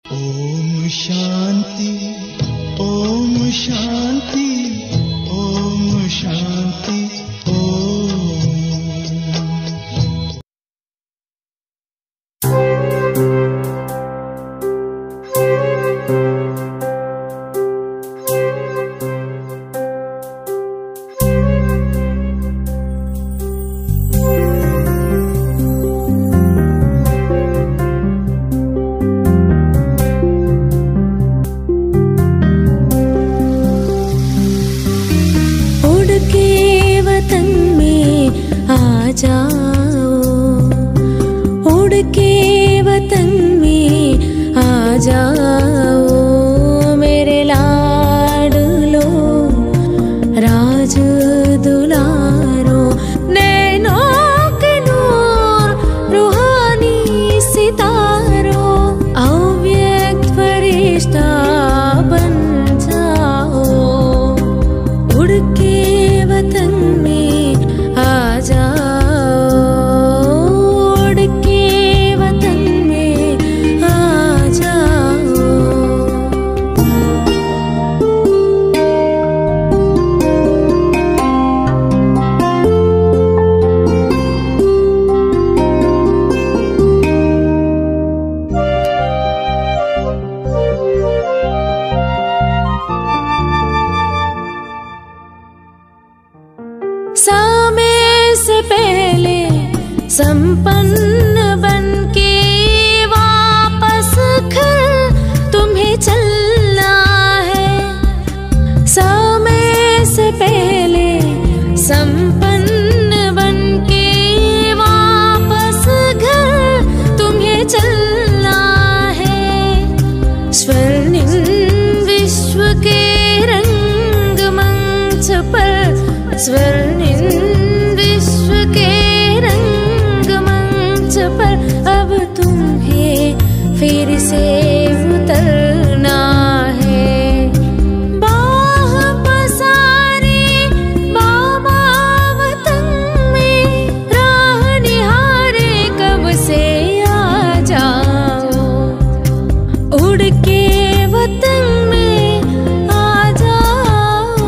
ಓಂ ಶಾಂತಿ ಓಂ ಶಾಂತಿ ಓಂ ಶಾಂತಿ ಓಂ उड़ के वतन में आ जाओ उड़ के वतन में आ जाओ मेरे लाडलो राज दुलारो नैनों के नूर रूहानी सितारों अव्यक्त फरिश्ता बन जाओ उड़ के वतन में आ जाओ उड़ के वतन में आ जाओ समय से पहले संपन्न बन के वापस घर तुम्हें चलना है समय से पहले संपन्न बन के वापस घर तुम्हें चलना है स्वर्णिम विश्व के रंग मंच पर स्वर्णिम विश्व के रंग मंच पर अब तुम्हें फिर से उतरना है बाह पसारे बाबा वतन में राह निहारे कब से आ जाओ उड़ के वतन में आ जाओ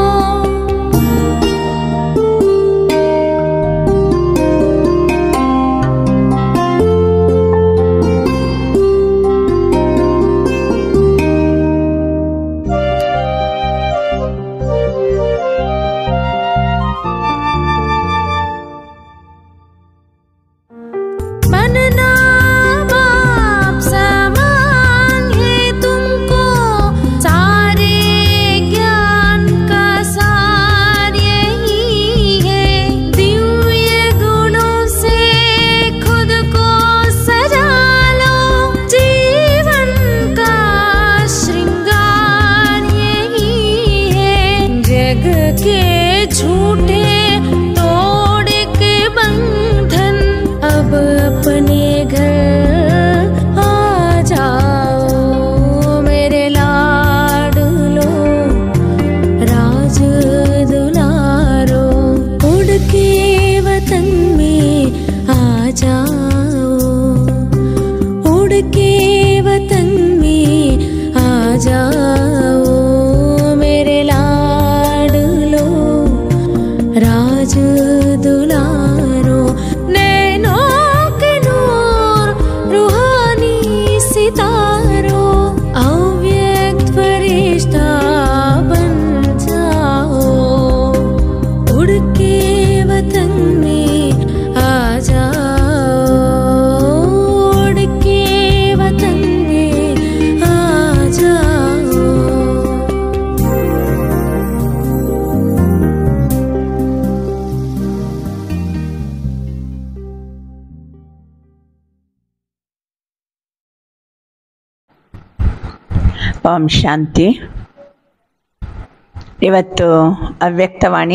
बनना बाप समान है तुमको सारे ज्ञान का सार यही है दिव्य गुणों से खुद को सजा लो जीवन का श्रृंगार यही है जग के झूठे तोड़ के बंधन अब अपने घर आ जाओ मेरे लाडलो राज दुलारो उड़ के वतन में आ जाओ उड़ के वतन में आ जाओ मेरे लाडलो राज दुलारो नैनों के नूर रूहानी सितारो अव्यक्त फरिश्ता बन जाओ उड़ के वतन में आ जाओ उड़ के वतन में आ जाओ ಓಂ ಶಾಂತಿ ಇವತ್ತು ಅವ್ಯಕ್ತವಾಣಿ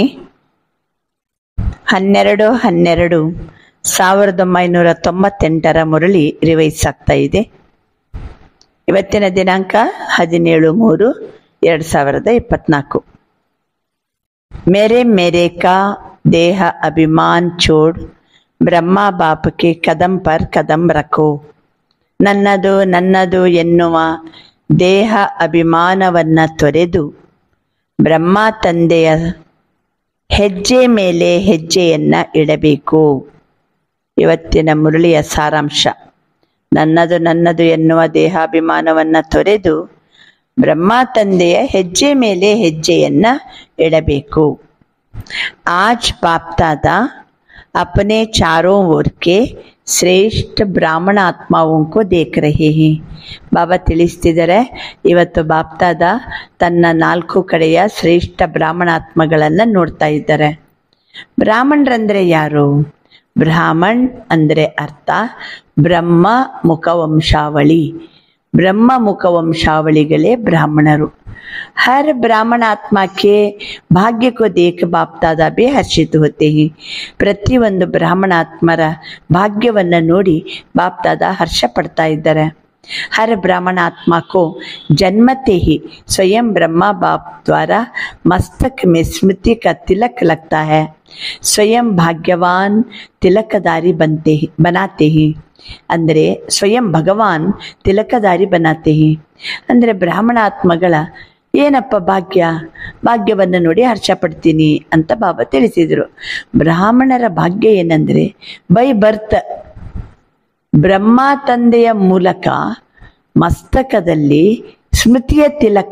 ಹನ್ನೆರಡು ಹನ್ನೆರಡು ಸಾವಿರದ ಒಂಬೈನೂರ ತೊಂಬತ್ತೆಂಟರ ಮುರಳಿ ರಿವೈಸ್ ಆಗ್ತಾ ಇದೆ ಇವತ್ತಿನ ದಿನಾಂಕ ಹದಿನೇಳು ಮೂರು ಎರಡು ಸಾವಿರದ ಇಪ್ಪತ್ನಾಲ್ಕು मेरे मेरे का देह अभिमान छोड़ ब्रह्मा बाप के कदम पर कदम रखो ನನ್ನದು ನನ್ನದು ಎನ್ನುವ ದೇಹ ಅಭಿಮಾನವನ್ನ ತೊರೆದು ಬ್ರಹ್ಮ ತಂದೆಯ ಹೆಜ್ಜೆ ಮೇಲೆ ಹೆಜ್ಜೆಯನ್ನ ಇಡಬೇಕು ಇವತ್ತಿನ ಮುರಳಿಯ ಸಾರಾಂಶ ನನ್ನದು ನನ್ನದು ಎನ್ನುವ ದೇಹಾಭಿಮಾನವನ್ನ ತೊರೆದು ಬ್ರಹ್ಮ ತಂದೆಯ ಹೆಜ್ಜೆ ಮೇಲೆ ಹೆಜ್ಜೆಯನ್ನ ಇಡಬೇಕು आज बाप दादा अपने चारों ओर के ಶ್ರೇಷ್ಠ ಬ್ರಾಹ್ಮಣ ಆತ್ಮಾವೋं को देख रहे हैं ಬಾಬಾ ತಿಳಿಸ್ತಿದ್ದಾರೆ ಇವತ್ತು ಬಾಪ್ತಾದ ತನ್ನ ನಾಲ್ಕು ಕಡೆಯ ಶ್ರೇಷ್ಠ ಬ್ರಾಹ್ಮಣ ಆತ್ಮಗಳನ್ನ ನೋಡ್ತಾ ಇದ್ದಾರೆ ಬ್ರಾಹ್ಮಣರಂದ್ರೆ ಯಾರು ಬ್ರಾಹ್ಮಣ್ ಅಂದ್ರೆ ಅರ್ಥ ಬ್ರಹ್ಮ ಮುಖವಂಶಾವಳಿ ಬ್ರಹ್ಮ ಮುಖವಂಶಾವಳಿಗಳೇ ಬ್ರಾಹ್ಮಣರು हर ब्राह्मण आत्मा के भाग्य को देख बाप दादा भी हर्षित होते हैं ಪ್ರತಿಯೊಂದು ಬ್ರಾಹ್ಮಣ ಆತ್ಮರ ಭಾಗ್ಯವನ್ನ ನೋಡಿ ಬಾಪ್ ದಾದಾ ಹರ್ಷ ಪಡ್ತಾ ಇದ್ದಾರೆ हर ब्राह्मण आत्मा को जन्मते ही स्वयं ब्रह्मा बाप द्वारा मस्तक में स्मृति का तिलक लगता है स्वयं भाग्यवान तिलकदारी बनते हैं बनाते हैं ಅಂದರೆ ಸ್ವಯಂ ಭಗವಾನ್ ತಿಲಕದಾರಿ ಬನಾತೆ ಅಂದರೆ ಬ್ರಾಹ್ಮಣ ಆತ್ಮಗಳ ಏನಪ್ಪ ಭಾಗ್ಯ ಭಾಗ್ಯವನ್ನು ನೋಡಿ ಹರ್ಷ ಪಡ್ತೀನಿ ಅಂತ ಬಾಬಾ ತಿಳಿಸಿದರು ಬ್ರಾಹ್ಮಣರ ಭಾಗ್ಯ ಏನಂದ್ರೆ ಬೈ ಬರ್ತ್ ಬ್ರಹ್ಮ ತಂದೆಯ ಮೂಲಕ ಮಸ್ತಕದಲ್ಲಿ ಸ್ಮೃತಿಯ ತಿಲಕ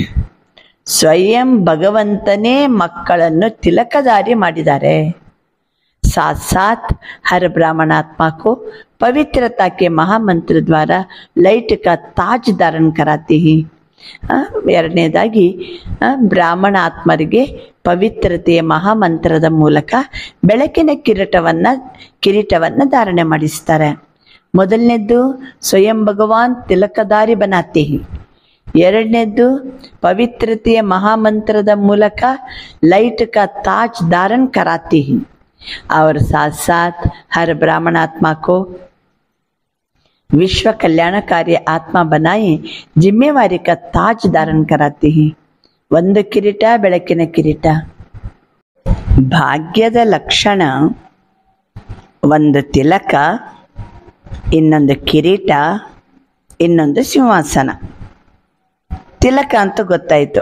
ಸ್ವಯಂ ಭಗವಂತನೇ ಮಕ್ಕಳನ್ನು ತಿಲಕದಾರಿ ಮಾಡಿದ್ದಾರೆ साथ साथ हर ब्राह्मण आत्मा को पवित्रता के महामंत्र द्वारा लाइट का ताज धारण कराते हैं ಆ, ಎರಡನೇದಾಗಿ ಆ, ಬ್ರಾಹ್ಮಣ ಆತ್ಮರಿಗೆ ಪವಿತ್ರತೆಯ ಮಹಾಮಂತ್ರದ ಮೂಲಕ ಬೆಳಕಿನ ಕಿರೀಟವನ್ನ ಕಿರೀಟವನ್ನ ಧಾರಣೆ ಮಾಡಿಸ್ತಾರೆ ಮೊದಲನೇದ್ದು ಸ್ವಯಂ ಭಗವಾನ್ ತಿಲಕದಾರಿ ಬನಾತೆ ಹಿ ಎರಡನೇದ್ದು ಪವಿತ್ರತೆಯ ಮಹಾಮಂತ್ರದ ಮೂಲಕ ಲೈಟ್ का ताज धारण कराते हैं और साथ साथ हर ब्राह्मण आत्मा को विश्व कल्याणकारी आत्मा बनाए जिम्मेवारी का ताज धारण कराते हैं ಒಂದು ಕಿರೀಟ ಬೆಳಕಿನ ಕಿರೀಟ ಭಾಗ್ಯದ ಲಕ್ಷಣ ಒಂದು ತಿಲಕ ಇನ್ನೊಂದು ಕಿರೀಟ ಇನ್ನೊಂದು ಸಿಂಹಾಸನ ತಿಲಕ ಅಂತ ಗೊತ್ತಾಯ್ತು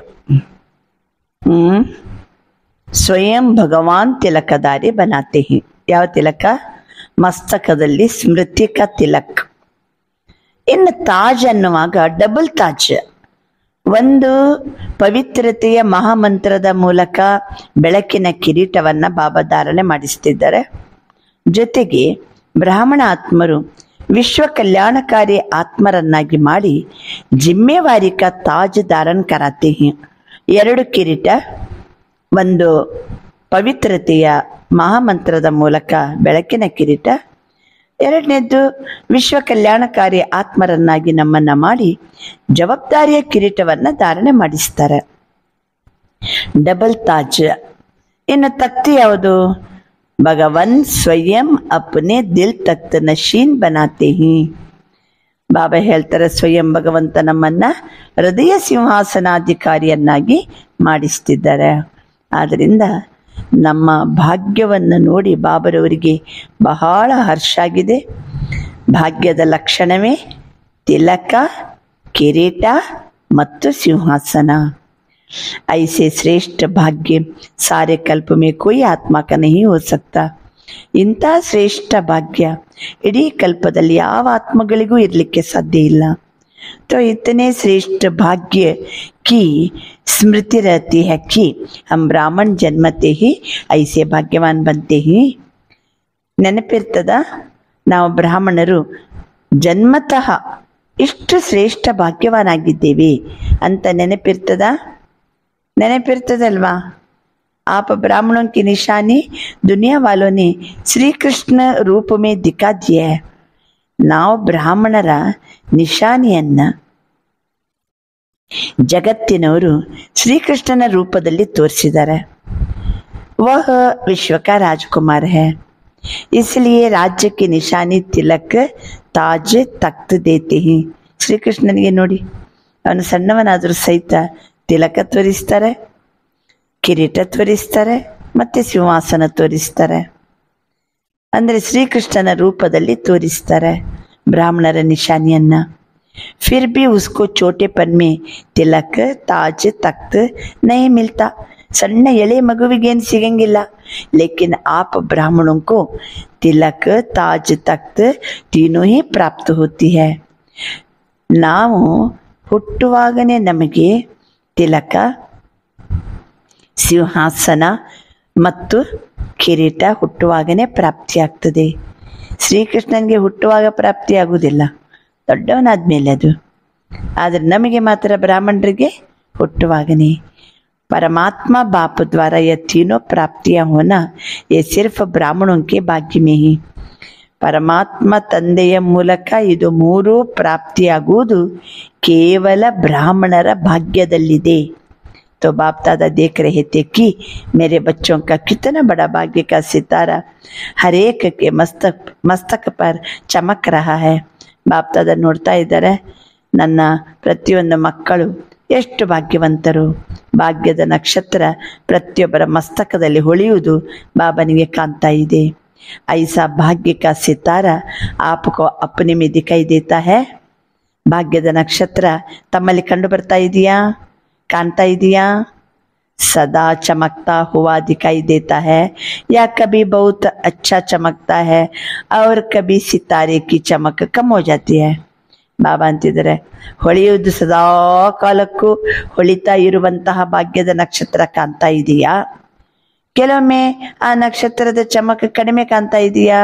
ಹ್ಮ್ ಸ್ವಯಂ ಭಗವಾನ್ ತಿಲಕದಾರಿ ಬನಾತೆ ಹಿ ಯಾವ ತಿಲಕ ಮಸ್ತಕದಲ್ಲಿ ಸ್ಮೃತಿಕ ತಿಲಕ್ ಇನ್ನು ತಾಜ್ ಅನ್ನುವಾಗ ಡಬಲ್ ತಾಜ್ ಒಂದು ಪವಿತ್ರತೆಯ ಮಹಾಮಂತ್ರದ ಮೂಲಕ ಬೆಳಕಿನ ಕಿರೀಟವನ್ನ ಬಾಬಾ ಧಾರಣೆ ಮಾಡಿಸ್ತಿದ್ದಾರೆ ಜೊತೆಗೆ ಬ್ರಾಹ್ಮಣ ಆತ್ಮರು ವಿಶ್ವ ಕಲ್ಯಾಣಕಾರಿ ಆತ್ಮರನ್ನಾಗಿ ಮಾಡಿ ಜಿಮ್ಮೆವಾರಿ ಕಾ ತಾಜ್ ಧಾರಣ ಕರಾತೆ ಹಿ ಎರಡು ಕಿರೀಟ ಒಂದು ಪವಿತ್ರತೆಯ ಮಹಾಮಂತ್ರದ ಮೂಲಕ ಬೆಳಕಿನ ಕಿರೀಟ ಎರಡನೇದ್ದು ವಿಶ್ವ ಕಲ್ಯಾಣಕಾರಿ ಆತ್ಮರನ್ನಾಗಿ ನಮ್ಮನ್ನ ಮಾಡಿ ಜವಾಬ್ದಾರಿಯ ಕಿರೀಟವನ್ನ ಧಾರಣೆ ಮಾಡಿಸ್ತಾರೆ ಡಬಲ್ ತಾಜ್ ಇನ್ನು ತಕ್ತಿ ಯಾವುದು ಭಗವನ್ ಸ್ವಯಂ ಅಪ್ನೆ ದಿಲ್ ತಕ್ತ ನಶೀನ್ ಬನಾತೆ ಹಿ ಬಾಬಾ ಹೇಳ್ತಾರೆ ಸ್ವಯಂ ಭಗವಂತ ನಮ್ಮನ್ನ ಹೃದಯ ಸಿಂಹಾಸನಾಧಿಕಾರಿಯನ್ನಾಗಿ ಮಾಡಿಸ್ತಿದ್ದಾರೆ ಆದ್ದರಿಂದ ನಮ್ಮ ಭಾಗ್ಯವನ್ನು ನೋಡಿ ಬಾಬರವರಿಗೆ ಬಹಳ ಹರ್ಷ ಆಗಿದೆ ಭಾಗ್ಯದ ಲಕ್ಷಣವೇ ತಿಲಕ ಕಿರೀಟ ಮತ್ತು ಸಿಂಹಾಸನ ऐसे श्रेष्ठ भाग्य सारे कल्प में कोई आत्मा का नहीं हो सकता ಇಂಥ ಶ್ರೇಷ್ಠ ಭಾಗ್ಯ ಇಡೀ ಕಲ್ಪದಲ್ಲಿ ಯಾವ ಆತ್ಮಗಳಿಗೂ ಇರಲಿಕ್ಕೆ ಸಾಧ್ಯ ಇಲ್ಲ तो इतने श्रेष्ठ भाग्य की स्मृति रहती है कि हम ब्राह्मण जन्मते ही ऐसे भाग्यवान बनते ही ನೆನಪಿರ್ತದ ನಾವು ಬ್ರಾಹ್ಮಣರು ಜನ್ಮತಃ ಇಷ್ಟು ಶ್ರೇಷ್ಠ ಭಾಗ್ಯವಾನಾಗಿದ್ದೇವೆ ಅಂತ ನೆನಪಿರ್ತದ ನೆನಪಿರ್ತದಲ್ವಾ आप ब्राह्मणों की निशानी दुनिया वालों ने श्री कृष्ण रूप में दिखा दिया है ನಾವು ಬ್ರಾಹ್ಮಣರ ನಿಶಾನಿಯನ್ನ ಜಗತ್ತಿನವರು ಶ್ರೀಕೃಷ್ಣನ ರೂಪದಲ್ಲಿ ತೋರಿಸಿದ್ದಾರೆ ವಹ ವಿಶ್ವ का राजकुमार है इसलिए राज्य की निशानी तिलक ताज तख्त देते हैं ಶ್ರೀಕೃಷ್ಣನಿಗೆ ನೋಡಿ ಅವನು ಸಣ್ಣವನಾದರೂ ಸಹಿತ ತಿಲಕ ತೋರಿಸ್ತಾರೆ ಕಿರೀಟ ತೋರಿಸ್ತಾರೆ ಮತ್ತೆ ಸಿಂಹಾಸನ ತೋರಿಸ್ತಾರೆ ಅಂದ್ರೆ ಶ್ರೀಕೃಷ್ಣನ ರೂಪದಲ್ಲಿ ತೋರಿಸ್ತಾರೆ ಬ್ರಾಹ್ಮಣರ ನಿಶಾನಿಯನ್ನ फिर भी उसको छोटेपन में तिलक ताज तख्त नहीं मिलता ಸಣ್ಣ ಎಳೆ ಮಗುವಿಗೇನು ಸಿಗಂಗಿಲ್ಲ ಲೇಕಿನ್ ಆಪ್ ಬ್ರಾಹ್ಮಣों को तिलक ताज तख्त तीनों ही प्राप्त होती है ನಾವು ಹುಟ್ಟುವಾಗನೇ ನಮಗೆ ತಿಲಕ ಸಿಂಹಾಸನ ಮತ್ತು ಕಿರೀಟ ಹುಟ್ಟುವಾಗನೇ ಪ್ರಾಪ್ತಿಯಾಗ್ತದೆ ಶ್ರೀಕೃಷ್ಣನಿಗೆ ಹುಟ್ಟುವಾಗ ಪ್ರಾಪ್ತಿಯಾಗುವುದಿಲ್ಲ ದೊಡ್ಡವನಾದ್ಮೇಲೆ ಅದು ಆದರೆ ನಮಗೆ ಮಾತ್ರ ಬ್ರಾಹ್ಮಣರಿಗೆ ಹುಟ್ಟುವಾಗನೇ परमात्मा बाप द्वारा यह तीनों प्राप्तियां होना ये सिर्फ ब्राह्मणों के भाग्य में ही ಪರಮಾತ್ಮ ತಂದೆಯ ಮೂಲಕ ಇದು ಮೂರು ಪ್ರಾಪ್ತಿಯಾಗುವುದು ಕೇವಲ ಬ್ರಾಹ್ಮಣರ ಭಾಗ್ಯದಲ್ಲಿದೆ तो बाप दादा देख रहे थे कि मेरे बच्चों का कितना बड़ा भाग्य का सितारा हर एक के मस्तक मस्तक पर चमक रहा है ಬಾಪ್ ದಾದ ನೋಡ್ತಾ ಇದ್ದಾರೆ ನನ್ನ ಪ್ರತಿಯೊಂದು ಮಕ್ಕಳು ಎಷ್ಟು ಭಾಗ್ಯವಂತರು ಭಾಗ್ಯದ ನಕ್ಷತ್ರ ಪ್ರತಿಯೊಬ್ಬರ ಮಸ್ತಕದಲ್ಲಿ ಹೊಳೆಯುವುದು ಬಾಬನಿಗೆ ಕಾಣ್ತಾ ಇದೆ ಐಸಾ ಭಾಗ್ಯ का सितारा आपको अपने में दिखाई देता है ಭಾಗ್ಯದ ನಕ್ಷತ್ರ ತಮ್ಮಲ್ಲಿ ಕಂಡು ಬರ್ತಾ ಇದೆಯಾ ಕಾಣ್ತಾ ಇದೆಯಾ सदा चमकता हुआ दिखाई देता है या कभी बहुत अच्छा चमकता है और कभी सितारे की चमक कम हो जाती है ಬಾಬಾ ಅಂತಿದ್ದಾರೆ ಹೊಳೆಯುವುದು ಸದಾ ಕಾಲಕ್ಕೂ ಹೊಳಿತಾ ಇರುವಂತಹ ಭಾಗ್ಯದ ನಕ್ಷತ್ರ ಕಾಣ್ತಾ ಇದೆಯಾ ಕೆಲವೊಮ್ಮೆ ಆ ನಕ್ಷತ್ರದ ಚಮಕ ಕಡಿಮೆ ಕಾಣ್ತಾ ಇದೆಯಾ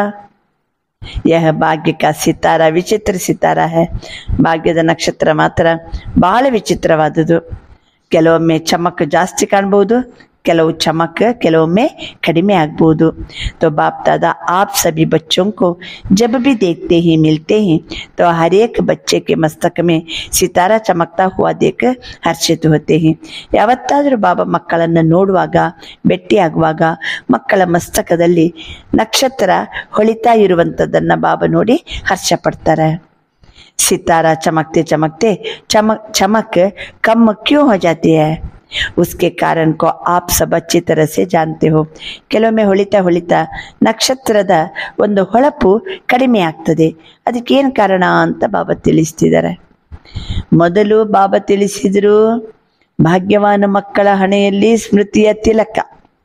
ಯಹ ಭಾಗ್ಯ ಕಾ ಸಿತಾರ ವಿಚಿತ್ರ ಸಿತಾರ ಹೇ ಭಾಗ್ಯದ ನಕ್ಷತ್ರ ಮಾತ್ರ ಬಹಳ ವಿಚಿತ್ರವಾದುದು ಕೆಲವೊಮ್ಮೆ ಚಮಕ್ ಜಾಸ್ತಿ ಕಾಣ್ಬೋದು ಕೆಲವು ಚಮಕ್ ಕೆಲವೊಮ್ಮೆ ಕಡಿಮೆ ಆಗ್ಬೋದು तो बाप दादा आप सभी बच्चों को जब भी देखते ही मिलते हैं तो हर एक बच्चे के मस्तक में सितारा चमकता हुआ देख ಹರ್ಷಿತ होते हैं ಯಾವತ್ತಾದರೂ ಬಾಬಾ ಮಕ್ಕಳನ್ನು ನೋಡುವಾಗ ಭೇಟಿಯಾಗುವಾಗ ಮಕ್ಕಳ ಮಸ್ತಕದಲ್ಲಿ ನಕ್ಷತ್ರ ಹೊಳಿತಾ ಇರುವಂಥದ್ದನ್ನು ಬಾಬಾ ನೋಡಿ ಹರ್ಷ ಪಡ್ತಾರೆ सितारा चमकते चमकते चमक चमक कम क्यों हो जाती है उसके कारण को आप सब अच्छी तरह से जानते हो ಕೆಲವೊಮ್ಮೆ ಹೊಳಿತಾ ಹೊಳಿತಾ ನಕ್ಷತ್ರದ ಒಂದು ಹೊಳಪು ಕಡಿಮೆ ಆಗ್ತದೆ ಅದಕ್ಕೇನು ಕಾರಣ ಅಂತ ಬಾಬಾ ತಿಳಿಸ್ತಿದ್ದಾರೆ ಮೊದಲು ಬಾಬಾ ತಿಳಿಸಿದ್ರು ಭಾಗ್ಯವಾನ ಮಕ್ಕಳ ಹಣೆಯಲ್ಲಿ ಸ್ಮೃತಿಯ ತಿಲಕ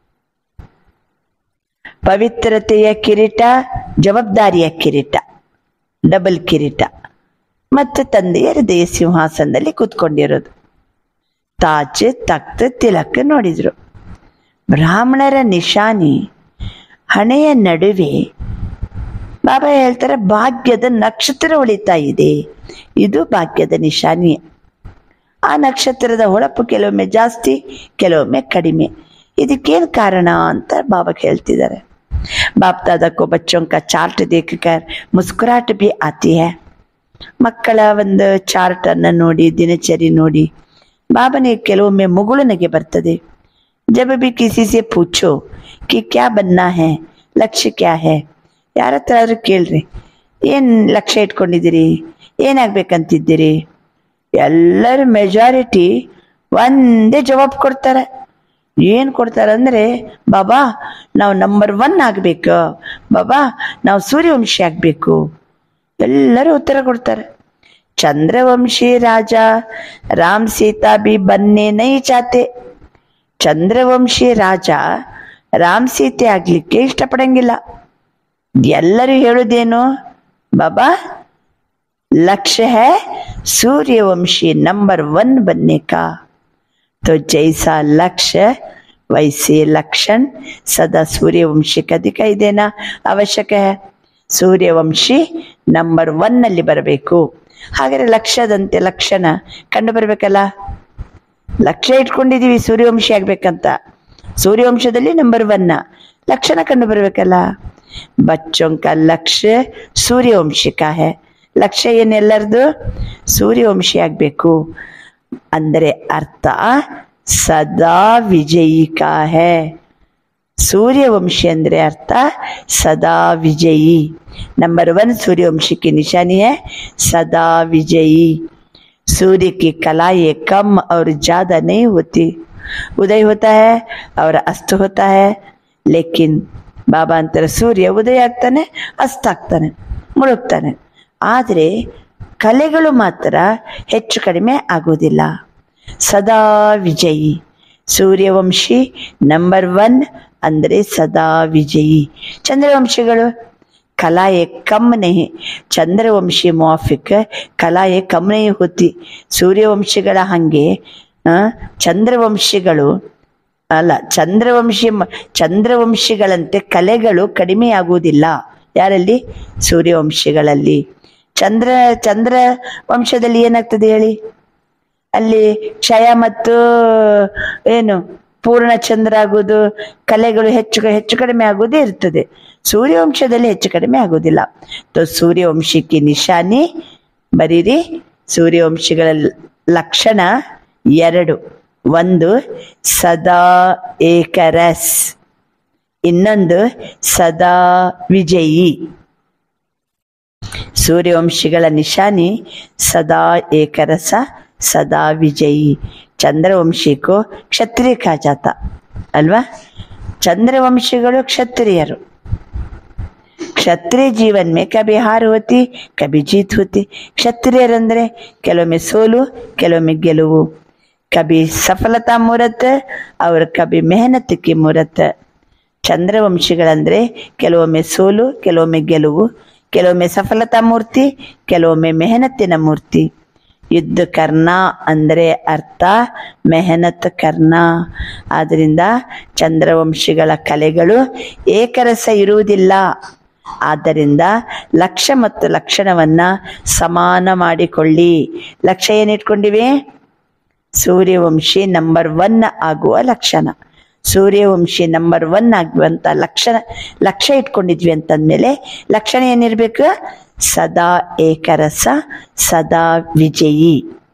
ಪವಿತ್ರತೆಯ ಕಿರೀಟ ಜವಾಬ್ದಾರಿಯ ಕಿರೀಟ ಡಬಲ್ ಕಿರೀಟ ಮತ್ತು ತಂದೆಯ ಹೃದಯ ಸಿಂಹಾಸನದಲ್ಲಿ ಕೂತ್ಕೊಂಡಿರೋದು ತಾಜ್ ತಖ್ತ್ ತಿಲಕ್ ನೋಡಿದ್ರು ಬ್ರಾಹ್ಮಣರ ನಿಶಾನಿ ಹಣೆಯ ನಡುವೆ ಬಾಬಾ ಹೇಳ್ತಾರೆ ಭಾಗ್ಯದ ನಕ್ಷತ್ರ ಹೊಳಿತಾ ಇದೆ ಇದು ಭಾಗ್ಯದ ನಿಶಾನಿ ಆ ನಕ್ಷತ್ರದ ಹೊಳಪು ಕೆಲವೊಮ್ಮೆ ಜಾಸ್ತಿ ಕೆಲವೊಮ್ಮೆ ಕಡಿಮೆ ಇದಕ್ಕೇನು ಕಾರಣ ಅಂತ ಬಾಬಾ ಹೇಳ್ತಿದ್ದಾರೆ बाप दादा को बच्चों का चार्ट देखकर मुस्कुराहट भी आती है ಮಕ್ಕಳ ಒಂದು ಚಾರ್ಟ್ ಅನ್ನ ನೋಡಿ ದಿನಚರಿ ನೋಡಿ ಬಾಬನಿಗೆ ಕೆಲವೊಮ್ಮೆ ಮುಗುಳುನಗೆ ಬರ್ತದೆ ಜब भी किसी से पूछो कि क्या बनना है ಲಕ್ಷ್ಯ ಕ್ಯಾ ಹೇ ಯಾರ ಹತ್ರ ಆದ್ರೂ ಕೇಳ್ರಿ ಏನ್ ಲಕ್ಷ್ಯ ಇಟ್ಕೊಂಡಿದ್ದೀರಿ ಏನಾಗ್ಬೇಕಂತಿದ್ದೀರಿ ಎಲ್ಲರೂ ಮೆಜಾರಿಟಿ ಒಂದೇ ಜವಾಬ್ ಕೊಡ್ತಾರೆ ಏನು ಕೊಡ್ತಾರೆ ಅಂದ್ರೆ ಬಾಬಾ ನಾವು ನಂಬರ್ ಒನ್ ಆಗ್ಬೇಕು ಬಾಬಾ ನಾವು ಸೂರ್ಯವಂಶಿ ಆಗ್ಬೇಕು ಎಲ್ಲರೂ ಉತ್ತರ ಕೊಡ್ತಾರೆ ಚಂದ್ರವಂಶಿ ರಾಜ ರಾಮ್ ಸೀತಾ ಬಿ ಬನ್ನೆ ನೈ ಚಾತೆ ಚಂದ್ರವಂಶಿ ರಾಜ ರಾಮ್ ಸೀತೆ ಆಗ್ಲಿಕ್ಕೆ ಇಷ್ಟಪಡಂಗಿಲ್ಲ ಎಲ್ಲರೂ ಹೇಳುದೇನು ಬಾಬಾ लक्ष्य है सूर्यवंशी नंबर वन बनने का तो जैसा लक्ष्य वैसे लक्षण सदा सूर्यवंशी का दिखाई देना आवश्यक है ಸೂರ್ಯವಂಶಿ ನಂಬರ್ ಒನ್ನಲ್ಲಿ ಬರಬೇಕು ಹಾಗಾದ್ರೆ ಲಕ್ಷ್ಯದಂತೆ ಲಕ್ಷಣ ಕಂಡು ಬರಬೇಕಲ್ಲ ಲಕ್ಷ್ಯ ಇಟ್ಕೊಂಡಿದೀವಿ ಸೂರ್ಯವಂಶಿ ಆಗ್ಬೇಕಂತ ಸೂರ್ಯವಂಶದಲ್ಲಿ ನಂಬರ್ ಒನ್ನ ಲಕ್ಷಣ ಕಂಡು ಬರಬೇಕಲ್ಲ ಬಚ್ಚೋं का ಲಕ್ಷ್ಯ ಸೂರ್ಯವಂಶಿಕ ಹೇ ಲಕ್ಷ್ಯ ಏನೆಲ್ಲರದು ಸೂರ್ಯವಂಶಿ ಆಗ್ಬೇಕು ಅಂದರೆ ಅರ್ಥ ಸದಾ ವಿಜಯಿಕ ಹೇ सूर्यवंशी अंदर अर्थ सदा विजयी नंबर वन सूर्यवंशी की निशानी है सदा विजयी सूर्य की कला ये कम और ज्यादा नहीं होती उदय होता है और अस्त होता है लेकिन ಬಾಬಾ ಅಂತಾರೆ ಸೂರ್ಯ ಉದಯ ಆಗ್ತಾನೆ ಅಸ್ತ ಆಗ್ತಾನೆ ಮುಳುಗ್ತಾನೆ ಆದರೆ ಕಲೆಗಳು ಮಾತ್ರ ಹೆಚ್ಚು ಕಡಿಮೆ ಆಗೋದಿಲ್ಲ ಸದಾ ವಿಜಯಿ ಸೂರ್ಯವಂಶಿ ನಂಬರ್ ಒನ್ ಅಂದರೆ ಸದಾ ವಿಜಯಿ ಚಂದ್ರವಂಶಿಗಳು कला एक कम नहीं ಚಂದ್ರವಂಶಿ ಮುವಾಫಿಕ್ ಕಲಾ ಏ ಕಮ್ नहीं होती ಸೂರ್ಯವಂಶಿಗಳ ಹಾಗೆ ಆ, ಚಂದ್ರವಂಶಿಗಳು ಅಲ್ಲ ಚಂದ್ರವಂಶಿ ಮ- ಚಂದ್ರವಂಶಿಗಳಂತೆ ಕಲೆಗಳು ಕಡಿಮೆಯಾಗುವುದಿಲ್ಲ ಯಾರಲ್ಲಿ ಸೂರ್ಯವಂಶಿಗಳಲ್ಲಿ ಚಂದ್ರ ಚಂದ್ರ ವಂಶದಲ್ಲಿ ಏನಾಗ್ತದೆ ಹೇಳಿ ಅಲ್ಲಿ ಕ್ಷಯ ಮತ್ತು ಏನು ಪೂರ್ಣ ಚಂದ್ರ ಆಗುವುದು ಕಲೆಗಳು ಹೆಚ್ಚು ಹೆಚ್ಚು ಕಡಿಮೆ ಆಗುವುದೇ ಇರ್ತದೆ ಸೂರ್ಯವಂಶದಲ್ಲಿ ಹೆಚ್ಚು ಕಡಿಮೆ ಆಗುವುದಿಲ್ಲ ತೋ ಸೂರ್ಯವಂಶಕ್ಕೆ ನಿಶಾನಿ ಬರೀರಿ ಸೂರ್ಯವಂಶಿಗಳ ಲಕ್ಷಣ ಎರಡು ಒಂದು ಸದಾ ಏಕರಸ್ ಇನ್ನೊಂದು ಸದಾ ವಿಜಯಿ ಸೂರ್ಯವಂಶಿಗಳ ನಿಶಾನಿ ಸದಾ ಏಕರಸ सदा विजयी ಚಂದ್ರವಂಶಿಕೋ ಕ್ಷತ್ರಿಯ ಕಾಜಾತ ಅಲ್ವಾ ಚಂದ್ರವಂಶಿಗಳು ಕ್ಷತ್ರಿಯರು ಕ್ಷತ್ರಿಯ ಜೀವನ್ ಮೇ ಕಭಿ ಹಾರ್ ಹೋತಿ ಕಭಿ ಜೀತ್ ಹೋತಿ ಕ್ಷತ್ರಿಯರಂದ್ರೆ ಕೆಲವೊಮ್ಮೆ ಸೋಲು ಕೆಲವೊಮ್ಮೆ ಗೆಲುವು ಕಭಿ ಸಫಲತಾ ಮುಹೂರ್ತ ಅವ್ರ ಕಭಿ ಮೆಹನತ್ ಕಿ ಮುಹೂರ್ತ ಚಂದ್ರವಂಶಿಗಳಂದ್ರೆ ಕೆಲವೊಮ್ಮೆ ಸೋಲು ಕೆಲವೊಮ್ಮೆ ಗೆಲುವು ಕೆಲವೊಮ್ಮೆ ಸಫಲತಾ ಮೂರ್ತಿ ಕೆಲವೊಮ್ಮೆ ಮೆಹನತ್ತಿನ ಮೂರ್ತಿ ಯುದ್ಧ ಕರ್ಣ ಅಂದರೆ ಅರ್ಥ ಮೆಹನತ್ ಕರ್ಣ ಆದ್ದರಿಂದ ಚಂದ್ರವಂಶಿಗಳ ಕಲೆಗಳು ಏಕರಸ ಇರುವುದಿಲ್ಲ ಆದ್ದರಿಂದ ಲಕ್ಷ್ಯ ಮತ್ತು ಲಕ್ಷಣವನ್ನ ಸಮಾನ ಮಾಡಿಕೊಳ್ಳಿ ಲಕ್ಷ್ಯ ಏನಿಟ್ಕೊಂಡಿವೆ ಸೂರ್ಯವಂಶಿ ನಂಬರ್ ಒನ್ ಆಗುವ ಲಕ್ಷಣ ಸೂರ್ಯವಂಶಿ ನಂಬರ್ ಒನ್ ಆಗುವಂತ ಲಕ್ಷಣ ಲಕ್ಷ್ಯ ಇಟ್ಕೊಂಡಿದ್ವಿ ಅಂತಂದ್ಮೇಲೆ ಲಕ್ಷಣ ಏನಿರ್ಬೇಕು ಸದಾ ಏಕರಸ ಸದಾ ವಿಜಯಿ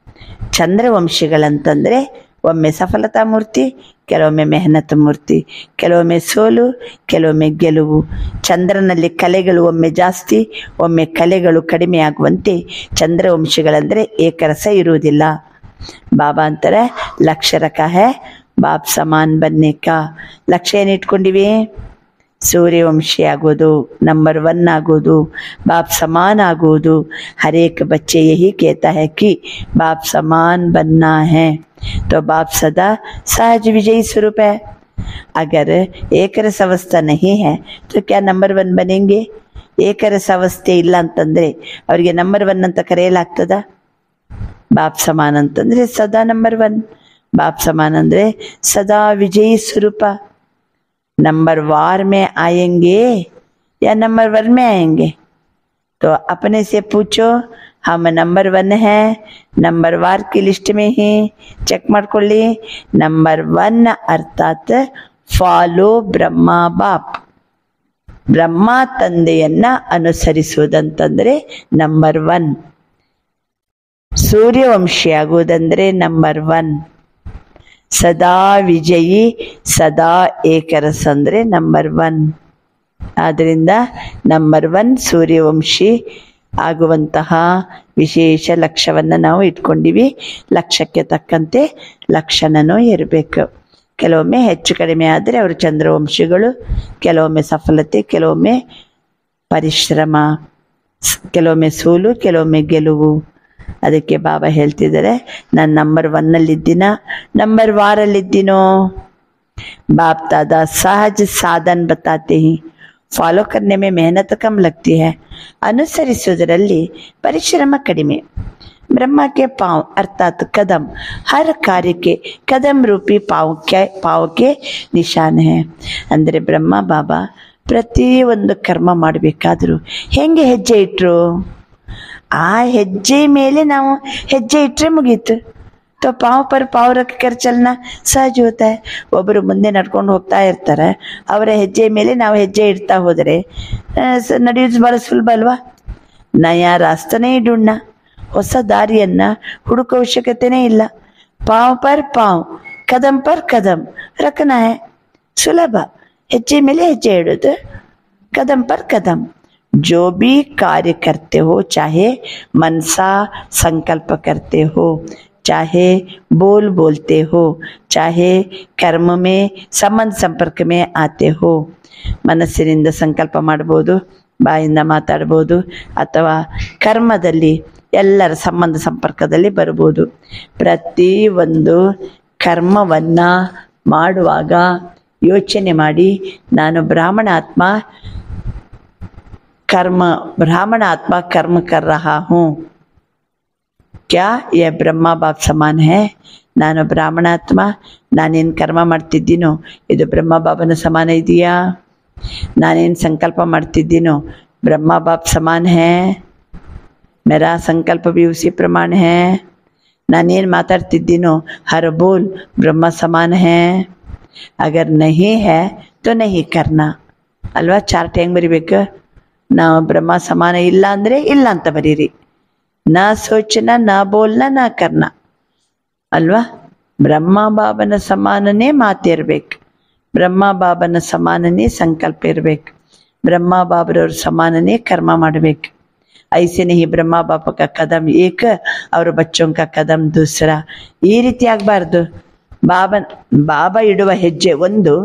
ಚಂದ್ರವಂಶಿಗಳಂತಂದ್ರೆ ಒಮ್ಮೆ ಸಫಲತಾ ಮೂರ್ತಿ ಕೆಲವೊಮ್ಮೆ ಮೆಹನತ್ ಮೂರ್ತಿ ಕೆಲವೊಮ್ಮೆ ಸೋಲು ಕೆಲವೊಮ್ಮೆ ಗೆಲುವು ಚಂದ್ರನಲ್ಲಿ ಕಲೆಗಳು ಒಮ್ಮೆ ಜಾಸ್ತಿ ಒಮ್ಮೆ ಕಲೆಗಳು ಕಡಿಮೆ ಆಗುವಂತೆ ಚಂದ್ರವಂಶಿಗಳಂದ್ರೆ ಏಕರಸ ಇರುವುದಿಲ್ಲ ಬಾಬಾ ಅಂತಾರೆ ಲಕ್ಷ್ಯ ರಕ ಹೇ ಬಾಪ್ ಸಮಾನ್ ಬನ್ನೆ ಕಾ ಲಕ್ಷ್ಯ ಏನು ಇಟ್ಕೊಂಡಿವಿ ಸೂರ್ಯವಂಶಿ ಆಗೋದು ನಂಬರ್ ಒನ್ ಆಗೋದು ಬಾಪ್ ಸಮಾನ್ ಆಗೋದು ಹರೇಕ್ बच्चे यही कहता है कि बाप समान बनना है तो बाप सदा सहज विजयी स्वरूप है अगर एक रस अवस्था नहीं है तो क्या नंबर वन बनेंगे ಏಕರಸ ಅವಸ್ಥೆ ಇಲ್ಲ ಅಂತಂದ್ರೆ ಅವರಿಗೆ ನಂಬರ್ ಒನ್ ಅಂತ ಕರೆಯಲಾಗ್ತದ ಬಾಪ್ ಸಮಾನ್ ಅಂತಂದ್ರೆ ಸದಾ ನಂಬರ್ ಒನ್ ಬಾಪ್ ಸಮಾನ್ ಅಂದ್ರೆ ಸದಾ ವಿಜಯಿ ಸ್ವರೂಪ नंबर वार में आएंगे या नंबर वन में आएंगे तो अपने से पूछो हम नंबर वन है नंबर वार की लिस्ट में ही ಚೆಕ್ ಮಾಡ್ಕೊಳ್ಳಿ ನಂಬರ್ ಒನ್ ಅರ್ಥಾತ್ ಫಾಲೋ ಬ್ರಹ್ಮ ಬಾಪ್ ಬ್ರಹ್ಮ ತಂದೆಯನ್ನ ಅನುಸರಿಸುವುದಂತಂದ್ರೆ ನಂಬರ್ ಒನ್ ಸೂರ್ಯವಂಶಿ ಆಗುವುದಂದ್ರೆ ನಂಬರ್ ಒನ್ ಸದಾ ವಿಜಯಿ ಸದಾ ಏಕರಸ್ ಅಂದ್ರೆ ನಂಬರ್ ಒನ್ ಆದ್ದರಿಂದ ನಂಬರ್ ಒನ್ ಸೂರ್ಯವಂಶಿ ಆಗುವಂತಹ ವಿಶೇಷ ಲಕ್ಷ್ಯವನ್ನು ನಾವು ಇಟ್ಕೊಂಡಿವಿ ಲಕ್ಷ್ಯಕ್ಕೆ ತಕ್ಕಂತೆ ಲಕ್ಷಣನೂ ಇರಬೇಕು ಕೆಲವೊಮ್ಮೆ ಹೆಚ್ಚು ಕಡಿಮೆ ಆದರೆ ಅವರು ಚಂದ್ರವಂಶಿಗಳು ಕೆಲವೊಮ್ಮೆ ಸಫಲತೆ ಕೆಲವೊಮ್ಮೆ ಪರಿಶ್ರಮ ಸ್- ಕೆಲವೊಮ್ಮೆ ಸೋಲು ಕೆಲವೊಮ್ಮೆ ಗೆಲುವು ಅದಕ್ಕೆ ಬಾಬಾ ಹೇಳ್ತಿದ್ದಾರೆ ನಾನು ನಂಬರ್ ಒನ್ನಲ್ಲಿದ್ದೀನ ನಂಬರ್ ವಾರಲ್ಲಿದ್ದೀನೋ बाप दादा सहज साधन बताते हैं ಫಾಲೋ करने में मेहनत कम लगती है ಅನುಸರಿಸುವುದರಲ್ಲಿ ಪರಿಶ್ರಮ ಕಡಿಮೆ ಬ್ರಹ್ಮಕ್ಕೆ ಪಾವ್ ಅರ್ಥಾತ್ ಕದಂ ಹರ್ ಕಾರ್ಯಕ್ಕೆ ಕದಂ ರೂಪಿ ಪಾವಕ್ಕೆ ಪಾವಕ್ಕೆ ನಿಶಾನ್ ಹೇ ಅಂದರೆ ಬ್ರಹ್ಮ ಬಾಬಾ ಪ್ರತಿ ಒಂದು ಕರ್ಮ ಮಾಡಬೇಕಾದ್ರು ಹೆಂಗೆ ಹೆಜ್ಜೆ ಇಟ್ರು ಆ ಹೆಜ್ಜೆ ಮೇಲೆ ನಾವು ಹೆಜ್ಜೆ ಇಟ್ಟರೆ ಮುಗೀತು तो पाँव पर पाँव रख कर चलना ಸಹಜ ಹೋತಾ है ಒಬ್ಬರು ಮುಂದೆ ನಡ್ಕೊಂಡು ಹೋಗ್ತಾ ಇರ್ತಾರೆ ಅವರ ಹೆಜ್ಜೆ ಮೇಲೆ ನಾವು ಹೆಜ್ಜೆ ಇಡ್ತಾ ಹೋದರೆ ಆ, ಸ- ನಡೆಯೋದು ಬಹಳ ಸುಲಭ ಅಲ್ವಾ ನಯ ರಾಸ್ತನೇ ಡುಣ್ಣ ಹೊಸ ದಾರಿಯನ್ನ ಹುಡುಕೋ ಅವಶ್ಯಕತೆನೇ ಇಲ್ಲ ಪಾವ್ ಪರ್ ಪಾವ್ ಕದಂ ಪರ್ ಕದಂ ರಕನ ಹೇ ಸುಲಭ ಹೆಜ್ಜೆ ಮೇಲೆ ಹೆಜ್ಜೆ ಇಡೋದು कदम पर कदम जो भी कार्य करते हो चाहे मनसा संकल्प करते हो चाहे बोल बोलते हो चाहे कर्म में ಸಂಬಂಧ ಸಂಪರ್ಕ में आते हो ಮನಸ್ಸಿನಿಂದ ಸಂಕಲ್ಪ ಮಾಡ್ಬೋದು ಬಾಯಿಂದ ಮಾತಾಡ್ಬೋದು ಅಥವಾ ಕರ್ಮದಲ್ಲಿ ಎಲ್ಲರ ಸಂಬಂಧ ಸಂಪರ್ಕದಲ್ಲಿ ಬರ್ಬೋದು ಪ್ರತಿ ಒಂದು ಕರ್ಮವನ್ನ ಮಾಡುವಾಗ ಯೋಚನೆ ಮಾಡಿ ನಾನು ಬ್ರಾಹ್ಮಣ ಆತ್ಮ कर्म ब्राह्मण आत्मा कर्म कर रहा हूँ क्या यह ಬ್ರಹ್ಮ ಬಾಪ್ ಸಮಾನ ಹೇ ನಾನು ಬ್ರಾಹ್ಮಣಾತ್ಮ ನಾನೇನು ಕರ್ಮ ಮಾಡ್ತಿದ್ದೀನೋ ಇದು ಬ್ರಹ್ಮ ಬಾಬನ ಸಮಾನ ಇದೆಯಾ ನಾನೇನು ಸಂಕಲ್ಪ ಮಾಡ್ತಿದ್ದೀನೋ ಬ್ರಹ್ಮ ಬಾಪ್ ಸಮಾನ ಹೇ मेरा संकल्प भी उसी प्रमाण है ನಾನೇನು ಮಾತಾಡ್ತಿದ್ದೀನೋ ಹರ್ ಬೋಲ್ ಬ್ರಹ್ಮ ಸಮಾನ ಹೇ ಅಗರ್ ನಹಿ ಹೇ ತೋ ನಹಿ ಕರ್ನಾ ಅಲ್ವಾ ಚಾರ್ಟ್ ಹೆಂಗೆ ಬರಿಬೇಕು ನಾವು ಬ್ರಹ್ಮ ಸಮಾನ ಇಲ್ಲ ಅಂದರೆ ಇಲ್ಲ ಅಂತ ಬರೀರಿ ನಾ ಸೋಚನ ನಾ ಬೋಲ್ನ ನಾ ಕರ್ನ ಅಲ್ವಾ ಬ್ರಹ್ಮ ಬಾಬನ ಸಮಾನನೇ ಮಾತಿರ್ಬೇಕು ಬ್ರಹ್ಮ ಬಾಬನ ಸಮಾನನೇ ಸಂಕಲ್ಪ ಇರ್ಬೇಕು ಬ್ರಹ್ಮ ಬಾಬರವ್ರ ಸಮಾನನೇ ಕರ್ಮ ಮಾಡಬೇಕು ಐಸೆ नहीं ಬ್ರಹ್ಮ ಬಾಪ का ಕದಂ ಏಕ ಅವ್ರ ಬಚ್ಚೋಂ का ಕದಂ ದೂಸರ ಈ ರೀತಿ ಆಗಬಾರ್ದು ಬಾಬನ್ ಬಾಬಾ ಇಡುವ ಹೆಜ್ಜೆ ಒಂದು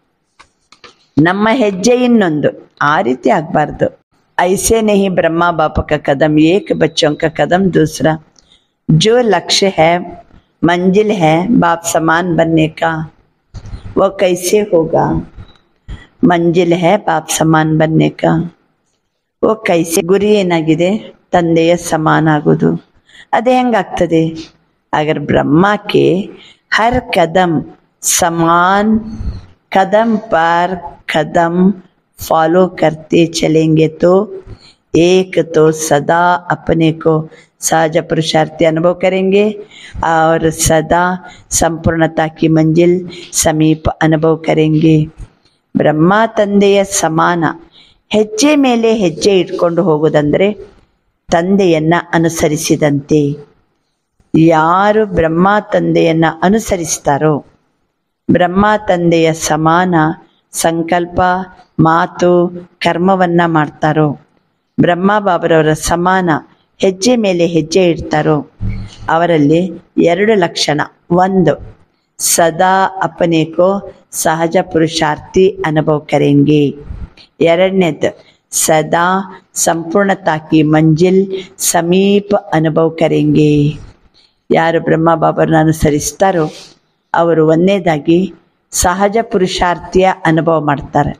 ನಮ್ಮ ಹೆಜ್ಜೆ ಇನ್ನೊಂದು ಆ ರೀತಿ ಆಗಬಾರ್ದು ಐಸೆ नहीं ब्रह्मा बाप का कदम एक बच्चों का कदम दूसरा जो लक्ष्य है मंजिल है बाप समान बनने का वो कैसे होगा ಮಂಜಿಲ್ ಹೇ ಬಾಪ್ ಸಮಾನ್ ಬನ್ನೆ ಕಾ ಓ ಕೈಸೆ ಗುರಿ ಏನಾಗಿದೆ ತಂದೆಯ ಸಮಾನ ಆಗೋದು ಅದೇ ಹೆಂಗಾಗ್ತದೆ ಅಗರ್ ಬ್ರಹ್ಮಕ್ಕೆ ಹರ್ ಕದಂ ಸಮಾನ್ कदम पर कदम फॉलो करते चलेंगे तो एक तो सदा अपने को सहज पुरुषार्थी अनुभव करेंगे और सदा संपूर्णता की मंजिल समीप अनुभव करेंगे ಬ್ರಹ್ಮ ತಂದೆಯ ಸಮಾನ ಹೆಜ್ಜೆ ಮೇಲೆ ಹೆಜ್ಜೆ ಇಟ್ಕೊಂಡು ಹೋಗೋದಂದ್ರೆ ತಂದೆಯನ್ನ ಅನುಸರಿಸಿದಂತೆ ಯಾರು ಬ್ರಹ್ಮ ತಂದೆಯನ್ನ ಅನುಸರಿಸ್ತಾರೋ ಬ್ರಹ್ಮ ತಂದೆಯ ಸಮಾನ ಸಂಕಲ್ಪ ಮಾತು ಕರ್ಮವನ್ನ ಮಾಡ್ತಾರೋ ಬ್ರಹ್ಮ ಬಾಬರವರ ಸಮಾನ ಹೆಜ್ಜೆ ಮೇಲೆ ಹೆಜ್ಜೆ ಇಡ್ತಾರೋ ಅವರಲ್ಲಿ ಎರಡು ಲಕ್ಷಣ ಒಂದು ಸದಾ अपने को ಸಹಜ ಪುರುಷಾರ್ಥಿ ಅನುಭವ ಕರೆಂಗೆ ಎರಡನೇದು ಸದಾ ಸಂಪೂರ್ಣತಾ ಕಿ ಮಂಜಿಲ್ ಸಮೀಪ ಅನುಭವ ಕರೆಂಗೆ ಯಾರು ಬ್ರಹ್ಮ ಬಾಬರನ್ನ ಅನುಸರಿಸ್ತಾರೋ ಅವರು ಒಂದನೇದಾಗಿ ಸಹಜ ಪುರುಷಾರ್ಥಿಯ ಅನುಭವ ಮಾಡ್ತಾರೆ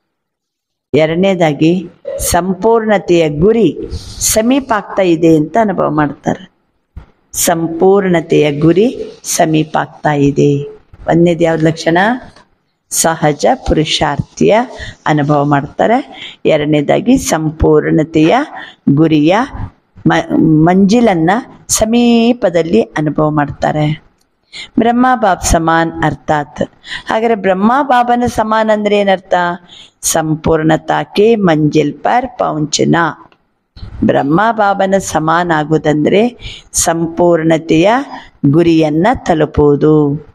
ಎರಡನೇದಾಗಿ ಸಂಪೂರ್ಣತೆಯ ಗುರಿ ಸಮೀಪ ಆಗ್ತಾ ಇದೆ ಅಂತ ಅನುಭವ ಮಾಡ್ತಾರೆ ಸಂಪೂರ್ಣತೆಯ ಗುರಿ ಸಮೀಪ ಆಗ್ತಾ ಇದೆ ಒಂದನೇದು ಯಾವ್ದು ಲಕ್ಷಣ ಸಹಜ ಪುರುಷಾರ್ಥಿಯ ಅನುಭವ ಮಾಡ್ತಾರೆ ಎರಡನೇದಾಗಿ ಸಂಪೂರ್ಣತೆಯ ಗುರಿಯ ಮ ಮಂಜಿಲನ್ನ ಸಮೀಪದಲ್ಲಿ ಅನುಭವ ಮಾಡ್ತಾರೆ ಬ್ರಹ್ಮ ಬಾಬ್ ಸಮಾನ್ ಅರ್ಥಾತ್ ಹಾಗಾದ್ರೆ ಬ್ರಹ್ಮ ಬಾಬನ ಸಮಾನ್ ಅಂದ್ರೆ ಏನರ್ಥ ಸಂಪೂರ್ಣತಾಕೆ ಮಂಜಿಲ್ ಪರ್ ಪೌಂಚನ ಬ್ರಹ್ಮ ಬಾಬನ ಸಮಾನ ಆಗುವುದಂದ್ರೆ ಸಂಪೂರ್ಣತೆಯ ಗುರಿಯನ್ನ ತಲುಪುವುದು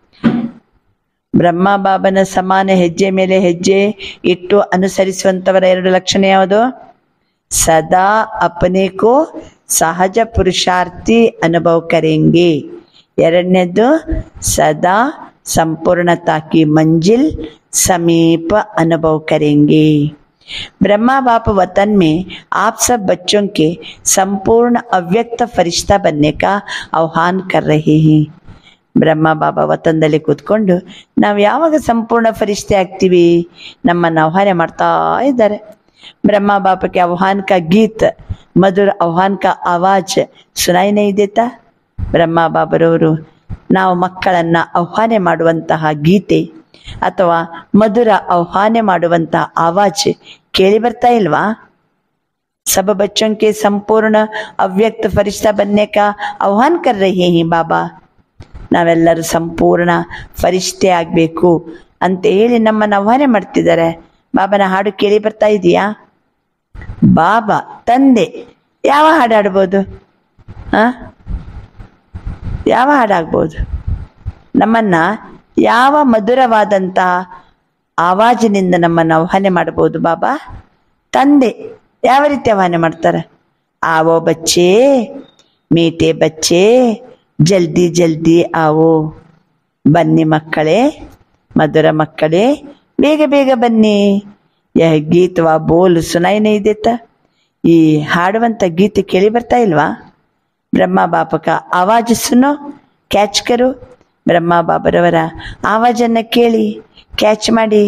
ಬ್ರಹ್ಮ ಬಾಬನ ಸಮಾನ ಹೆಜ್ಜೆ ಮೇಲೆ ಹೆಜ್ಜೆ ಇಟ್ಟು ಅನುಸರಿಸುವಂತವರ ಎರಡು ಲಕ್ಷಣ ಯಾವುದು ಸದಾ ಅಪನೆ ಕೋ ಸಹಜ ಪುರುಷಾರ್ಥಿ ಅನುಭವ ಕರೆಂಗೆ ಎರಡನೇದು ಸದಾ संपूर्णता की मंजिल समीप अनुभव करेंगे ब्रह्मा बाप वतन में आप सब बच्चों के संपूर्ण अव्यक्त फरिश्ता बनने का आह्वान कर रहे हैं ಬ್ರಹ್ಮ ಬಾಬಾ ವತನದಲ್ಲಿ ಕೂತ್ಕೊಂಡು ನಾವು ಯಾವಾಗ ಸಂಪೂರ್ಣ ಫರಿಷ್ಠೆ ಆಗ್ತೀವಿ ನಮ್ಮನ್ನು ಆಹ್ವಾನ ಮಾಡ್ತಾ ಇದ್ದಾರೆ ಬ್ರಹ್ಮ बाप के आह्वान का गीत मधुर आह्वान का आवाज सुनाई नहीं देता ಬ್ರಹ್ಮ ಬಾಬರವರು ನಾವು ಮಕ್ಕಳನ್ನ ಆಹ್ವಾನ ಮಾಡುವಂತಹ ಗೀತೆ ಅಥವಾ ಮಧುರ ಆಹ್ವಾನ ಮಾಡುವಂತಹ ಆವಾಜ್ ಕೇಳಿ ಬರ್ತಾ ಇಲ್ವಾ सब बच्चों के संपूर्ण अव्यक्त फरिश्ता बनने का आह्वान कर रहे हैं बाबा ನಾವೆಲ್ಲರೂ ಸಂಪೂರ್ಣ ಫರಿಷ್ಠೆ ಆಗಬೇಕು ಅಂತ ಹೇಳಿ ನಮ್ಮನ್ನು ಆಹ್ವಾನ ಮಾಡ್ತಿದ್ದಾರೆ ಬಾಬನ ಹಾಡು ಕೇಳಿ ಬರ್ತಾ ಇದೆಯಾ ಬಾಬಾ ತಂದೆ ಯಾವ ಹಾಡು ಹಾಡ್ಬೋದು ಹಾ ಯಾವ ಹಾಡಾಗ್ಬೋದು ನಮ್ಮನ್ನ ಯಾವ ಮಧುರವಾದಂತಹ ಆವಾಜಿನಿಂದ ನಮ್ಮನ್ನು ಆಹ್ವಾನ ಮಾಡಬಹುದು ಬಾಬಾ ತಂದೆ ಯಾವ ರೀತಿ ಆಹ್ವಾನ ಮಾಡ್ತಾರೆ ಆವೋ ಬಚ್ಚೆ ಮೀಟೆ ಬಚ್ಚೆ ಜಲ್ದಿ ಜಲ್ದಿ ಆವೋ ಬನ್ನಿ ಮಕ್ಕಳೇ ಮಧುರ ಮಕ್ಕಳೇ ಬೇಗ ಬೇಗ ಬನ್ನಿ ಯಹ ಗೀತವಾ ಬೋಲ್ ಸುನಾಯಿ ನೈ ದೇತಾ ಈ ಹಾಡುವಂಥ ಗೀತೆ ಕೇಳಿ ಬರ್ತಾ ಇಲ್ವಾ ಬ್ರಹ್ಮ ಬಾಪಕ ಆವಾಜ್ ಸುನೋ ಕ್ಯಾಚ್ ಕರು ಬ್ರಹ್ಮ ಬಾಬರವರ ಆವಾಜನ್ನು ಕೇಳಿ ಕ್ಯಾಚ್ ಮಾಡಿ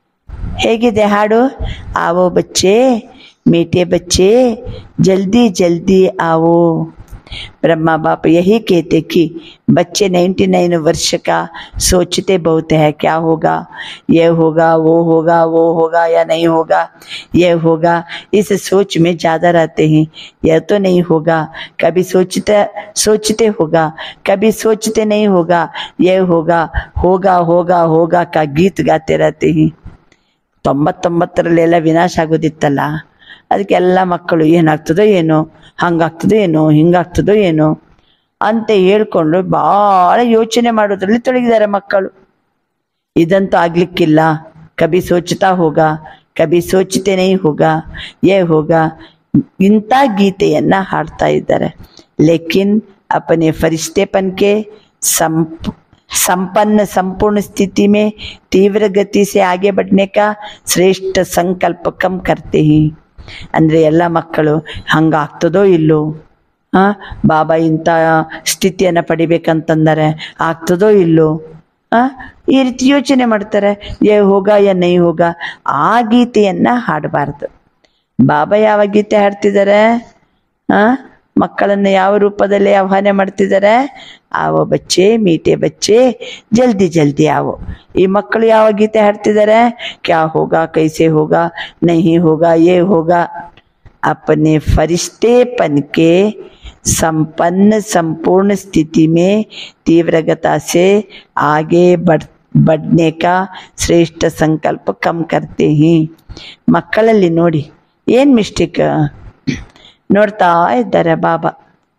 ಹೇಗಿದೆ ಹಾಡು आवो बच्चे मीठे बच्चे जल्दी जल्दी आओ ब्रह्मा बाप यही कहते कि बच्चे 99 वर्ष का सोचते बहुत है क्या होगा ये होगा वो होगा वो होगा या नहीं होगा ये होगा इस सोच में ज़्यादा रहते हैं यह तो नहीं होगा कभी सोचते सोचते होगा कभी सोचते नहीं होगा ये होगा होगा होगा होगा का गीत गाते रहते हैं ತೊಂಬತ್ತೊಂಬತ್ತರಲ್ಲೆಲ್ಲ ವಿನಾಶ ಆಗೋದಿತ್ತಲ್ಲ ಅದಕ್ಕೆಲ್ಲ ಮಕ್ಕಳು ಏನಾಗ್ತದೋ ಏನೋ ಹಂಗಾಗ್ತದೋ ಏನೋ ಹಿಂಗಾಗ್ತದೋ ಏನೋ ಅಂತ ಹೇಳ್ಕೊಂಡು ಭಾಳ ಯೋಚನೆ ಮಾಡೋದ್ರಲ್ಲಿ ತೊಡಗಿದ್ದಾರೆ ಮಕ್ಕಳು ಇದಂತೂ ಆಗ್ಲಿಕ್ಕಿಲ್ಲ ಕಬಿ ಸೋಚತಾ ಹೋಗ ಕಬಿ ಸೋಚತೆ ನೈ ಹೋಗ ಏ ಹೋಗ ಇಂಥ ಗೀತೆಯನ್ನ ಹಾಡ್ತಾ ಇದ್ದಾರೆ ಲೇಕಿನ್ अपने फरिश्तेपन के संप संपन्न संपूर्ण स्थिति में तीव्र गति से आगे बढ़ने का ಶ್ರೇಷ್ಠ ಸಂಕಲ್ಪ ಕಮ್ करते हैं ಅಂದರೆ ಎಲ್ಲ ಮಕ್ಕಳು ಹಂಗಾಗ್ತದೋ ಇಲ್ಲೋ ಆ ಬಾಬಾ ಇಂಥ ಸ್ಥಿತಿಯನ್ನು ಪಡಿಬೇಕಂತಂದರೆ ಆಗ್ತದೋ ಇಲ್ಲೋ ಆ ಈ ರೀತಿ ಯೋಚನೆ ಮಾಡ್ತಾರೆ ಏ ಹೋಗ ಯಾ ನೈ ಹೋಗ ಆ ಗೀತೆಯನ್ನ ಹಾಡಬಾರ್ದು ಬಾಬಾ ಯಾವ ಗೀತೆ ಹಾಡ್ತಿದ್ದಾರೆ ಆ ಮಕ್ಕಳನ್ನು ಯಾವ ರೂಪದಲ್ಲಿ ಆಹ್ವಾನ ಮಾಡ್ತಿದ್ದಾರೆ ಆವೋ ಬಚ್ಚೆ ಮೀಟೆ ಬಚ್ಚೆ ಜಲ್ದಿ ಜಲ್ದಿ ಆವೋ ಈ ಮಕ್ಕಳು ಯಾವ ಗೀತೆ ಹಾಡ್ತಿದ್ದಾರೆ ಕ್ಯಾ ಹೋಗ ಕೈಸೆ ಹೋಗ ನಹಿ ಹೋಗ ಯೇ ಹೋಗ अपने फरिश्तेपन के संपन्न संपूर्ण स्थिति में तीव्रगता से आगे बढ़ बढ़ने का ಶ್ರೇಷ್ಠ ಸಂಕಲ್ಪ ಕಮ್ करते हैं ಮಕ್ಕಳಲ್ಲಿ ನೋಡಿ ಏನು ಮಿಸ್ಟೇಕ್ ನೋಡ್ತಾ ಇದ್ದಾರೆ ಬಾಬಾ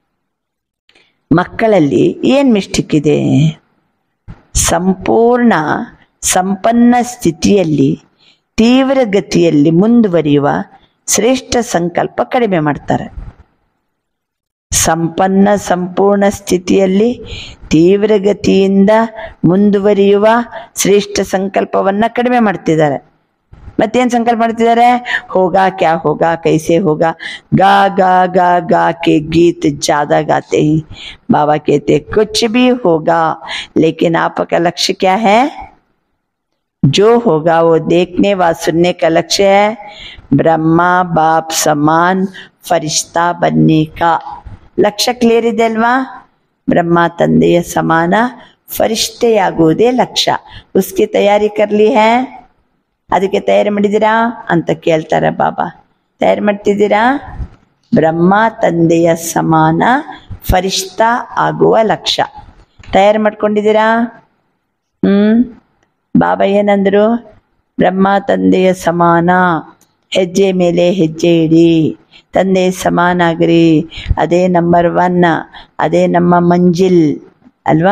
ಮಕ್ಕಳಲ್ಲಿ ಏನು ಮಿಸ್ಟೇಕ್ ಇದೆ ಸಂಪೂರ್ಣ ಸಂಪನ್ನ ಸ್ಥಿತಿಯಲ್ಲಿ ತೀವ್ರ ಗತಿಯಲ್ಲಿ ಮುಂದುವರಿಯುವ ಶ್ರೇಷ್ಠ ಸಂಕಲ್ಪ ಕಡಿಮೆ ಮಾಡ್ತಾರೆ ಸಂಪನ್ನ ಸಂಪೂರ್ಣ ಸ್ಥಿತಿಯಲ್ಲಿ ತೀವ್ರ ಗತಿಯಿಂದ ಮುಂದುವರಿಯುವ ಶ್ರೇಷ್ಠ ಸಂಕಲ್ಪವನ್ನ ಕಡಿಮೆ ಮಾಡ್ತಿದ್ದಾರೆ ಮತ್ತೇನ್ ಸಂಕಲ್ಪ ಮಾಡ್ತಿದ್ದಾರೆ ಹೋಗಾ ಕ್ಯಾ ಹೋಗಾ ಕೈಸೆ ಹೋಗಾ गा गा गा गा के गीत ज्यादा गाते हैं बाबा कहते कुछ भी होगा लेकिन आपका लक्ष्य क्या है जो होगा वो देखने व सुनने का लक्ष्य है ब्रह्मा बाप समान फरिश्ता बनने का ಲಕ್ಷ್ಯ ಕ್ಲಿಯರ್ ಇದೆ ಅಲ್ವಾ ಬ್ರಹ್ಮ ತಂದೆಯ ಸಮಾನ ಫರಿಷ್ಠೆಯಾಗುವುದೇ ಲಕ್ಷ್ಯ ಉಸ್ಕಿ ತಯಾರಿ ಕರ್ಲಿ ಹೇ ಅದಕ್ಕೆ ತಯಾರಿ ಮಾಡಿದ್ದೀರಾ ಅಂತ ಕೇಳ್ತಾರೆ ಬಾಬಾ ತಯಾರಿ ಮಾಡ್ತಿದ್ದೀರಾ ಬ್ರಹ್ಮ ತಂದೆಯ ಸಮಾನ ಫರಿಷ್ಠ ಆಗುವ ಲಕ್ಷ್ಯ ತಯಾರಿ ಮಾಡ್ಕೊಂಡಿದ್ದೀರಾ ಹ್ಮ್ ಬಾಬಾ ಏನಂದ್ರು ಬ್ರಹ್ಮ ತಂದೆಯ ಸಮಾನ ಹೆಜ್ಜೆ ಮೇಲೆ ಹೆಜ್ಜೆ ಇಡಿ ತಂದೆ ಸಮಾನಾಗ್ರಿ ಅದೇ ನಂಬರ್ ಒನ್ ಅದೇ ನಮ್ಮ ಮಂಜಿಲ್ ಅಲ್ವಾ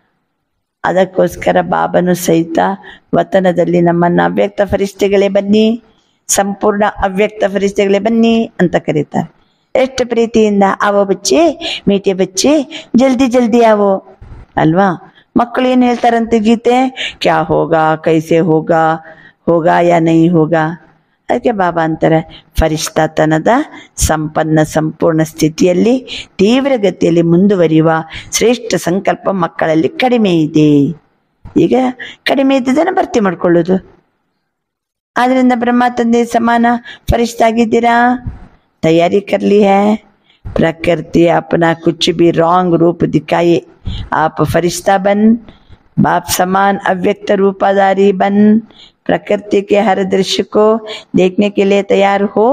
ಅದಕ್ಕೋಸ್ಕರ ಬಾಬನು ಸಹಿತ ವತನದಲ್ಲಿ ನಮ್ಮನ್ನ ಅವ್ಯಕ್ತ ಫರಿಷ್ಠೆಗಳೇ ಬನ್ನಿ ಸಂಪೂರ್ಣ ಅವ್ಯಕ್ತ ಫರಿಷ್ಠೆಗಳೇ ಬನ್ನಿ ಅಂತ ಕರೀತಾರೆ ಎಷ್ಟು ಪ್ರೀತಿಯಿಂದ ಆವೋ ಬಚ್ಚೆ ಮೀಟೆ ಬಚ್ಚೆ ಜಲ್ದಿ ಜಲ್ದಿ ಆವೋ ಅಲ್ವಾ ಮಕ್ಕಳು ಏನು ಹೇಳ್ತಾರಂತೆ ಗೀತೆ ಕ್ಯಾ ಹೋಗಾ ಕೈಸೆ ಹೋಗಾ ಹೋಗಾ ಯಾ ನೈ ಹೋಗಾ ಅದಕ್ಕೆ ಬಾಬಾ ಅಂತಾರೆ ಫರಿಷ್ಠತನದ ಸಂಪನ್ನ ಸಂಪೂರ್ಣ ಸ್ಥಿತಿಯಲ್ಲಿ ತೀವ್ರ ಗತಿಯಲ್ಲಿ ಮುಂದುವರಿಯುವ ಶ್ರೇಷ್ಠ ಸಂಕಲ್ಪ ಮಕ್ಕಳಲ್ಲಿ ಕಡಿಮೆ ಇದೆ ಈಗ ಕಡಿಮೆ ಇದ್ದದನ್ನು ಭರ್ತಿ ಮಾಡ್ಕೊಳ್ಳೋದು ಆದ್ರಿಂದ ಬ್ರಹ್ಮ ತಂದೆ ಸಮಾನ ಫರಿಷ್ಠ ಆಗಿದ್ದೀರಾ तैयारी कर ली है प्रकृति अपना कुछ भी रॉन्ग रूप दिखाए आप फरिश्ता बन बाप समान अव्यक्त रूपाधारी बन प्रकृति के हर दृश्य को देखने के लिए तैयार हो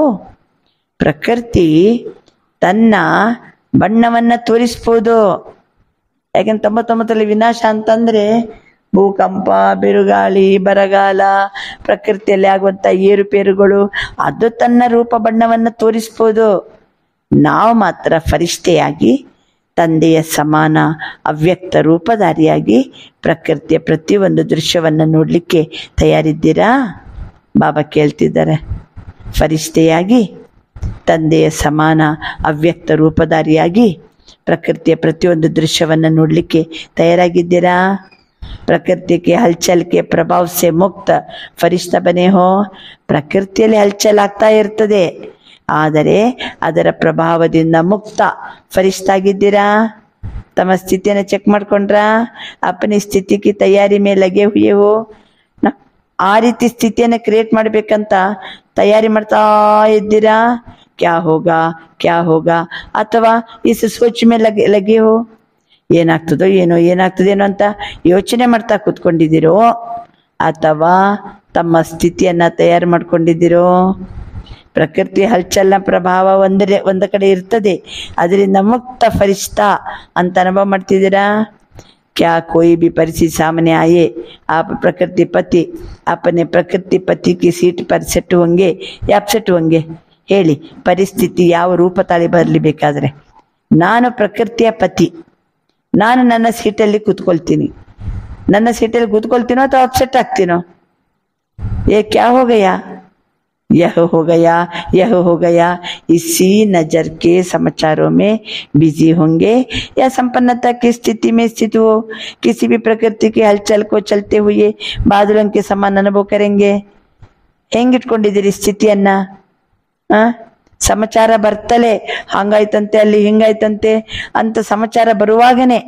ಪ್ರಕೃತಿ ತನ್ನ ಬಣ್ಣವನ್ನ ತೋರಿಸ್ಬೋದು ಯಾಕೆಂದ್ರೆ ತೊಂಬತ್ತೊಂಬತ್ತರಲ್ಲಿ ವಿನಾಶ ಅಂತಂದ್ರೆ ಭೂಕಂಪ ಬಿರುಗಾಳಿ ಬರಗಾಲ ಪ್ರಕೃತಿಯಲ್ಲಿ ಆಗುವಂತ ಏರುಪೇರುಗಳು ಅದು ತನ್ನ ರೂಪ ಬಣ್ಣವನ್ನು ತೋರಿಸ್ಬೋದು ನಾವು ಮಾತ್ರ ಫರಿಷ್ಠೆಯಾಗಿ ತಂದೆಯ ಸಮಾನ ಅವ್ಯಕ್ತ ರೂಪಧಾರಿಯಾಗಿ ಪ್ರಕೃತಿಯ ಪ್ರತಿಯೊಂದು ದೃಶ್ಯವನ್ನು ನೋಡಲಿಕ್ಕೆ ತಯಾರಿದ್ದೀರಾ ಬಾಬಾ ಕೇಳ್ತಿದ್ದಾರೆ ಫರಿಷ್ಠೆಯಾಗಿ ತಂದೆಯ ಸಮಾನ ಅವ್ಯಕ್ತ ರೂಪಧಾರಿಯಾಗಿ ಪ್ರಕೃತಿಯ ಪ್ರತಿಯೊಂದು ದೃಶ್ಯವನ್ನು ನೋಡಲಿಕ್ಕೆ ತಯಾರಾಗಿದ್ದೀರಾ प्रकृति के हलचल के प्रभाव से मुक्त ಫರಿಷ್ಠ ಬನೆ ಹೋ ಪ್ರಕೃತಿಯಲ್ಲಿ ಹಲ್ಚಲ್ ಆಗ್ತಾ ಇರ್ತದೆ ಆದರೆ ಅದರ ಪ್ರಭಾವದಿಂದ ಮುಕ್ತ ಫರಿಷ್ಠಾಗಿದ್ದೀರಾ ತಮ್ಮ ಸ್ಥಿತಿಯನ್ನು ಚೆಕ್ ಮಾಡ್ಕೊಂಡ್ರಾ ಅಪ್ಪನಿ ಸ್ಥಿತಿಗೆ ತಯಾರಿ ಮೇಲೆ ಲಗೆ ಹುಯೆ ಹೋ ನ- ಆ ರೀತಿ ಸ್ಥಿತಿಯನ್ನು ಕ್ರಿಯೇಟ್ ಮಾಡ್ಬೇಕಂತ ತಯಾರಿ ಮಾಡ್ತಾ ಇದ್ದೀರಾ ಕ್ಯಾ ಹೋಗಾ ಕ್ಯಾ ಹೋಗಾ ಅಥವಾ ಇಸ್ ಸೋಚ್ ಮೇಲೆ ಲಗೆ ಲಗೆ ಹೋ ಏನಾಗ್ತದೋ ಏನೋ ಏನಾಗ್ತದೇನೋ ಅಂತ ಯೋಚನೆ ಮಾಡ್ತಾ ಕೂತ್ಕೊಂಡಿದ್ದೀರೋ ಅಥವಾ ತಮ್ಮ ಸ್ಥಿತಿಯನ್ನ ತಯಾರು ಮಾಡ್ಕೊಂಡಿದ್ದೀರೋ ಪ್ರಕೃತಿ ಹಲ್ಚಲ್ನ ಪ್ರಭಾವ ಒಂದರೆ ಒಂದ ಕಡೆ ಇರ್ತದೆ ಅದರಿಂದ ಮುಕ್ತ ಫರಿಷ್ಠ ಅಂತ ಅನುಭವ ಮಾಡ್ತಿದ್ದೀರಾ क्या कोई भी परिस्थिति सामने आए आप प्रकृति पति अपने प्रकृति पति की सीट पर ಸೆಟ್ होंगे या ಅಪ್ಸೆಟ್ होंगे ಹೇಳಿ ಪರಿಸ್ಥಿತಿ ಯಾವ ರೂಪ ತಾಳಿ ಬರಲಿ ಬೇಕಾದ್ರೆ ನಾನು ಪ್ರಕೃತಿಯ ಪತಿ ನಾನು ನನ್ನ ಸೀಟಲ್ಲಿ ಕೂತ್ಕೊಳ್ತೀನಿ ನನ್ನ ಸೀಟಲ್ಲಿ ಕೂತ್ಕೊಳ್ತೀನೋ ಅಥವಾ ಅಪ್ಸೆಟ್ ಆಗ್ತೀನೋ ये क्या हो गया यह हो गया यह हो गया इसी नजर के समाचारों में बिजी होंगे या संपन्नता की स्थिति में स्थित हो किसी भी प्रकृति के हलचल को चलते हुए बादलों के समान अनुभव करेंगे ಹೆಂಗಿಟ್ಕೊಂಡಿದ್ದೀರಿ ಸ್ಥಿತಿಯನ್ನ ಆ ಸಮಾಚಾರ ಬರ್ತಲೇ ಹಂಗಾಯ್ತಂತೆ ಅಲ್ಲಿ ಹಿಂಗಾಯ್ತಂತೆ ಅಂತ ಸಮಾಚಾರ ಬರುವಾಗನೇ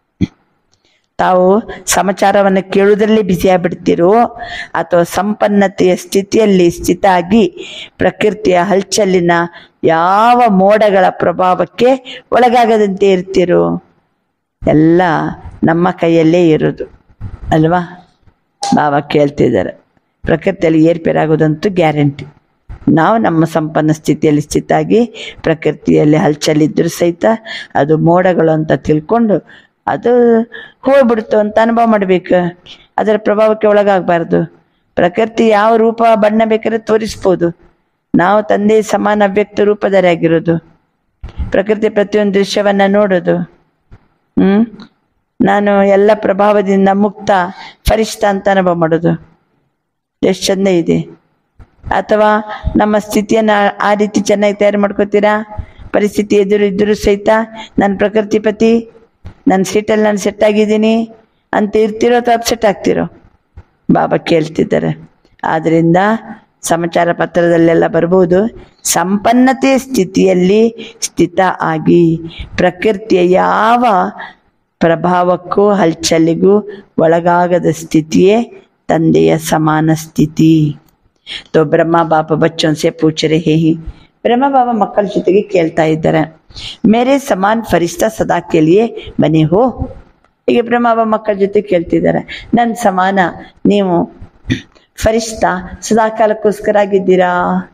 ತಾವು ಸಮಾಚಾರವನ್ನು ಕೇಳುವುದರಲ್ಲಿ ಬಿಸಿಯಾಗ್ಬಿಡ್ತೀರೋ ಅಥವಾ ಸಂಪನ್ನತೆಯ ಸ್ಥಿತಿಯಲ್ಲಿ ಸ್ಥಿತ ಆಗಿ ಪ್ರಕೃತಿಯ ಹಲ್ಚಲ್ಲಿನ ಯಾವ ಮೋಡಗಳ ಪ್ರಭಾವಕ್ಕೆ ಒಳಗಾಗದಂತೆ ಇರ್ತೀರೋ ಎಲ್ಲ ನಮ್ಮ ಕೈಯಲ್ಲೇ ಇರೋದು ಅಲ್ವಾ ಬಾಬಾ ಕೇಳ್ತಿದ್ದಾರೆ ಪ್ರಕೃತಿಯಲ್ಲಿ ಏರ್ಪೇರಾಗೋದಂತೂ ಗ್ಯಾರಂಟಿ ನಾವು ನಮ್ಮ ಸಂಪನ್ನ ಸ್ಥಿತಿಯಲ್ಲಿ ಸ್ಥಿತಾಗಿ ಪ್ರಕೃತಿಯಲ್ಲಿ ಹಲ್ಚಲಿದ್ದರೂ ಸಹಿತ ಅದು ಮೋಡಗಳು ಅಂತ ತಿಳ್ಕೊಂಡು ಅದು ಹೋಗ್ಬಿಡ್ತು ಅಂತ ಅನುಭವ ಮಾಡ್ಬೇಕು ಅದರ ಪ್ರಭಾವಕ್ಕೆ ಒಳಗಾಗಬಾರ್ದು ಪ್ರಕೃತಿ ಯಾವ ರೂಪ ಬಣ್ಣ ಬೇಕಾದ್ರೆ ತೋರಿಸ್ಬೋದು ನಾವು ತಂದೆ ಸಮಾನ ಅವ್ಯಕ್ತ ರೂಪದರಾಗಿರೋದು ಪ್ರಕೃತಿ ಪ್ರತಿಯೊಂದು ದೃಶ್ಯವನ್ನ ನೋಡೋದು ಹ್ಮ್ ನಾನು ಎಲ್ಲ ಪ್ರಭಾವದಿಂದ ಮುಕ್ತ ಫರಿಷ್ಠ ಅಂತ ಅನುಭವ ಮಾಡೋದು ಎಷ್ಟು ಚಂದ ಇದೆ ಅಥವಾ ನಮ್ಮ ಸ್ಥಿತಿಯನ್ನ ಆ- ಆ ರೀತಿ ಚೆನ್ನಾಗಿ ತಯಾರು ಮಾಡ್ಕೋತೀರಾ ಪರಿಸ್ಥಿತಿ ಎದುರು ಇದ್ದರೂ ಸಹಿತ ನನ್ನ ಪ್ರಕೃತಿ ಪತಿ ನನ್ನ ಸೀಟಲ್ಲಿ ನಾನು ಸೆಟ್ ಆಗಿದ್ದೀನಿ ಅಂತ ಇರ್ತಿರೋ ಅಥವಾ ಅಪ್ಸೆಟ್ ಆಗ್ತಿರೋ ಬಾಬಾ ಕೇಳ್ತಿದ್ದಾರೆ ಆದ್ರಿಂದ ಸಮಾಚಾರ ಪತ್ರದಲ್ಲೆಲ್ಲ ಬರ್ಬೋದು ಸಂಪನ್ನತೆ ಸ್ಥಿತಿಯಲ್ಲಿ ಸ್ಥಿತ ಆಗಿ ಪ್ರಕೃತಿಯ ಯಾವ ಪ್ರಭಾವಕ್ಕೂ ಹಲ್ಚಲಿಗೂ ಒಳಗಾಗದ ಸ್ಥಿತಿಯೇ ತಂದೆಯ ಸಮಾನ ಸ್ಥಿತಿ तो ब्रह्मा बाप बच्चों से पूछ रहे हैं ಬ್ರಹ್ಮ ಬಾಬಾ ಮಕ್ಕಳ ಜೊತೆಗೆ ಕೇಳ್ತಾ ಇದ್ದಾರೆ ಮೇರೆ ಸಮಾನ್ ಫರಿಷ್ಠ ಸದಾ ಕೇಳಿಯೇ ಬನ್ನಿ ಹೋ ಈಗ ಬ್ರಹ್ಮ ಬಾಬಾ ಮಕ್ಕಳ ಜೊತೆ ಕೇಳ್ತಿದ್ದಾರೆ ನನ್ನ ಸಮಾನ ನೀವು ಫರಿಷ್ಠ ಸದಾ ಕಾಲಕ್ಕೋಸ್ಕರ ಆಗಿದ್ದೀರಾ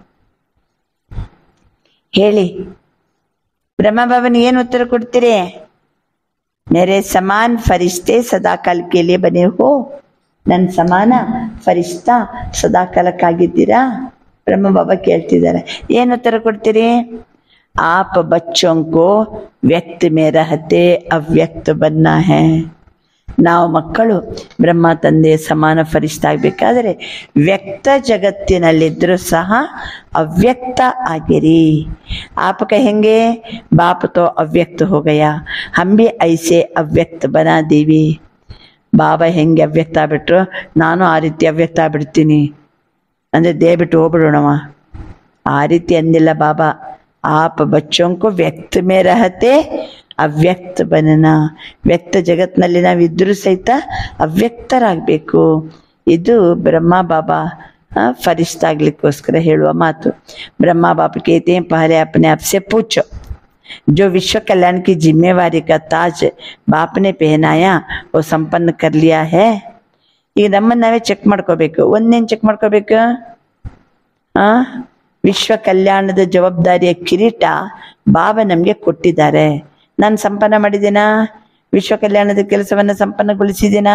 ಹೇಳಿ ಬ್ರಹ್ಮ ಬಾಬನ್ ಏನು ಉತ್ತರ ಕೊಡ್ತೀರಿ ಮೇರೆ ಸಮಾನ್ ಫರಿಷ್ಠೆ ಸದಾ ಕಾಲ ಕೇಳಿಯೇ ಬನ್ನಿ ಹೋ ನನ್ನ ಸಮಾನ ಫರಿಷ್ಠ ಸದಾ ಕಾಲಕ್ಕಾಗಿದ್ದೀರಾ ಬ್ರಹ್ಮ ಬಾಬಾ ಕೇಳ್ತಿದ್ದಾರೆ ಏನು ಉತ್ತರ ಕೊಡ್ತೀರಿ ಆಪ್ ಬಚ್ಚೋं को ವ್ಯಕ್ತ में रहते ಅವ್ಯಕ್ತ ಬನ್ನ है ನಾವು ಮಕ್ಕಳು ಬ್ರಹ್ಮ ತಂದೆ ಸಮಾನ ಫರಿಷ್ಠ ಆಗ್ಬೇಕಾದ್ರೆ ವ್ಯಕ್ತ ಜಗತ್ತಿನಲ್ಲಿದ್ದರೂ ಸಹ ಅವ್ಯಕ್ತ ಆಗಿರಿ आप कहेंगे बाप तो अव्यक्त हो गया हम भी ऐसे अव्यक्त बना देवी ಬಾಬಾ ಹೆಂಗೆ ಅವ್ಯಕ್ತ ಆಗ್ಬಿಟ್ರು ನಾನು ಆ ರೀತಿ ಅವ್ಯಕ್ತ ಆಗ್ಬಿಡ್ತೀನಿ ಅಂದ್ರೆ ದೇಹ ಬಿಟ್ಟು ಹೋಗ್ಬಿಡೋಣವ ಆ ರೀತಿ ಅಂದಿಲ್ಲ ಬಾಬಾ ಆಪ ಬಚ್ಚೋಂಕು ವ್ಯಕ್ತ ಮೇ ರಹತೆ ಅವ್ಯಕ್ತ ಬನನ ವ್ಯಕ್ತ ಜಗತ್ನಲ್ಲಿ ನಾವು ಇದ್ರೂ ಸಹಿತ ಅವ್ಯಕ್ತರಾಗಬೇಕು ಇದು ಬ್ರಹ್ಮ ಬಾಬಾ ಆ, ಫರಿಷ್ಠ ಆಗ್ಲಿಕ್ಕೋಸ್ಕರ ಹೇಳುವ ಮಾತು ಬ್ರಹ್ಮ ಬಾಪ कहते हैं पहले अपने आप से पूछो जो विश्व कल्याण की जिम्मेवारी का ताज बाप ने पहनाया वो संपन्न कर लिया है ಈಗ ನಮ್ಮನ್ನ ನಾವೇ ಚೆಕ್ ಮಾಡ್ಕೋಬೇಕು ಒಂದೇನ್ ಚೆಕ್ ಮಾಡ್ಕೋಬೇಕು ಆ ವಿಶ್ವ ಕಲ್ಯಾಣದ ಜವಾಬ್ದಾರಿಯ ಕಿರೀಟ ಬಾಬಾ ನಮ್ಗೆ ಕೊಟ್ಟಿದ್ದಾರೆ ನಾನು ಸಂಪನ್ನ ಮಾಡಿದ್ದೀನಾ ವಿಶ್ವ ಕಲ್ಯಾಣದ ಕೆಲಸವನ್ನ ಸಂಪನ್ನಗೊಳಿಸಿದ್ದೀನಾ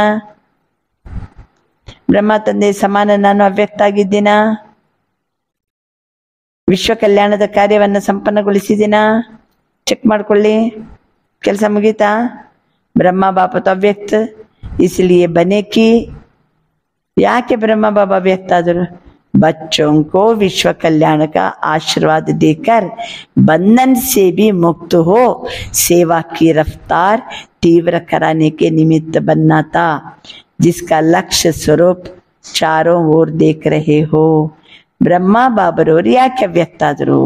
ಬ್ರಹ್ಮ ತಂದೆ ಸಮಾನ ನಾನು ಅವ್ಯಕ್ತ ಆಗಿದ್ದೀನಾ ವಿಶ್ವ ಕಲ್ಯಾಣದ ಕಾರ್ಯವನ್ನ ಸಂಪನ್ನಗೊಳಿಸಿದ್ದೀನಾ ಚೆಕ್ ಮಾಡ್ಕೊಳ್ಳಿ ಕೆಲಸ ಮುಗೀತಾ ಬ್ರಹ್ಮ ಬಾಪ तो ಅವ್ಯಕ್ತ इसलिए बने की ಯಾಕೆ ಬ್ರಹ್ಮ ಬಾಬಾ ವ್ಯಕ್ತ ಆದರು बच्चों को विश्व कल्याण का आशीर्वाद देकर बंधन से भी मुक्त हो सेवा की रफ्तार तीव्र कराने के निमित्त बनना था जिसका लक्ष्य स्वरूप चारों ओर देख रहे हो ಬ್ರಹ್ಮ ಬಾಬರವರು ಯಾಕೆ ಅವ್ಯಕ್ತ ಆದರು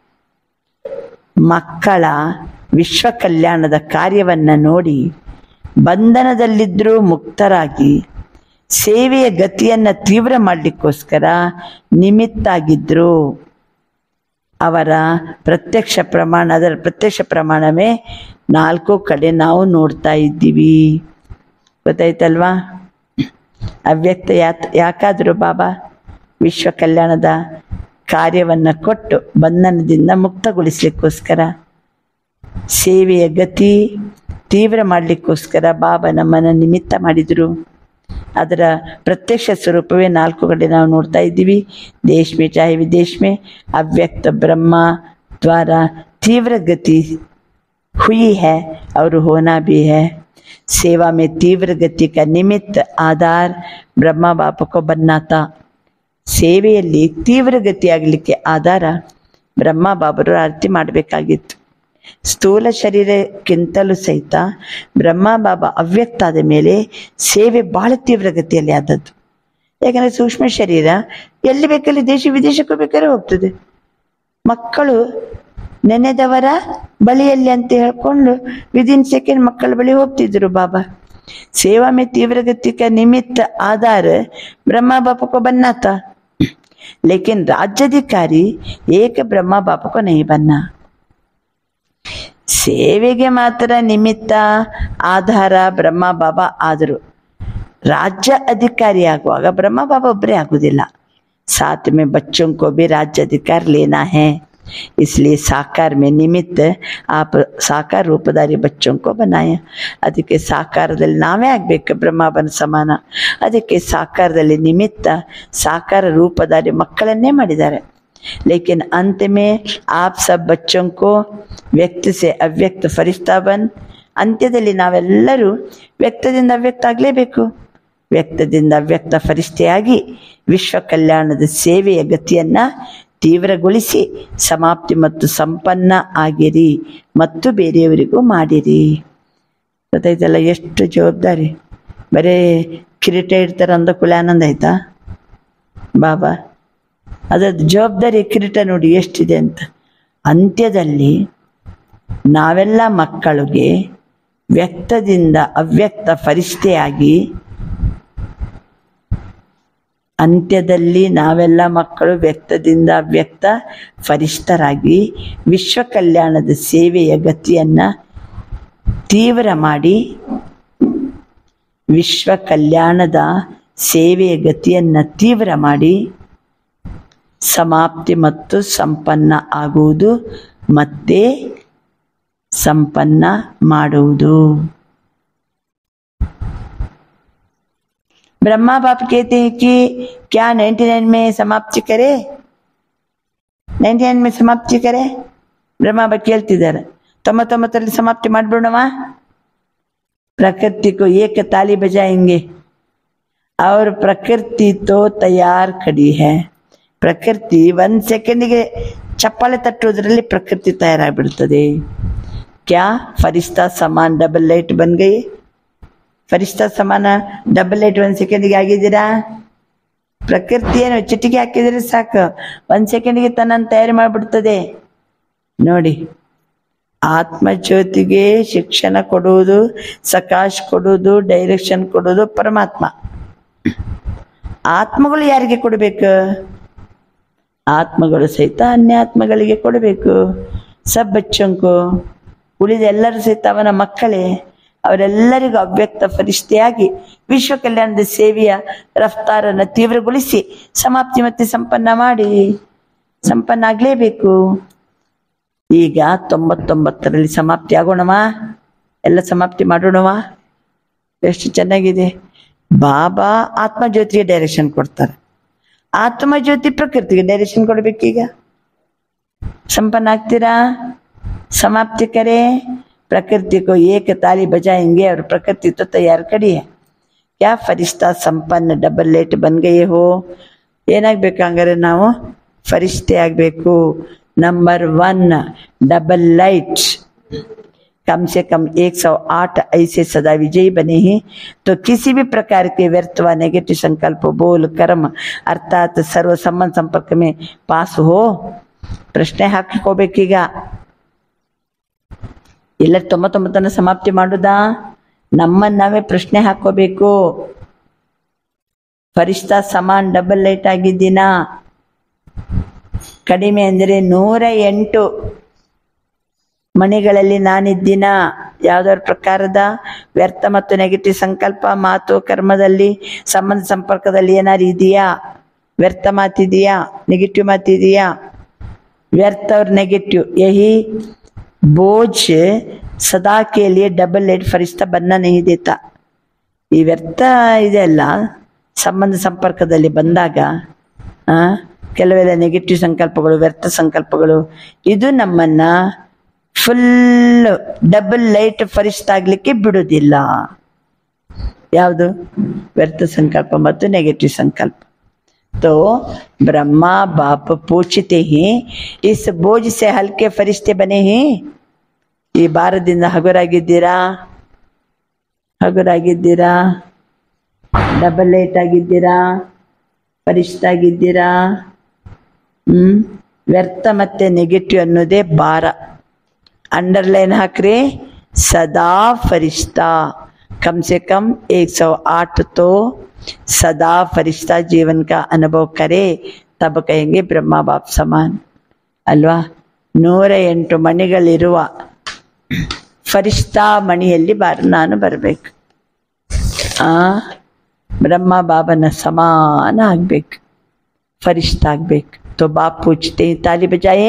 ಮಕ್ಕಳ ವಿಶ್ವ ಕಲ್ಯಾಣದ ಕಾರ್ಯವನ್ನ ನೋಡಿ ಬಂಧನದಲ್ಲಿದ್ದರೂ ಮುಕ್ತರಾಗಿ ಸೇವೆಯ ಗತಿಯನ್ನ ತೀವ್ರ ಮಾಡಲಿಕ್ಕೋಸ್ಕರ ನಿಮಿತ್ತಾಗಿದ್ರು ಅವರ ಪ್ರತ್ಯಕ್ಷ ಪ್ರಮಾಣ ಅದರ ಪ್ರತ್ಯಕ್ಷ ಪ್ರಮಾಣವೇ ನಾಲ್ಕು ಕಡೆ ನಾವು ನೋಡ್ತಾ ಇದ್ದೀವಿ ಗೊತ್ತಾಯ್ತಲ್ವಾ ಅವ್ಯಕ್ತ ಯಾತ್ ಯಾಕಾದರೂ ಬಾಬಾ ವಿಶ್ವ ಕಲ್ಯಾಣದ ಕಾರ್ಯವನ್ನು ಕೊಟ್ಟು ಬಂಧನದಿಂದ ಮುಕ್ತಗೊಳಿಸ್ಲಿಕ್ಕೋಸ್ಕರ ಸೇವೆಯ ಗತಿ ತೀವ್ರ ಮಾಡಲಿಕ್ಕೋಸ್ಕರ ಬಾಬಾ ನಮ್ಮನ್ನು ನಿಮಿತ್ತ ಮಾಡಿದರು ಅದರ ಪ್ರತ್ಯಕ್ಷ ಸ್ವರೂಪವೇ ನಾಲ್ಕು ಕಡೆ ನಾವು ನೋಡ್ತಾ ಇದ್ದೀವಿ ದೇಶ ಮೇ ಚಾಹೆ ವಿದೇಶ ಮೇ ಅವ್ಯಕ್ತ ಬ್ರಹ್ಮ ದ್ವಾರ ತೀವ್ರ ಗತಿ हुई है और होना भी है सेवा में तीव्र गति का निमित्त आधार ब्रह्मा बाप को बनना था ಸೇವೆಯಲ್ಲಿ ತೀವ್ರ ಗತಿಯಾಗಲಿಕ್ಕೆ ಆಧಾರ ಬ್ರಹ್ಮ ಬಾಬರು ಆರತಿ ಮಾಡಬೇಕಾಗಿತ್ತು ಸ್ಥೂಲ ಶರೀರಕ್ಕಿಂತಲೂ ಸಹಿತ ಬ್ರಹ್ಮ ಬಾಬಾ ಅವ್ಯಕ್ತ ಆದ ಮೇಲೆ ಸೇವೆ ಬಹಳ ತೀವ್ರ ಗತಿಯಲ್ಲಿ ಆದದ್ದು ಯಾಕಂದ್ರೆ ಸೂಕ್ಷ್ಮ ಶರೀರ ಎಲ್ಲಿ ಬೇಕಲ್ಲಿ ದೇಶ ವಿದೇಶಕ್ಕೂ ಬೇಕಾದ್ರೆ ಹೋಗ್ತದೆ ಮಕ್ಕಳು ನೆನೆದವರ ಬಳಿಯಲ್ಲಿ ಅಂತ ಹೇಳ್ಕೊಂಡು ವಿದಿನ್ ಸೆಕೆಂಡ್ ಮಕ್ಕಳ ಬಳಿ ಹೋಗ್ತಿದ್ರು ಬಾಬಾ सेवा में तीव्र गति का निमित्त आधार ब्रह्मा बाप को बनना था लेकिन राज्याधिकारी एक ब्रह्मा बाप को नहीं बनना ಸೇವೆಗೆ ಮಾತ್ರ ನಿಮಿತ್ತ ಆಧಾರ ಬ್ರಹ್ಮ ಬಾಬಾ ಆದರು ರಾಜ್ಯ ಅಧಿಕಾರಿ ಆಗುವಾಗ ಬ್ರಹ್ಮ ಬಾಬಾ ಒಬ್ಬರೇ ಆಗುವುದಿಲ್ಲ साथ में बच्चों को भी राज्य अधिकार लेना है इसलिए साकार में निमित्त आप ಸಾಕಾರ ರೂಪಧಾರಿ ಬಚ್ಚೋं को बनाए ಅದಕ್ಕೆ ಸಾಕಾರದಲ್ಲಿ ನಾವೇ ಆಗ್ಬೇಕು ಬ್ರಹ್ಮಾಬನ ಸಮಾನ ಅದಕ್ಕೆ ಸಾಕಾರದಲ್ಲಿ ನಿಮಿತ್ತ ಸಾಕಾರ ರೂಪಧಾರಿ ಮಕ್ಕಳನ್ನೇ ಮಾಡಿದ್ದಾರೆ लेकिन अंत में आप सब बच्चों को व्यक्त से ಅವ್ಯಕ್ತ ಫರಿಸ್ತಾ ಬನ್ ಅಂತ್ಯದಲ್ಲಿ ನಾವೆಲ್ಲರೂ ವ್ಯಕ್ತದಿಂದ ಅವ್ಯಕ್ತ ಆಗಲೇಬೇಕು ವ್ಯಕ್ತದಿಂದ ಅವ್ಯಕ್ತ ಫರಿಷ್ಠೆಯಾಗಿ ವಿಶ್ವ ಕಲ್ಯಾಣದ ಸೇವೆಯ ಗತಿಯನ್ನ ತೀವ್ರಗೊಳಿಸಿ ಸಮಾಪ್ತಿ ಮತ್ತು ಸಂಪನ್ನ ಆಗಿರಿ ಮತ್ತು ಬೇರೆಯವರಿಗೂ ಮಾಡಿರಿ ಗೊತ್ತಾಯ್ತಲ್ಲ ಎಷ್ಟು ಜವಾಬ್ದಾರಿ ಬರೇ ಕಿರೀಟ ಇಡ್ತಾರೆ ಅಂದ ಕುಲ ಆನಂದ ಆಯ್ತಾ ಬಾಬಾ ಅದರದ್ದು ಜವಾಬ್ದಾರಿ ಕಿರೀಟ ನೋಡಿ ಎಷ್ಟಿದೆ ಅಂತ ಅಂತ್ಯದಲ್ಲಿ ನಾವೆಲ್ಲ ಮಕ್ಕಳಿಗೆ ವ್ಯಕ್ತದಿಂದ ಅವ್ಯಕ್ತ ಫರಿಷ್ಠೆಯಾಗಿ ಅಂತ್ಯದಲ್ಲಿ ನಾವೆಲ್ಲ ಮಕ್ಕಳು ವ್ಯಕ್ತದಿಂದ ಅವ್ಯಕ್ತ ಫರಿಷ್ಠರಾಗಿ ವಿಶ್ವ ಕಲ್ಯಾಣದ ಸೇವೆಯ ಗತಿಯನ್ನ ತೀವ್ರ ಮಾಡಿ ವಿಶ್ವ ಕಲ್ಯಾಣದ ಸೇವೆಯ ಗತಿಯನ್ನ ತೀವ್ರ ಮಾಡಿ ಸಮಾಪ್ತಿ ಮತ್ತು ಸಂಪನ್ನ ಆಗುವುದು ಮತ್ತೆ ಸಂಪನ್ನ ಮಾಡುವುದು ब्रह्मा बाप कहते हैं कि क्या 99 में समाप्ति करे 99 में समाप्ति करे ಬ್ರಹ್ಮ ಬಾಬಾ ಕೇಳ್ತಿದ್ದಾರೆ ತೊಂಬತ್ತೊಂಬತ್ತರಲ್ಲಿ ಸಮಾಪ್ತಿ ಮಾಡ್ಬಿಡೋಣವ प्रकृति को एक ताली बजाएंगे और ಪ್ರಕೃತಿ तो तैयार खड़ी है ಪ್ರಕೃತಿ ಒಂದ್ ಸೆಕೆಂಡಿಗೆ ಚಪ್ಪಾಳೆ ತಟ್ಟುವುದರಲ್ಲಿ ಪ್ರಕೃತಿ ತಯಾರಾಗ್ಬಿಡ್ತದೆ ಕ್ಯಾ ಫರಿಸ್ತಾ ಸಮಾನ್ ಡಬಲ್ ಲೈಟ್ ಬನ್ ಗೈ ಫರಿಷ್ಠ ಸಮಾನ ಡಬಲ್ ಲೈಟ್ ಒಂದ್ ಸೆಕೆಂಡಿಗೆ ಆಗಿದ್ದೀರಾ ಪ್ರಕೃತಿ ಏನು ಚಿಟಿಕೆ ಹಾಕಿದ್ರೆ ಸಾಕು ಒಂದ್ ಸೆಕೆಂಡಿಗೆ ತನ್ನನ್ನು ತಯಾರಿ ಮಾಡಿಬಿಡ್ತದೆ ನೋಡಿ ಆತ್ಮ ಜ್ಯೋತಿಗೆ ಶಿಕ್ಷಣ ಕೊಡುವುದು ಸಕಾಶ್ ಕೊಡುವುದು ಡೈರೆಕ್ಷನ್ ಕೊಡುವುದು ಪರಮಾತ್ಮ ಆತ್ಮಗಳು ಯಾರಿಗೆ ಕೊಡಬೇಕು ಆತ್ಮಗಳು ಸಹಿತ ಅನ್ಯಾತ್ಮಗಳಿಗೆ ಕೊಡಬೇಕು ಸಬ್ ಬಚ್ಚಂಕು ಉಳಿದ ಎಲ್ಲರೂ ಸಹಿತ ಅವನ ಮಕ್ಕಳೇ ಅವರೆಲ್ಲರಿಗೂ ಅವ್ಯಕ್ತ ಫರಿಷ್ಠೆಯಾಗಿ ವಿಶ್ವ ಕಲ್ಯಾಣದ ಸೇವೆಯ ರಫ್ತಾರನ್ನು ತೀವ್ರಗೊಳಿಸಿ ಸಮಾಪ್ತಿ ಮತ್ತೆ ಸಂಪನ್ನ ಮಾಡಿ ಸಂಪನ್ನ ಆಗ್ಲೇಬೇಕು ಈಗ ತೊಂಬತ್ತೊಂಬತ್ತರಲ್ಲಿ ಸಮಾಪ್ತಿ ಆಗೋಣವಾ ಎಲ್ಲ ಸಮಾಪ್ತಿ ಮಾಡೋಣವಾ ಎಷ್ಟು ಚೆನ್ನಾಗಿದೆ ಬಾಬಾ ಆತ್ಮಜ್ಯೋತಿಗೆ ಡೈರೆಕ್ಷನ್ ಕೊಡ್ತಾರೆ ಆತ್ಮಜ್ಯೋತಿ ಪ್ರಕೃತಿಗೆ ಡೈರೆಕ್ಷನ್ ಕೊಡ್ಬೇಕೀಗ ಸಂಪನ್ನ ಆಗ್ತೀರಾ समाप्ति करें प्रकृति को एक ताली बजाएंगे और प्रकृति तो तैयार खड़ी है क्या फरिश्ता ಸಂಪನ್ನ ಡಬಲ್ ಲೈಟ್ ಬನ್ ಗಯೇ ಹೋ ಏನಾಗ್ಬೇಕು ಹಂಗಾರೆ ನಾವು ಫರಿಷ್ಠೆ ಆಗಬೇಕು ನಂಬರ್ ಒನ್ ಡಬಲ್ ಲೈಟ್ कम से कम 108 ऐसे सदा विजयी बने हैं तो किसी भी प्रकार के व्यर्थ व नेगेटिव संकल्प बोल कर्म अर्थात सर्व संबंध संपर्क में पास हो ಪ್ರಶ್ನೆ ಹಾಕಿಕೋಬೇಕೀಗ ಇಲ್ಲ ತೊಂಬತ್ತೊಂಬತ್ತನ್ನು ಸಮಾಪ್ತಿ ಮಾಡುದಾ ನಮ್ಮನ್ನ ನಾವೇ ಪ್ರಶ್ನೆ ಹಾಕೋಬೇಕು ಫರಿಷ್ಠ ಸಮಾನ್ ಡಬಲ್ ಲೈಟ್ ಆಗಿದ್ದೀನಾ ಕಡಿಮೆ ಅಂದರೆ ನೂರ ಎಂಟು ಮಣಿಗಳಲ್ಲಿ ನಾನಿದ್ದೀನ ಯಾವ್ದಾದ್ರು ಪ್ರಕಾರದ ವ್ಯರ್ಥ ಮತ್ತು ನೆಗೆಟಿವ್ ಸಂಕಲ್ಪ ಮಾತು ಕರ್ಮದಲ್ಲಿ ಸಂಬಂಧ ಸಂಪರ್ಕದಲ್ಲಿ ಏನಾದ್ರು ಇದೆಯಾ ವ್ಯರ್ಥ ಮಾತಿದೆಯಾ ನೆಗೆಟಿವ್ ಮಾತಿದೆಯಾ व्यर्थ और नेगेटिव यही बोझ सदा के लिए डबल लेड फरिश्ता बनना नहीं देता ಈ ವ್ಯರ್ಥ ಇದೆಲ್ಲ ಸಂಬಂಧ ಸಂಪರ್ಕದಲ್ಲಿ ಬಂದಾಗ ಆ, ಕೆಲವೆಲ್ಲ ನೆಗೆಟಿವ್ ಸಂಕಲ್ಪಗಳು ವ್ಯರ್ಥ ಸಂಕಲ್ಪಗಳು ಇದು ನಮ್ಮನ್ನ ಫುಲ್ ಡಬಲ್ ಲೈಟ್ ಫರಿಷ್ಠ ಆಗ್ಲಿಕ್ಕೆ ಬಿಡುವುದಿಲ್ಲ ಯಾವುದು ವ್ಯರ್ಥ ಸಂಕಲ್ಪ ಮತ್ತು ನೆಗೆಟಿವ್ ಸಂಕಲ್ಪ तो ब्रह्मा बाप पूछते हैं इस बोझ से हल्के फरिश्ते बने हैं ಈ ಭಾರದಿಂದ ಹಗುರಾಗಿದ್ದೀರಾ ಹಗುರಾಗಿದ್ದೀರಾ ಡಬಲ್ ಲೈಟ್ ಆಗಿದ್ದೀರಾ ಫರಿಷ್ಠ ಆಗಿದ್ದೀರಾ ಹ್ಮ್ ವ್ಯರ್ಥ ಮತ್ತೆ ನೆಗೆಟಿವ್ ಅನ್ನೋದೇ ಭಾರ अंडरलाइन हाकरे सदा फरिश्ता कम से कम 108 तो सदा फरिश्ता जीवन का अनुभव करे तब कहेंगे ब्रह्मा बाप समान ಅಲ್ವಾ ನೂರ ಎಂಟು ಮಣಿಗಳಿರುವ ಫರಿಷ್ಠಾ ಮಣಿಯಲ್ಲಿ ಬಾರ ನಾನು ಬರಬೇಕು ಆ ಬ್ರಹ್ಮ ಬಾಬನ ಸಮಾನ ಆಗ್ಬೇಕು फरिश्ता ಆಗ್ಬೇಕು तो बाप पूछते हैं ताली बजाए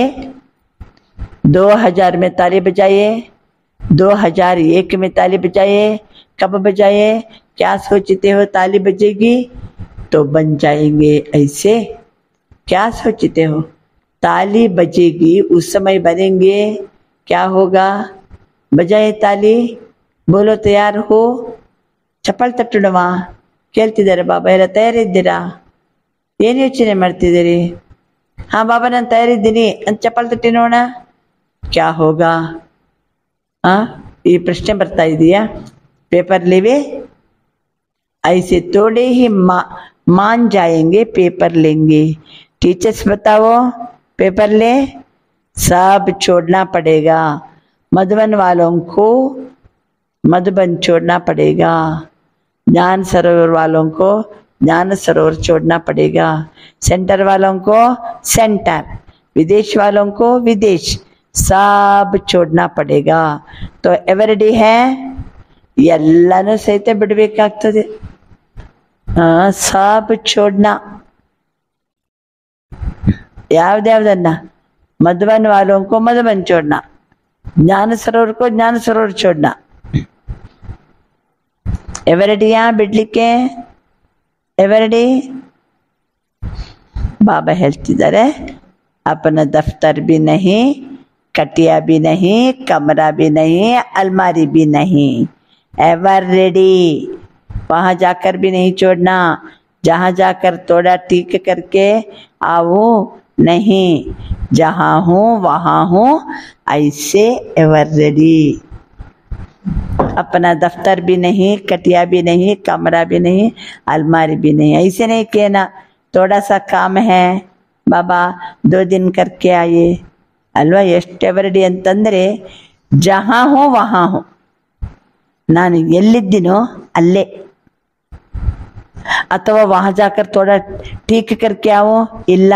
दो हजार में ताली बजाइए दो हजार एक में ताली बजाइए कब बजाइए क्या सोचते हो ताली बजेगी तो बन जाएंगे ऐसे क्या सोचते हो ताली बजेगी उस समय बनेंगे क्या होगा बजाए ताली बोलो तैयार हो ಚಪ್ಪಲ್ ತಟ್ಟುಣವ ಕೇಳ್ತಿದ್ದಾರೆ ಬಾಬಾ ಎಲ್ಲ ತಯಾರಿದ್ದೀರಾ ಏನು ಯೋಚನೆ ಮಾಡ್ತಿದ್ದೀರಿ ಹಾ ಬಾಬಾ ನಾನು ತಯಾರಿದ್ದೀನಿ ಅಂತ ಚಪ್ಪಲ್ ತಟ್ಟಿ ನೋಡೋಣ क्या होगा ಆ ಈ ಪ್ರಶ್ನೆ ಬರ್ತಾ ಇದೆಯಾ ಪೇಪರ್ ಲಿವೆ ऐसे थोड़े ही मा, मान जाएंगे पेपर लेंगे टीचर्स बताओ पेपर ले सब छोड़ना पड़ेगा मधुबन वालों को मधुबन छोड़ना पड़ेगा ज्ञान सरोवर वालों को ज्ञान सरोवर छोड़ना पड़ेगा सेंटर वालों को सेंटर विदेश वालों को विदेश सब छोड़ना पड़ेगा तो ಎವರಿಡಿ है ಎಲ್ಲನೂ ಸಹಿತ ಬಿಡಬೇಕಾಗ್ತದೆ ಆ, ಸಾಬ್ ಚೋಡ್ನ ಯಾವ್ದ್ಯಾವ್ದನ್ನ ಮಧುಬನ್ ವಾಲೋಂಕೋ ಮಧುಬನ್ ಚೋಡ್ನ ಜ್ಞಾನ ಸರೋವರ್ಕೋ ಜ್ಞಾನ ಸರೋವರ್ ಚೋಡ್ನ ಎವರಡಿಯಾ ಬಿಡ್ಲಿಕ್ಕೆ ಎವರಡಿ ಬಾಬಾ ಹೇಳ್ತಿದ್ದಾರೆ अपना दफ्तर भी नहीं कटिया भी नहीं कमरा भी नहीं अलमारी भी नहीं एवर रेडी वहाँ जाकर भी नहीं छोड़ना जहाँ जाकर थोड़ा ठीक करके आओ नहीं जहाँ हूँ वहाँ हूँ ऐसे एवर रेडी अपना दफ्तर भी नहीं कटिया भी नहीं कमरा भी नहीं अलमारी भी नहीं ऐसे नहीं कहना थोड़ा सा काम है ಬಾಬಾ ದೋ ದಿನ ಕರ್ಕೆ ಆಯೆ ಅಲ್ವಾ ಎಷ್ಟು ಎವರಡಿ ಅಂತಂದರೆ ಜಹಾ ಹೋ ವಹಾ ಹೋ ನಾನು ಎಲ್ಲಿದ್ದೀನೋ ಅಲ್ಲೇ ಅಥವಾ ವಹ ಜಾಕರ್ ಥೋड़ा ठीक करके आओ ಇಲ್ಲ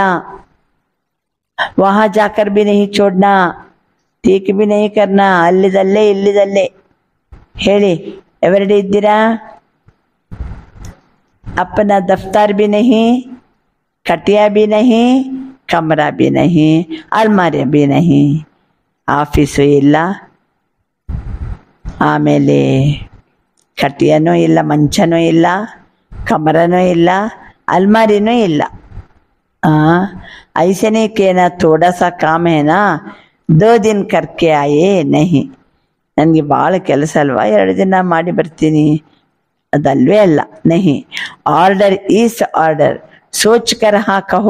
वहाँ जाकर भी नहीं छोड़ना ठीक भी नहीं करना ಅಲ್ಲಿದಲ್ಲೇ ಇಲ್ಲಿದಲ್ಲೇ ಹೇಳಿ ಎವರಡಿ ಇದ್ದೀರಾ अपना दफ्तर भी नहीं खटिया भी नहीं कमरा भी नहीं अलमारी भी नहीं ಆಫೀಸು ಇಲ್ಲ ಆಮೇಲೆ ಕಟಿಯನೂ ಇಲ್ಲ ಮಂಚನೂ ಇಲ್ಲ ಕಮರನೂ ಇಲ್ಲ ಅಲ್ಮಾರಿನೂ ಇಲ್ಲ ಆ, ऐसे नहीं कहना थोड़ा सा काम है ना दो दिन करके आए नहीं ನನಗೆ ಭಾಳ ಕೆಲಸ ಅಲ್ವಾ ಎರಡು ದಿನ ಮಾಡಿ ಬರ್ತೀನಿ ಅದಲ್ವೇ ಅಲ್ಲ ನಹಿ ಆರ್ಡರ್ ಈಸ್ ಆರ್ಡರ್ ಸೋಚ್ ಕರ್ ಹಾ ಕಹೋ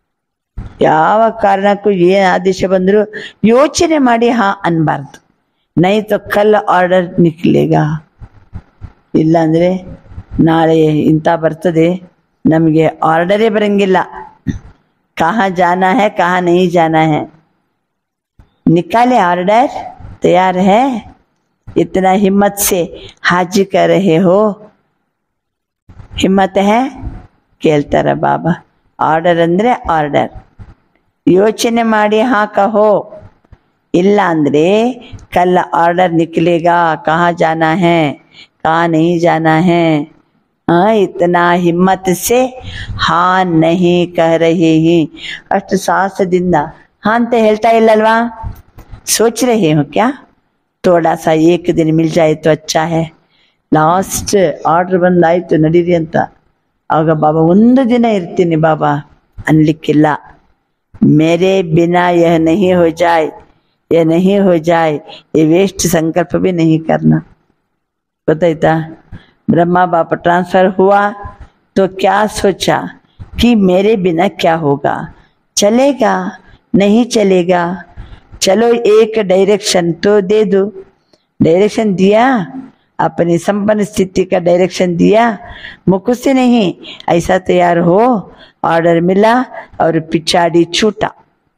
ಯಾವ ಕಾರಣಕ್ಕೂ ಏನು ಆದೇಶ ಬಂದರೂ ಯೋಚನೆ ಮಾಡಿ ಹಾ ಅನ್ಬಾರ್ದು ನೈ ತೊ ಕಲ್ ಆರ್ಡರ್ ನಿಕ್ಲೇಗಾ ಇಲ್ಲಾಂದ್ರೆ ನಾಳೆ ಇಂಥ ಬರ್ತದೆ ನಮಗೆ ಆರ್ಡರೇ ಬರಂಗಿಲ್ಲ ಕहाँ जाना है कहाँ नहीं जाना है निकाले ऑर्डर तैयार है इतना हिम्मत से हाजी कर रहे हो ಹಿಮ್ಮತ್ ಹೇ ಕೇಳ್ತಾರ ಬಾಬಾ ಆರ್ಡರ್ ಅಂದ್ರೆ ಆರ್ಡರ್ ಯೋಚನೆ ಮಾಡಿ ಹಾ ಕಹೋ ಇಲ್ಲ ಅಂದ್ರೆ ಕಲ್ ಆರ್ಡರ್ ನಿಕ್ಲೇಗಾ ಕहाँ जाना है कहाँ नहीं जाना है हाँ इतना हिम्मत से हाँ नहीं कह रहे ही ಅಷ್ಟು ಸಾಹಸದಿಂದ ಹಾ ಅಂತ ಹೇಳ್ತಾ ಇಲ್ಲಲ್ವಾ सोच रहे हो क्या थोड़ा सा एक दिन मिल जाए तो अच्छा है ಲಾಸ್ಟ್ ಆರ್ಡರ್ ಬಂದಾಯ್ತು ನಡೀರಿ ಅಂತ ಆವಾಗ ಬಾಬಾ ಒಂದು ದಿನ ಇರ್ತೀನಿ ಬಾಬಾ ಅನ್ಲಿಕ್ಕಿಲ್ಲ मेरे बिना यह नहीं हो जाए यह नहीं हो जाए ये वेस्ट संकल्प भी नहीं करना ಗೊತ್ತಾಯ್ತಾ ब्रह्मा बाप ट्रांसफर हुआ तो क्या सोचा कि मेरे बिना क्या होगा चलेगा नहीं चलेगा चलो एक डायरेक्शन तो दे दो डायरेक्शन दिया अपनी संपन्न स्थिति का डायरेक्शन दिया मुख से नहीं ऐसा तैयार हो ऑर्डर मिला और पिछाड़ी छूटा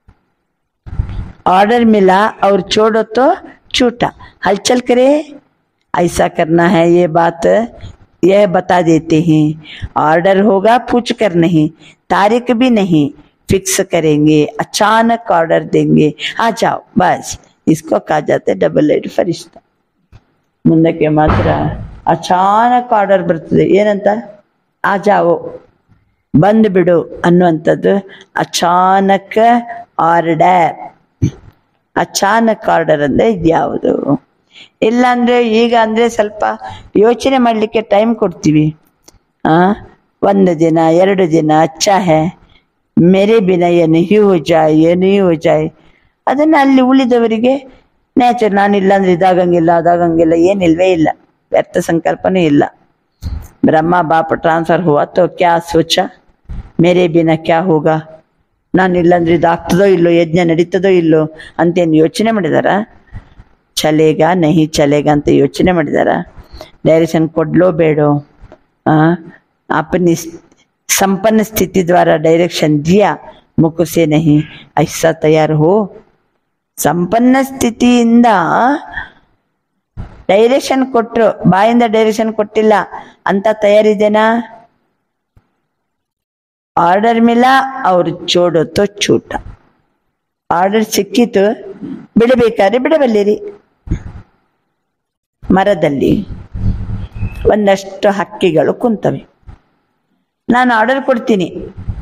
ऑर्डर मिला और छोड़ो तो छूटा हलचल करे ऐसा करना है ये बात यह बता देते हैं ऑर्डर होगा पूछ कर नहीं तारीख भी नहीं फिक्स करेंगे अचानक ऑर्डर देंगे आ जाओ बस इसको कहा जाता है डबल एड फरिश्ता ಮುಂದಕ್ಕೆ ಮಾತ್ರ ಅಚಾನಕ್ ಆರ್ಡರ್ ಬರ್ತದೆ ಏನಂತ ಆ ಜಾವೋ ಬಂದು ಬಿಡು ಅನ್ನುವಂಥದ್ದು ಅಚಾನಕ್ ಆರ್ಡರ್ ಅಚಾನಕ್ ಆರ್ಡರ್ ಅಂದ್ರೆ ಇದ್ಯಾವುದು ಇಲ್ಲ ಅಂದ್ರೆ ಈಗ ಅಂದ್ರೆ ಸ್ವಲ್ಪ ಯೋಚನೆ ಮಾಡಲಿಕ್ಕೆ ಟೈಮ್ ಕೊಡ್ತೀವಿ ಆ ಒಂದು ದಿನ ಎರಡು ದಿನ ಅಚ್ಚಾ ಹೇ ಮೇರೆ ಬಿನ ಏನು ಹಿ ಹೋ ಜಾಯ್ ಏನು ಹೋ ಜಾಯ್ ಅದನ್ನ ಅಲ್ಲಿ ಉಳಿದವರಿಗೆ ನ್ಯಾಚರ್ ನಾನು ಇಲ್ಲ ಅಂದ್ರೆ ಇದಾಗಂಗಿಲ್ಲ ಅದಾಗಂಗಿಲ್ಲ ಏನಿಲ್ವೇ ಇಲ್ಲ ವ್ಯರ್ಥ ಸಂಕಲ್ಪನೇ ಇಲ್ಲ ಬ್ರಹ್ಮ ಬಾಪ ಟ್ರಾನ್ಸ್ಫರ್ ಹುआ तो क्या सोचा मेरे बिना क्या होगा ನಾನು ಇಲ್ಲಂದ್ರೆ ಇದಾಗ್ತದೋ ಇಲ್ಲೋ ಯಜ್ಞ ನಡೀತದೋ ಇಲ್ಲೋ ಅಂತೇನು ಯೋಚನೆ ಮಾಡಿದಾರ ಚಲೇಗ ನಹಿ ಚಲೇಗ ಅಂತ ಯೋಚನೆ ಮಾಡಿದಾರ ಡೈರೆಕ್ಷನ್ ಕೊಡ್ಲೋ ಬೇಡೋ ಆ, अपनी संपन्न स्थिति द्वारा डायरेक्शन दिया मुख से नहीं ऐसा तैयार हो ಸಂಪನ್ನ ಸ್ಥಿತಿಯಿಂದ ಡೈರೆಕ್ಷನ್ ಕೊಟ್ರು ಬಾಯಿಂದ ಡೈರೆಕ್ಷನ್ ಕೊಟ್ಟಿಲ್ಲ ಅಂತ ತಯಾರಿದೆನಾ ಆರ್ಡರ್ ಮಿಲ ಅವ್ರು ಚೋಡೋತೋ ಚೂಟ ಆರ್ಡರ್ ಸಿಕ್ಕಿತು ಬಿಡಬೇಕಾದ್ರೆ ಬಿಡಬಲ್ಲಿರಿ ಮರದಲ್ಲಿ ಒಂದಷ್ಟು ಹಕ್ಕಿಗಳು ಕುಂತವೆ ನಾನು ಆರ್ಡರ್ ಕೊಡ್ತೀನಿ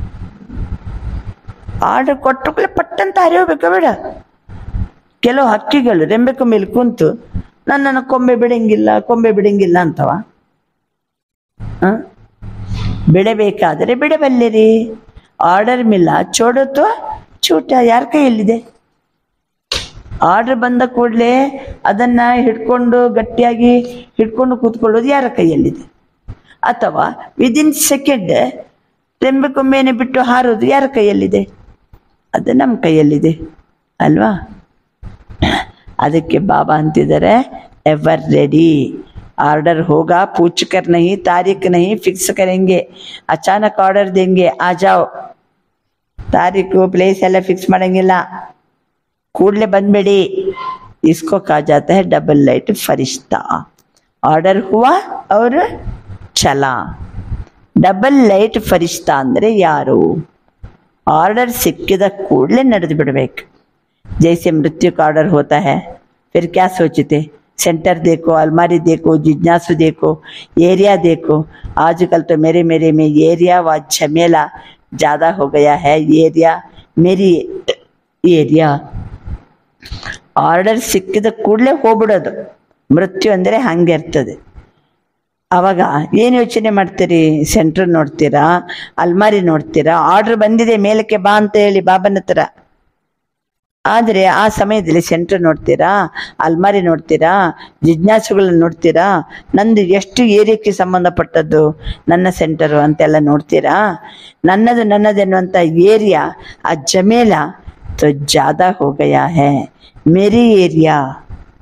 ಆರ್ಡರ್ ಕೊಟ್ಟ ಕೂಡಲೇ ಪಟ್ಟಂತ ಹರಿಯೋಬೇಕಾ ಬೇಡ ಕೆಲವು ಹಕ್ಕಿಗಳು ರೆಂಬೆ ಕೊಂಬೆಲಿ ಕುಂತು ನನ್ನನ್ನು ಕೊಂಬೆ ಬಿಡಂಗಿಲ್ಲ ಕೊಂಬೆ ಬಿಡಂಗಿಲ್ಲ ಅಂತವ ಆ? ಬಿಡಬೇಕಾದರೆ ಬಿಡಬಲ್ಲಿರಿ ಆರ್ಡರ್ ಮಿಲ್ಲ ಚೋಡೋತು ಚೂಟ ಯಾರ ಕೈಯಲ್ಲಿದೆ ಆರ್ಡರ್ ಬಂದ ಕೂಡಲೇ ಅದನ್ನ ಹಿಡ್ಕೊಂಡು ಗಟ್ಟಿಯಾಗಿ ಹಿಡ್ಕೊಂಡು ಕೂತ್ಕೊಳ್ಳೋದು ಯಾರ ಕೈಯಲ್ಲಿದೆ ಅಥವಾ ವಿದಿನ್ ಸೆಕೆಂಡ್ ರೆಂಬೆ ಕೊಂಬೆನೆ ಬಿಟ್ಟು ಹಾರೋದು ಯಾರ ಕೈಯಲ್ಲಿದೆ ಅದು ನಮ್ಮ ಕೈಯಲ್ಲಿದೆ ಅಲ್ವಾ ಅದಕ್ಕೆ ಬಾಬಾ ಅಂತಿದ್ದಾರೆ ಎವರ್ ರೆಡಿ ಆರ್ಡರ್ ಹೋಗಾ पूछ कर नहीं तारीख नहीं फिक्स करेंगे अचानक ಆರ್ಡರ್ देंगे आ जाओ ತಾರೀಕು ಪ್ಲೇಸ್ ಎಲ್ಲ ಫಿಕ್ಸ್ ಮಾಡಂಗಿಲ್ಲ ಕೂಡಲೇ ಬಂದ್ಬೇಡಿ इसको कहा जाता है डबल लाइट फरिश्ता ಆರ್ಡರ್ हुआ और चला ಡಬಲ್ ಲೈಟ್ ಫರಿಶ್ತಾ ಅಂದರೆ ಯಾರು ಆರ್ಡರ್ ಸಿಕ್ಕಿದ ಕೂಡಲೇ ನಡೆದು ಬಿಡಬೇಕು जैसे मृत्यु का ऑर्डर होता है फिर क्या सोचते सेंटर देखो अलमारी देखो जिज्ञासु देखो एरिया देखो आजकल तो मेरे मेरे में एरिया व झमेला ज़्यादा हो गया है एरिया मेरी एरिया ಆರ್ಡರ್ ಸಿಕ್ಕಿದ ಕೂಡಲೇ ಹೋಗ್ಬಿಡೋದು ಮೃತ್ಯು ಅಂದರೆ ಹಂಗೆ ಇರ್ತದೆ ಅವಾಗ ಏನು ಯೋಚನೆ ಮಾಡ್ತೀರಿ ಸೆಂಟ್ರ್ ನೋಡ್ತೀರಾ ಅಲ್ಮಾರಿ ನೋಡ್ತೀರಾ ಆರ್ಡರ್ ಬಂದಿದೆ ಮೇಲಕ್ಕೆ ಬಾ ಅಂತ ಹೇಳಿ ಬಾಬನ ಹತ್ರ ಆದರೆ ಆ ಸಮಯದಲ್ಲಿ ಸೆಂಟರ್ ನೋಡ್ತೀರಾ ಅಲ್ಮಾರಿ ನೋಡ್ತೀರಾ ಜಿಜ್ಞಾಸುಗಳನ್ನ ನೋಡ್ತೀರಾ ನಂದು ಎಷ್ಟು ಏರಿಯಾಕ್ಕೆ ಸಂಬಂಧಪಟ್ಟದ್ದು ನನ್ನ ಸೆಂಟರು ಅಂತೆಲ್ಲ ನೋಡ್ತೀರಾ ನನ್ನದು ನನ್ನದು ಎನ್ನುವಂಥ ಏರಿಯಾ ಆ ಜಮೇಲ तो ज़्यादा हो गया है मेरी एरिया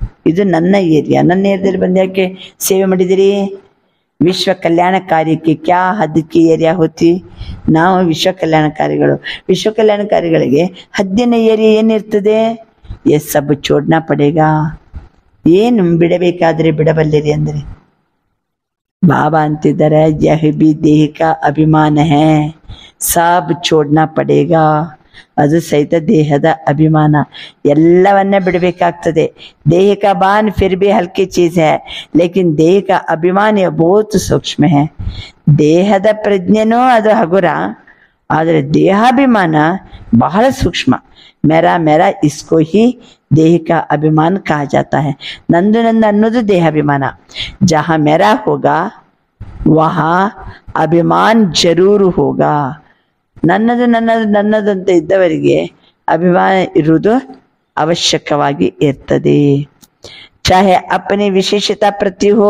ಇದು ನನ್ನ ಏರಿಯಾ ನನ್ನ ಏರಿಯಾದಲ್ಲಿ ಬಂದು ಯಾಕೆ ಸೇವೆ ಮಾಡಿದಿರಿ ವಿಶ್ವ ಕಲ್ಯಾಣ ಕಾರ್ಯಕ್ಕೆ ಕ್ಯಾ ಹದ್ದಕ್ಕೆ ಏರಿಯಾ ಹೋತಿ ನಾವು ವಿಶ್ವ ಕಲ್ಯಾಣಕಾರಿಗಳು ವಿಶ್ವ ಕಲ್ಯಾಣಕಾರಿಗಳಿಗೆ ಹದ್ದಿನ ಏರಿಯಾ ಏನಿರ್ತದೆ ಎಸ್ ಸಬ್ ಚೋಡ್ನಾ ಪಡೇಗಾ ಏನು ಬಿಡಬೇಕಾದ್ರೆ ಬಿಡಬಲ್ಲಿರಿ ಅಂದರೆ ಬಾಬಾ ಅಂತಿದ್ದಾರೆ ಯಹ ಬಿ ದೇಹ ಕಾ ಅಭಿಮಾನ ಹೇ ಸಬ್ ಚೋಡ್ನಾ ಪಡೇಗಾ ಅದು ಸಹಿತ ದೇಹದ ಅಭಿಮಾನ ಎಲ್ಲವನ್ನ ಬಿಡಬೇಕಾಗ್ತದೆ ದೇಹ का बान फिर भी हल्की चीज है लेकिन देह का अभिमान ये बहुत सूक्ष्म है ದೇಹದ ಪ್ರಜ್ಞೆನೂ ಅದು ಹಗುರ ಆದರೆ ದೇಹಾಭಿಮಾನ ಬಹಳ ಸೂಕ್ಷ್ಮ ಮೇರಾ ಮೇರಾ ಇಸ್ಕೋ ಹಿ ದೇಹ का अभिमान कहा जाता है ನಂದು ನಂದು ಅನ್ನೋದು ದೇಹಾಭಿಮಾನ ಜहाँ मेरा होगा वहाँ ಅಭಿಮಾನ್ ಜರೂರು ಹೋಗಾ ನನ್ನದು ನನ್ನದು ನನ್ನದಂತ ಇದ್ದವರಿಗೆ ಅಭಿಮಾನ ಇರುವುದು ಅವಶ್ಯಕವಾಗಿ ಇರ್ತದೆ ಚಾಹೆ ಅಪನಿ ವಿಶೇಷತಾ ಪ್ರತಿ ಹೋ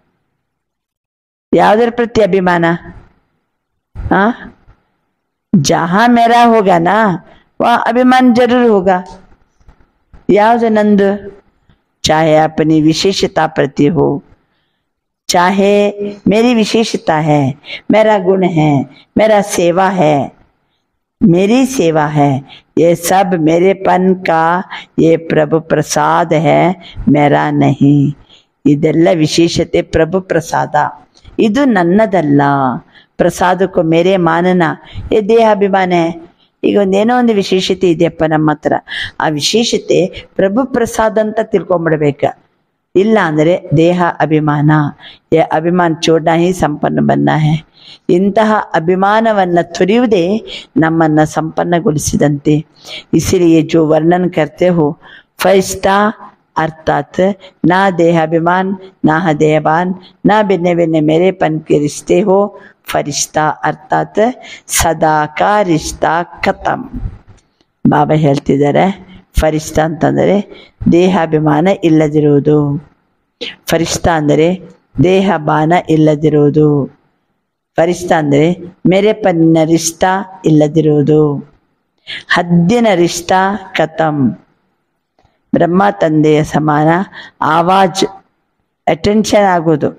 ಯಾವುದರ ಪ್ರತಿ ಅಭಿಮಾನ ಆ ಜಹಾ ಮೇರಾ ಹೋಗ ನಾ ವಾ ಅಭಿಮಾನ ಜರೂರ್ ಹೋಗ ಯಾವುದು ನಂದು ಚಾಹೆ ಅಪನಿ ವಿಶೇಷತಾ ಪ್ರತಿ ಹೋ चाहे मेरी विशेषता है मेरा गुण है मेरा सेवा है मेरी सेवा है ये सब मेरेपन का ये प्रभु प्रसाद है मेरा नहीं ಇದೆಲ್ಲ ವಿಶೇಷತೆ ಪ್ರಭು ಪ್ರಸಾದ ಇದು ನನ್ನದಲ್ಲ ಪ್ರಸಾದಕ್ಕೂ ಮೇರೆ ಮಾನನ ಏ ದೇಹಾಭಿಮಾನ ಈಗ ಒಂದೇನೋ ಒಂದು ವಿಶೇಷತೆ ಇದೆಯಪ್ಪ ನಮ್ಮ ಹತ್ರ ಆ ವಿಶೇಷತೆ ಪ್ರಭು ಪ್ರಸಾದ್ ಅಂತ ತಿಳ್ಕೊಂಬಿಡ್ಬೇಕ ಇಲ್ಲ ಅಂದರೆ ದೇಹ ಅಭಿಮಾನ ಯೇ ಅಭಿಮಾನ ಚೋಡ್ನ ಹಿ ಸಂಪನ್ನ ಬನ್ನ ಹೇ ಇಂತಹ ಅಭಿಮಾನವನ್ನು ತೊರೆಯುವುದೇ ನಮ್ಮನ್ನು ಸಂಪನ್ನಗೊಳಿಸಿದಂತೆ ಇಸಿಲಿಯೇ ಜೋ ವರ್ಣನ್ ಕರ್ತೆ ಹೋ ಫರಿಸ್ತಾ ಅರ್ಥಾತ್ ನಾ ದೇಹಾಭಿಮಾನ್ ನಾ ದೇಹಬಾನ್ ನಾ ಭಿನ್ನ ಭಿನ್ನ ಮೇರೆಪನ್ के रिश्ते हो ಫರಿಸ್ತಾ ಅರ್ಥಾತ್ ಸದಾ ಕಾ ರಿಶ್ತಾ ಖತಮ್ ಬಾಬಾ ಹೇಳ್ತಿದ್ದಾರೆ ಫರಿಸ್ತಾ ಅಂತಂದರೆ ದೇಹಾಭಿಮಾನ ಇಲ್ಲದಿರುವುದು ಫರಿಸ್ತಾ ಅಂದರೆ ದೇಹ ಬಾನ ಇಲ್ಲದಿರುವುದು ಫರಿಸ್ತಾ ಅಂದರೆ ಮೇರೆಪನ್ನ ರಿಷ್ಟ ಇಲ್ಲದಿರುವುದು ಹದ್ದಿನ ರಿಷ್ಟ ಕತಮ್ ಬ್ರಹ್ಮ ತಂದೆಯ ಸಮಾನ ಆವಾಜ್ ಅಟೆನ್ಷನ್ ಆಗೋದು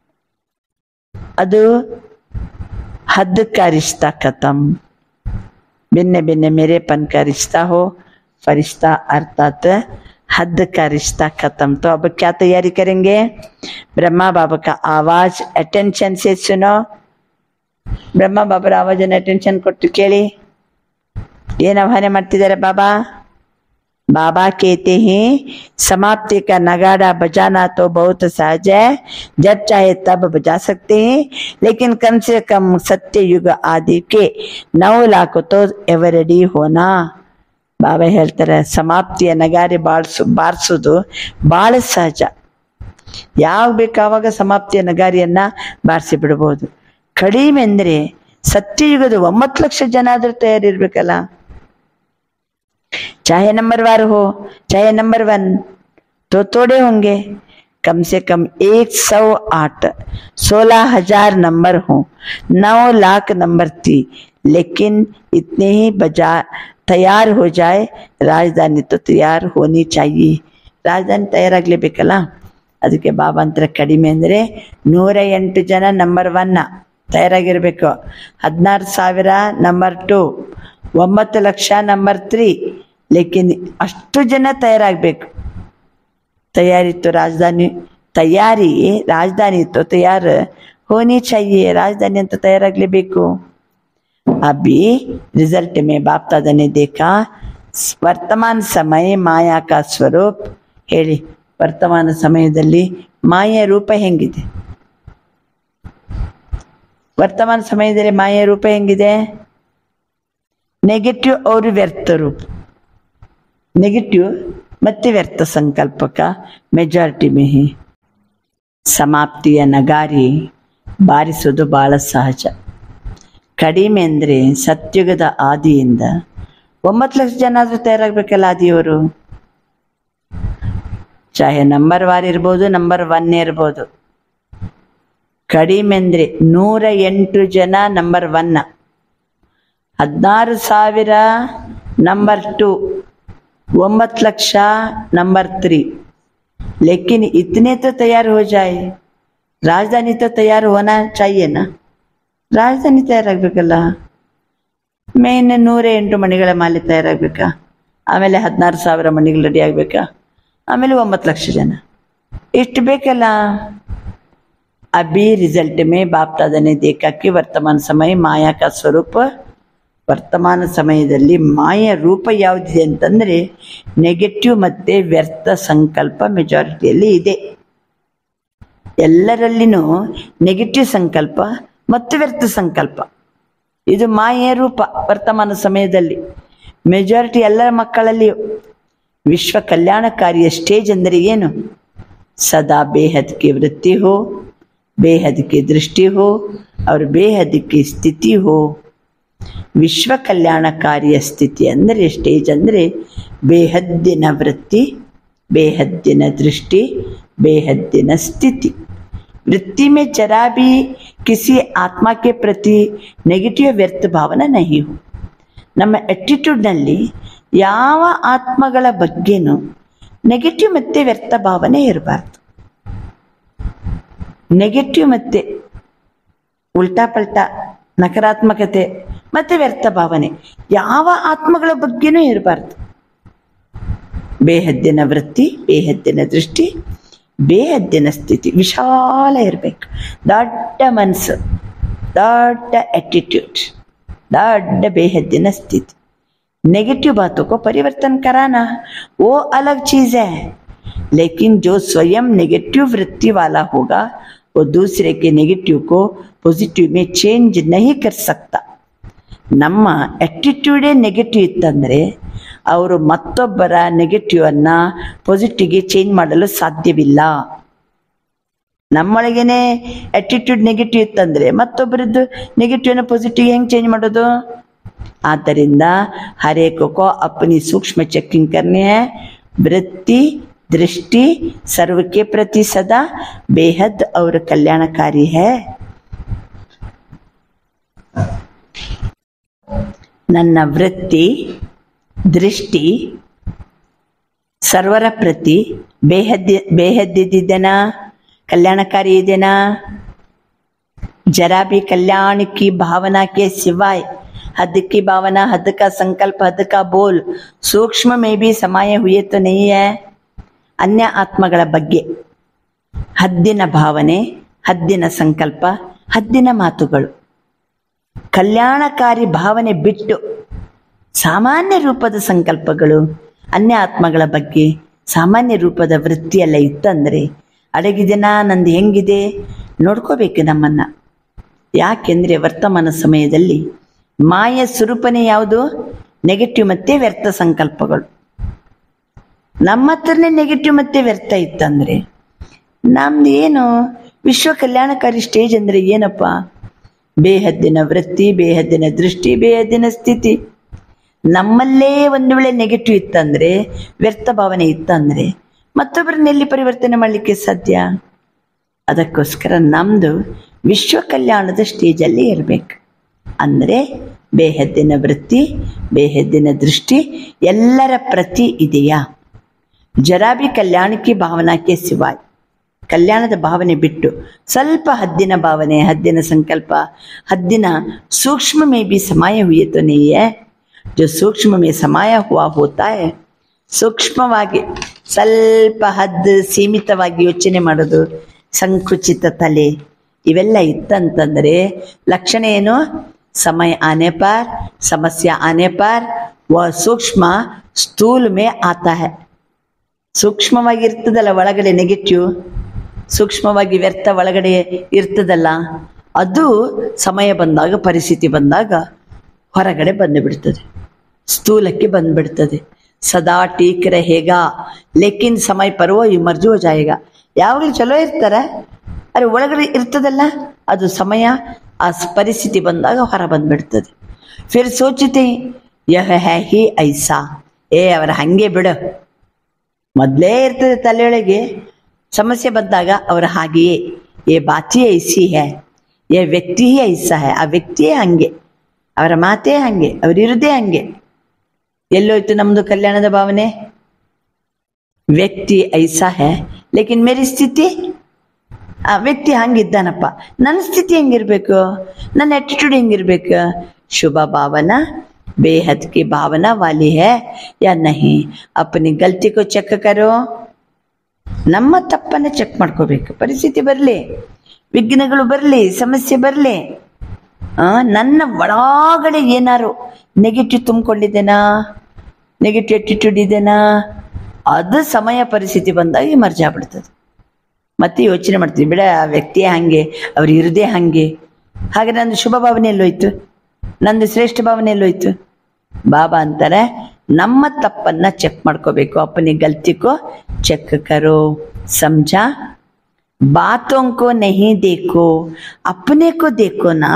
ಅದು हद का रिश्ता खत्म भिन्न भिन्न मेरेपन का रिश्ता हो फरिश्ता अर्थात हद का रिश्ता खत्म तो अब क्या तैयारी करेंगे ब्रह्मा बाबा का आवाज अटेंशन से सुनो ಬ್ರಹ್ಮ ಬಾಬರ ಆವಾಜನ್ನು ಅಟೆನ್ಷನ್ ಕೊಟ್ಟು ಕೇಳಿ ಏನು ಆಹ್ವಾನ ಮಾಡ್ತಿದ್ದಾರೆ ಬಾಬಾ बाबा कहते हैं समाप्ति का नगाड़ा बजाना तो बहुत सहज है जब चाहे तब बजा सकते हैं लेकिन कम से कम सत्य युग आदि के नौ लाख तो एवरेडी होना ಬಾಬಾ ಹೇಳ್ತಾರೆ ಸಮಾಪ್ತಿಯ ನಗಾರಿ ಬಾಳ್ಸು ಬಾರಿಸೋದು ಭಾಳ ಸಹಜ ಯಾವಾಗ ಬೇಕಾವಾಗ ಸಮಾಪ್ತಿಯ ನಗಾರಿಯನ್ನ ಬಾರಿಸಿ ಬಿಡ್ಬೋದು ಕಡಿಮೆ ಅಂದರೆ ಸತ್ಯಯುಗದ ಒಂಬತ್ತು ಲಕ್ಷ ಜನ ಆದ್ರೂ ತಯಾರಿರ್ಬೇಕಲ್ಲ चाहे नंबर वार हो चाहे नंबर वन तो थोड़े होंगे कम से कम एक सौ आठ सोलह हजार नंबर हो नौ लाख नंबर थी लेकिन इतने ही बजा तैयार हो जाए राजधानी तो तैयार होनी चाहिए ರಾಜಧಾನಿ ತಯಾರಾಗ್ಲೇಬೇಕಲ್ಲ ಅದಕ್ಕೆ ಬಾಬಾಂತರ ಕಡಿಮೆ ಅಂದರೆ ನೂರ ಎಂಟು ಜನ ನಂಬರ್ ಒನ್ನ ತಯಾರಾಗಿರ್ಬೇಕು ಹದಿನಾರು ಸಾವಿರ ನಂಬರ್ ಟು ಒಂಬತ್ತು ಲಕ್ಷ ನಂಬರ್ ತ್ರೀ ಲೇಕಿನ್ ಅಷ್ಟು ಜನ ತಯಾರಾಗಬೇಕು तैयारी तो राजधानी तैयारी राजधानी तो तैयार होनी चाहिए राजधानी ಅಂತ ತಯಾರಾಗಲೇಬೇಕು अभी रिजल्ट में बाप दादा ने देखा वर्तमान समय माया का स्वरूप ಹೇಳಿ ವರ್ತಮಾನ ಸಮಯದಲ್ಲಿ ಮಾಯೆಯ ರೂಪ ಹೆಂಗಿದೆ ವರ್ತಮಾನ ಸಮಯದಲ್ಲಿ ಮಾಯೆಯ ರೂಪ ಹೆಂಗಿದೆ ನೆಗೆಟಿವ್ और ವ್ಯರ್ಥ ರೂಪ ನೆಗೆಟಿವ್ ಮತ್ತೆ ವ್ಯರ್ಥ ಸಂಕಲ್ಪಕ ಮೆಜಾರಿಟಿ ಮೇಹಿ ಸಮಾಪ್ತಿಯ ನಗಾರಿ ಬಾರಿಸೋದು ಬಹಳ ಸಹಜ ಕಡಿಮೆ ಅಂದರೆ ಸತ್ಯುಗದ ಆದಿಯಿಂದ ಒಂಬತ್ತು ಲಕ್ಷ ಜನ ಆದರೂ ತಯಾರಾಗಬೇಕಲ್ಲ ಆದಿಯವರು ಚಾಹೆ ನಂಬರ್ ವಾರ್ ಇರ್ಬೋದು ನಂಬರ್ ಒನ್ ಇರ್ಬೋದು ಕಡಿಮೆ ಅಂದರೆ ನೂರ ಎಂಟು ಜನ ನಂಬರ್ ಒನ್ನ ಹದಿನಾರು ಸಾವಿರ ನಂಬರ್ ಟು ಒಂಬತ್ತು ಲಕ್ಷ ನಂಬರ್ ತ್ರೀ लेकिन इतने तो तैयार हो जाए राजधानी तो तैयार होना चाहिए ना ರಾಜಧಾನಿ ತಯಾರಾಗಬೇಕಲ್ಲ ಮೇನ್ ನೂರ ಎಂಟು ಮಣಿಗಳ ಮಾಲೆ ತಯಾರಾಗಬೇಕಾ ಆಮೇಲೆ ಹದಿನಾರು ಸಾವಿರ ಮಣಿಗಳು ರೆಡಿ ಆಗಬೇಕಾ ಆಮೇಲೆ ಒಂಬತ್ತು ಲಕ್ಷ ಜನ ಇಷ್ಟು ಬೇಕಲ್ಲ अभी रिजल्ट में बाप दादा ने देखा कि वर्तमान समय माया का स्वरूप ವರ್ತಮಾನ ಸಮಯದಲ್ಲಿ ಮಾಯ ರೂಪ ಯಾವುದಿದೆ ಅಂತಂದ್ರೆ ನೆಗೆಟಿವ್ ಮತ್ತೆ ವ್ಯರ್ಥ ಸಂಕಲ್ಪ ಮೆಜಾರಿಟಿಯಲ್ಲಿ ಇದೆ ಎಲ್ಲರಲ್ಲಿನೂ ನೆಗೆಟಿವ್ ಸಂಕಲ್ಪ ಮತ್ತು ವ್ಯರ್ಥ ಸಂಕಲ್ಪ ಇದು ಮಾಯೆಯ ರೂಪ ವರ್ತಮಾನ ಸಮಯದಲ್ಲಿ ಮೆಜಾರಿಟಿ ಎಲ್ಲರ ಮಕ್ಕಳಲ್ಲಿಯೂ ವಿಶ್ವ ಕಲ್ಯಾಣಕಾರಿಯ ಸ್ಟೇಜ್ ಅಂದರೆ ಏನು ಸದಾ ಬೇಹದ್ की वृत्ति हो बेहद की दृष्टि हो और बेहद की ಸ್ಥಿತಿ हो ವಿಶ್ವ ಕಲ್ಯಾಣಕಾರಿಯ ಸ್ಥಿತಿ ಅಂದರೆ ಸ್ಟೇಜ್ ಅಂದರೆ ಬೇಹದ್ದಿನ ವೃತ್ತಿ ಬೇಹದ್ದಿನ ದೃಷ್ಟಿ ಬೇಹದ್ದಿನ ಸ್ಥಿತಿ वृत्ति में जरा भी किसी आत्मा के प्रति ನೆಗೆಟಿವ್ ವ್ಯರ್ಥ ಭಾವನೆ नहीं हो ನಮ್ಮ attitude-ನಲ್ಲಿ ಯಾವ ಆತ್ಮಗಳ ಬಗ್ಗೆನೂ ನೆಗೆಟಿವ್ ಮತ್ತೆ ವ್ಯರ್ಥ ಭಾವನೆ ಇರಬಾರ್ದು ನೆಗೆಟಿವ್ ಮತ್ತೆ ಉಲ್ಟಾ ಪಲ್ಟಾ ನಕಾರಾತ್ಮಕತೆ ಮತ್ತೆ ವ್ಯರ್ಥ ಭಾವನೆ ಯಾವ ಆತ್ಮಗಳ ಬಗ್ಗೆನೂ ಇರಬಾರ್ದು ಬೇಹದ್ದಿನ ವೃತ್ತಿ ಬೇಹದ್ದಿನ ದೃಷ್ಟಿ ಬೇಹದ್ದಿನ ಸ್ಥಿತಿ ವಿಶಾಲ ಇರಬೇಕು ದೊಡ್ಡ ಮನಸ್ಸು ದೊಡ್ಡ ಆಟಿಟ್ಯೂಡ್ ದೊಡ್ಡ ಬೇಹದ್ದಿನ ಸ್ಥಿತಿ नेगेटिव बातों को परिवर्तन कराना वो अलग चीज है लेकिन जो स्वयं नेगेटिव वृत्ति वाला होगा वो दूसरे के नेगेटिव को पॉजिटिव में चेंज नहीं कर सकता ನಮ್ಮ ಆ್ಯಟಿಟ್ಯೂಡೇ ನೆಗೆಟಿವ್ ಇತ್ತಂದರೆ ಅವರು ಮತ್ತೊಬ್ಬರ ನೆಗೆಟಿವ್ ಅನ್ನ ಪಾಸಿಟಿವ್ಗೆ ಚೇಂಜ್ ಮಾಡಲು ಸಾಧ್ಯವಿಲ್ಲ ನಮ್ಮೊಳಗೇನೆ ಆಟಿಟ್ಯೂಡ್ ನೆಗೆಟಿವ್ ಇತ್ತಂದ್ರೆ ಮತ್ತೊಬ್ಬರದ್ದು ನೆಗೆಟಿವ್ನ ಪಾಸಿಟಿವ್ ಹೆಂಗೆ ಚೇಂಜ್ ಮಾಡೋದು ಆದ್ದರಿಂದ हरेक को अपनी सूक्ष्म चेकिंग करनी है वृत्ति दृष्टि सर्व के प्रति सदा बेहद और कल्याणकारी है ನನ್ನ ವೃತ್ತಿ ದೃಷ್ಟಿ ಸರ್ವರ ಪ್ರತಿ ಬೇಹದ್ದಿ ಬೇಹದ್ದಿದ್ದೇನಾ ಕಲ್ಯಾಣಕಾರಿ ಇದೆನಾ जरा भी कल्याण की भावना के सिवाय हद की भावना हद का संकल्प हद का बोल सूक्ष्म में भी समाये हुए तो नहीं है ಅನ್ಯ ಆತ್ಮಗಳ ಬಗ್ಗೆ ಹದ್ದಿನ ಭಾವನೆ ಹದ್ದಿನ ಸಂಕಲ್ಪ ಹದ್ದಿನ ಮಾತುಗಳು ಕಲ್ಯಾಣಕಾರಿ ಭಾವನೆ ಬಿಟ್ಟು ಸಾಮಾನ್ಯ ರೂಪದ ಸಂಕಲ್ಪಗಳು ಅನ್ಯ ಆತ್ಮಗಳ ಬಗ್ಗೆ ಸಾಮಾನ್ಯ ರೂಪದ ವೃತ್ತಿಯೆಲ್ಲ ಇತ್ತಂದ್ರೆ ಅಡಗಿದೆನಾ ನಂದು ಹೆಂಗಿದೆ ನೋಡ್ಕೋಬೇಕು ನಮ್ಮನ್ನ ಯಾಕೆಂದ್ರೆ ವರ್ತಮಾನ ಸಮಯದಲ್ಲಿ ಮಾಯ ಸ್ವರೂಪನೇ ಯಾವುದು ನೆಗೆಟಿವ್ ಮತ್ತೆ ವ್ಯರ್ಥ ಸಂಕಲ್ಪಗಳು ನಮ್ಮ ಹತ್ರನೇ ನೆಗೆಟಿವ್ ಮತ್ತೆ ವ್ಯರ್ಥ ಇತ್ತಂದ್ರೆ ನಮ್ದು ಏನು ವಿಶ್ವ ಕಲ್ಯಾಣಕಾರಿ ಸ್ಟೇಜ್ ಅಂದ್ರೆ ಏನಪ್ಪ ಬೇಹದ್ದಿನ ವೃತ್ತಿ ಬೇಹದ್ದಿನ ದೃಷ್ಟಿ ಬೇಹದ್ದಿನ ಸ್ಥಿತಿ ನಮ್ಮಲ್ಲೇ ಒಂದು ವೇಳೆ ನೆಗೆಟಿವ್ ಇತ್ತಂದ್ರೆ ವ್ಯರ್ಥ ಭಾವನೆ ಇತ್ತಂದ್ರೆ ಮತ್ತೊಬ್ಬರನ್ನ ಎಲ್ಲಿ ಪರಿವರ್ತನೆ ಮಾಡಲಿಕ್ಕೆ ಸಾಧ್ಯ ಅದಕ್ಕೋಸ್ಕರ ನಮ್ಮದು ವಿಶ್ವ ಕಲ್ಯಾಣದ ಸ್ಟೇಜಲ್ಲಿ ಇರಬೇಕು ಅಂದರೆ ಬೇಹದ್ದಿನ ವೃತ್ತಿ ಬೇಹದ್ದಿನ ದೃಷ್ಟಿ ಎಲ್ಲರ ಪ್ರತಿ ಇದೆಯಾ ಜರಾ ಬಿ ಕಲ್ಯಾಣಕ್ಕೆ ಭಾವನಾಕ್ಕೆ ಸಿವಾಯ್ ಕಲ್ಯಾಣದ ಭಾವನೆ ಬಿಟ್ಟು ಸ್ವಲ್ಪ ಹದ್ದಿನ ಭಾವನೆ ಹದ್ದಿನ ಸಂಕಲ್ಪ ಹದ್ದಿನ ಸೂಕ್ಷ್ಮ ಮೇ ಬಿ समाय हुए तो नहीं है जो सूक्ष्म में समाया हुआ होता है ಸೂಕ್ಷ್ಮವಾಗಿ ಸ್ವಲ್ಪ ಹದ್ದು ಸೀಮಿತವಾಗಿ ಯೋಚನೆ ಮಾಡೋದು ಸಂಕುಚಿತ ತಲೆ ಇವೆಲ್ಲ ಇತ್ತಂತಂದ್ರೆ ಲಕ್ಷಣ ಏನು ಸಮಯ ಆನೆ ಪಾರ್ ಸಮಸ್ಯೆ ಆನೆ ಪಾರ್ ವ ಸೂಕ್ಷ್ಮ ಸ್ಥೂಲ್ ಮೇ ಆತಾ ಹೈ ಸೂಕ್ಷ್ಮವಾಗಿ ಇರ್ತದಲ್ಲ ಒಳಗಡೆ ನೆಗೆಟಿವ್ ಸೂಕ್ಷ್ಮವಾಗಿ ವ್ಯರ್ಥ ಒಳಗಡೆ ಇರ್ತದಲ್ಲ ಅದು ಸಮಯ ಬಂದಾಗ ಪರಿಸ್ಥಿತಿ ಬಂದಾಗ ಹೊರಗಡೆ ಬಂದು ಬಿಡ್ತದೆ ಸ್ಥೂಲಕ್ಕೆ ಬಂದ್ಬಿಡ್ತದೆ ಸದಾ ಟೀಕ್ रहेगा ಲೇಕಿನ್ ಸಮಯ ಪರ್ವ ಮರ್ಜು ಹೋ ಜಾಯೇಗಾ ಯಾವಾಗಲೂ ಚಲೋ ಇರ್ತಾರ ಅರೆ ಒಳಗಡೆ ಇರ್ತದಲ್ಲ ಅದು ಸಮಯ ಆ ಸ್- ಪರಿಸ್ಥಿತಿ ಬಂದಾಗ ಹೊರ ಬಂದ್ಬಿಡ್ತದೆ ಫಿರ್ ಸೋಚಿತೆ ಯಹ ಹೈ ಹಿ ಐಸಾ ಏ ಅವರ ಹಂಗೆ ಬಿಡು ಮೊದಲೇ ಇರ್ತದೆ ತಲೆಯೊಳಗೆ ಸಮಸ್ಯೆ ಬಂದಾಗ ಅವರ ಹಾಗೆಯೇ ಏ ಬಾತಿ ಐಸಿ ಹೇ ಏ ವ್ಯಕ್ತಿ ಐಸಾ ಹೇ ಆ ವ್ಯಕ್ತಿಯೇ ಹಂಗೆ ಅವರ ಮಾತೇ ಹಂಗೆ ಅವರಿರುದೇ ಹಂಗೆ ಎಲ್ಲೋಯ್ತು ನಮ್ದು ಕಲ್ಯಾಣದ ಭಾವನೆ ವ್ಯಕ್ತಿ ಐಸಾ ಹೇ ಲೇಕಿನ್ ಮೇರಿ ಸ್ಥಿತಿ ಆ ವ್ಯಕ್ತಿ ಹಂಗಿದ್ದಾನಪ್ಪ ನನ್ನ ಸ್ಥಿತಿ ಹೆಂಗಿರ್ಬೇಕು ನನ್ನ ಆಟಿಟ್ಯೂಡ್ ಹೆಂಗಿರ್ಬೇಕು ಶುಭ ಭಾವನಾ बेहद की भावना वाली है या नहीं अपनी गलती को ಚೆಕ್ करो ನಮ್ಮ ತಪ್ಪನ್ನ ಚೆಕ್ ಮಾಡ್ಕೋಬೇಕು ಪರಿಸ್ಥಿತಿ ಬರಲಿ ವಿಘ್ನಗಳು ಬರಲಿ ಸಮಸ್ಯೆ ಬರಲಿ ನನ್ನ ಒಳಗಡೆ ಏನಾರು ನೆಗೆಟಿವ್ ತುಂಬಿಕೊಂಡಿದ್ದೇನಾ ನೆಗೆಟಿವ್ ಆಟಿಟ್ಯೂಡ್ ಇದೆನಾ ಅದು ಸಮಯ ಪರಿಸ್ಥಿತಿ ಬಂದಾಗ ಎಮರ್ಜ್ ಆಗ್ಬಿಡ್ತದೆ ಮತ್ತೆ ಯೋಚನೆ ಮಾಡ್ತೀವಿ ಬಿಡ ಆ ವ್ಯಕ್ತಿಯೇ ಹಾಗೆ ಅವ್ರ ಇರದೇ ಹಾಗೆ ಹಾಗೆ ನಂದು ಶುಭ ಭಾವನೆ ಎಲ್ಲೋಯ್ತು ನಂದು ಶ್ರೇಷ್ಠ ಭಾವನೆ ಎಲ್ಲೋಯ್ತು ಬಾಬಾ ಅಂತಾರೆ ನಮ್ಮ ತಪ್ಪನ್ನ ಚೆಕ್ ಮಾಡ್ಕೋಬೇಕು ಅಪ್ಪನಿ ಗಲ್ತಿಕೋ ಚೆಕ್ ಕರೋ ಸಮझा बातों को नहीं देखो अपने को देखो ನಾ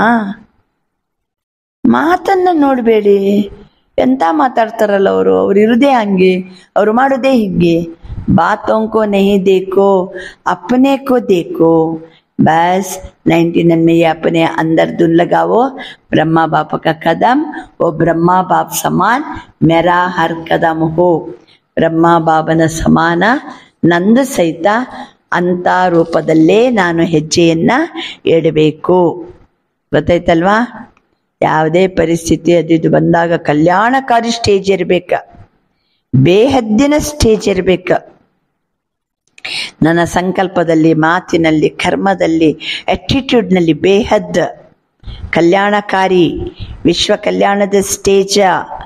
ಮಾತನ್ನ ನೋಡಬೇಡಿ ಎಂತ ಮಾತಾಡ್ತಾರಲ್ಲ ಅವರು ಅವ್ರು ಇರುದೇ ಹಂಗೆ ಅವ್ರು ಮಾಡೋದೇ ಹೀಗೆ बातों को नहीं देखो अपने को देखो बस नाइन्टी नन में ये अपने अंदर धुन लगाओ ब्रह्मा बाप का कदम वो ब्रह्मा बाप समान मेरा हर कदम हो ಬ್ರಹ್ಮ ಬಾಬನ ಸಮಾನ ನಂದು ಸಹಿತ ಅಂತ ರೂಪದಲ್ಲೇ ನಾನು ಹೆಜ್ಜೆಯನ್ನ ಇಡಬೇಕು ಗೊತ್ತಾಯ್ತಲ್ವಾ ಯಾವುದೇ ಪರಿಸ್ಥಿತಿ ಅದು ಇದು ಬಂದಾಗ ಕಲ್ಯಾಣಕಾರಿ ಸ್ಟೇಜ್ ಇರ್ಬೇಕ ಬೇಹದ್ದಿನ ಸ್ಟೇಜ್ ಇರ್ಬೇಕ ನನ್ನ ಸಂಕಲ್ಪದಲ್ಲಿ ಮಾತಿನಲ್ಲಿ ಕರ್ಮದಲ್ಲಿ ಆಟಿಟ್ಯೂಡ್ನಲ್ಲಿ ಬೇಹದ್ ಕಲ್ಯಾಣಕಾರಿ ವಿಶ್ವ ಕಲ್ಯಾಣದ ಸ್ಟೇಜ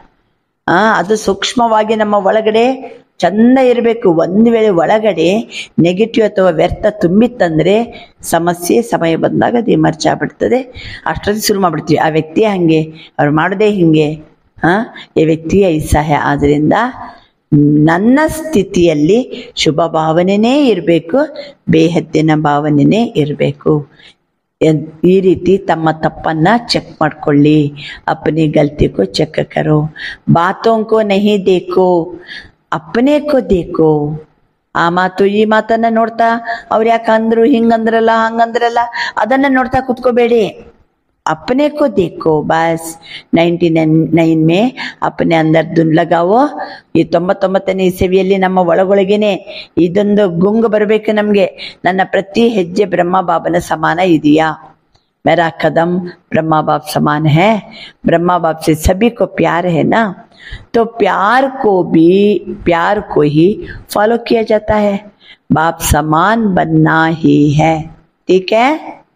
ಆ ಅದು ಸೂಕ್ಷ್ಮವಾಗಿ ನಮ್ಮ ಒಳಗಡೆ ಚಂದ ಇರಬೇಕು ಒಂದು ವೇಳೆ ಒಳಗಡೆ ನೆಗೆಟಿವ್ ಅಥವಾ ವ್ಯರ್ಥ ತುಂಬಿತ್ತಂದ್ರೆ ಸಮಸ್ಯೆ ಸಮಯ ಬಂದಾಗ ಅದು ಎಮರ್ಜ್ ಆಗ್ಬಿಡ್ತದೆ ಅಷ್ಟರಲ್ಲಿ ಶುರು ಮಾಡ್ಬಿಡ್ತೀವಿ ಆ ವ್ಯಕ್ತಿ ಹಂಗೆ ಅವ್ರು ಮಾಡೋದೇ ಹಿಂಗೆ ಹಾ ಈ ವ್ಯಕ್ತಿಯ ಐಸಹ್ಯ ಆದ್ರಿಂದ ನನ್ನ ಸ್ಥಿತಿಯಲ್ಲಿ ಶುಭ ಭಾವನೆನೇ ಇರಬೇಕು ಬೇಹದ್ದಿನ ಭಾವನೆನೇ ಇರಬೇಕು ಎನ್- ಈ ರೀತಿ ತಮ್ಮ ತಪ್ಪನ್ನ ಚೆಕ್ ಮಾಡ್ಕೊಳ್ಳಿ ಅಪ್ಪನಿ ಗಲ್ತಿ ಕೋ ಚೆಕ್ ಕರೋ ಬಾತೋं को नहीं देखो अपने को देखो ಆ ಮಾತು ಈ ಮಾತನ್ನ ನೋಡ್ತಾ ಅವ್ರು ಯಾಕೆ ಅಂದ್ರು ಹಿಂಗಂದ್ರಲ್ಲ ಹಂಗಂದ್ರಲ್ಲ ಅದನ್ನ ನೋಡ್ತಾ ಕುತ್ಕೋಬೇಡಿ अपने को देखो बस ನೈಂಟಿ ನೈನ್ ನೈನ್ ಮೇ ಅಪ್ಪನೆ ಅಂದರ್ ದುನ್ ಲಗಾವೋ ಈ ತೊಂಬತ್ತೊಂಬತ್ತನೇ ಇಸವಿಯಲ್ಲಿ ನಮ್ಮ ಒಳಗೊಳಗೇನೆ ಇದೊಂದು ಗುಂಗು ಬರಬೇಕು ನಮ್ಗೆ ನನ್ನ ಪ್ರತಿ ಹೆಜ್ಜೆ ಬ್ರಹ್ಮ ಬಾಬನ ಸಮಾನ ಇದೆಯಾ मेरा कदम ब्रह्मा बाप समान है ब्रह्मा बाप से सभी को प्यार है ना तो प्यार को भी प्यार को ही फॉलो किया जाता है बाप समान बनना ही है ठीक है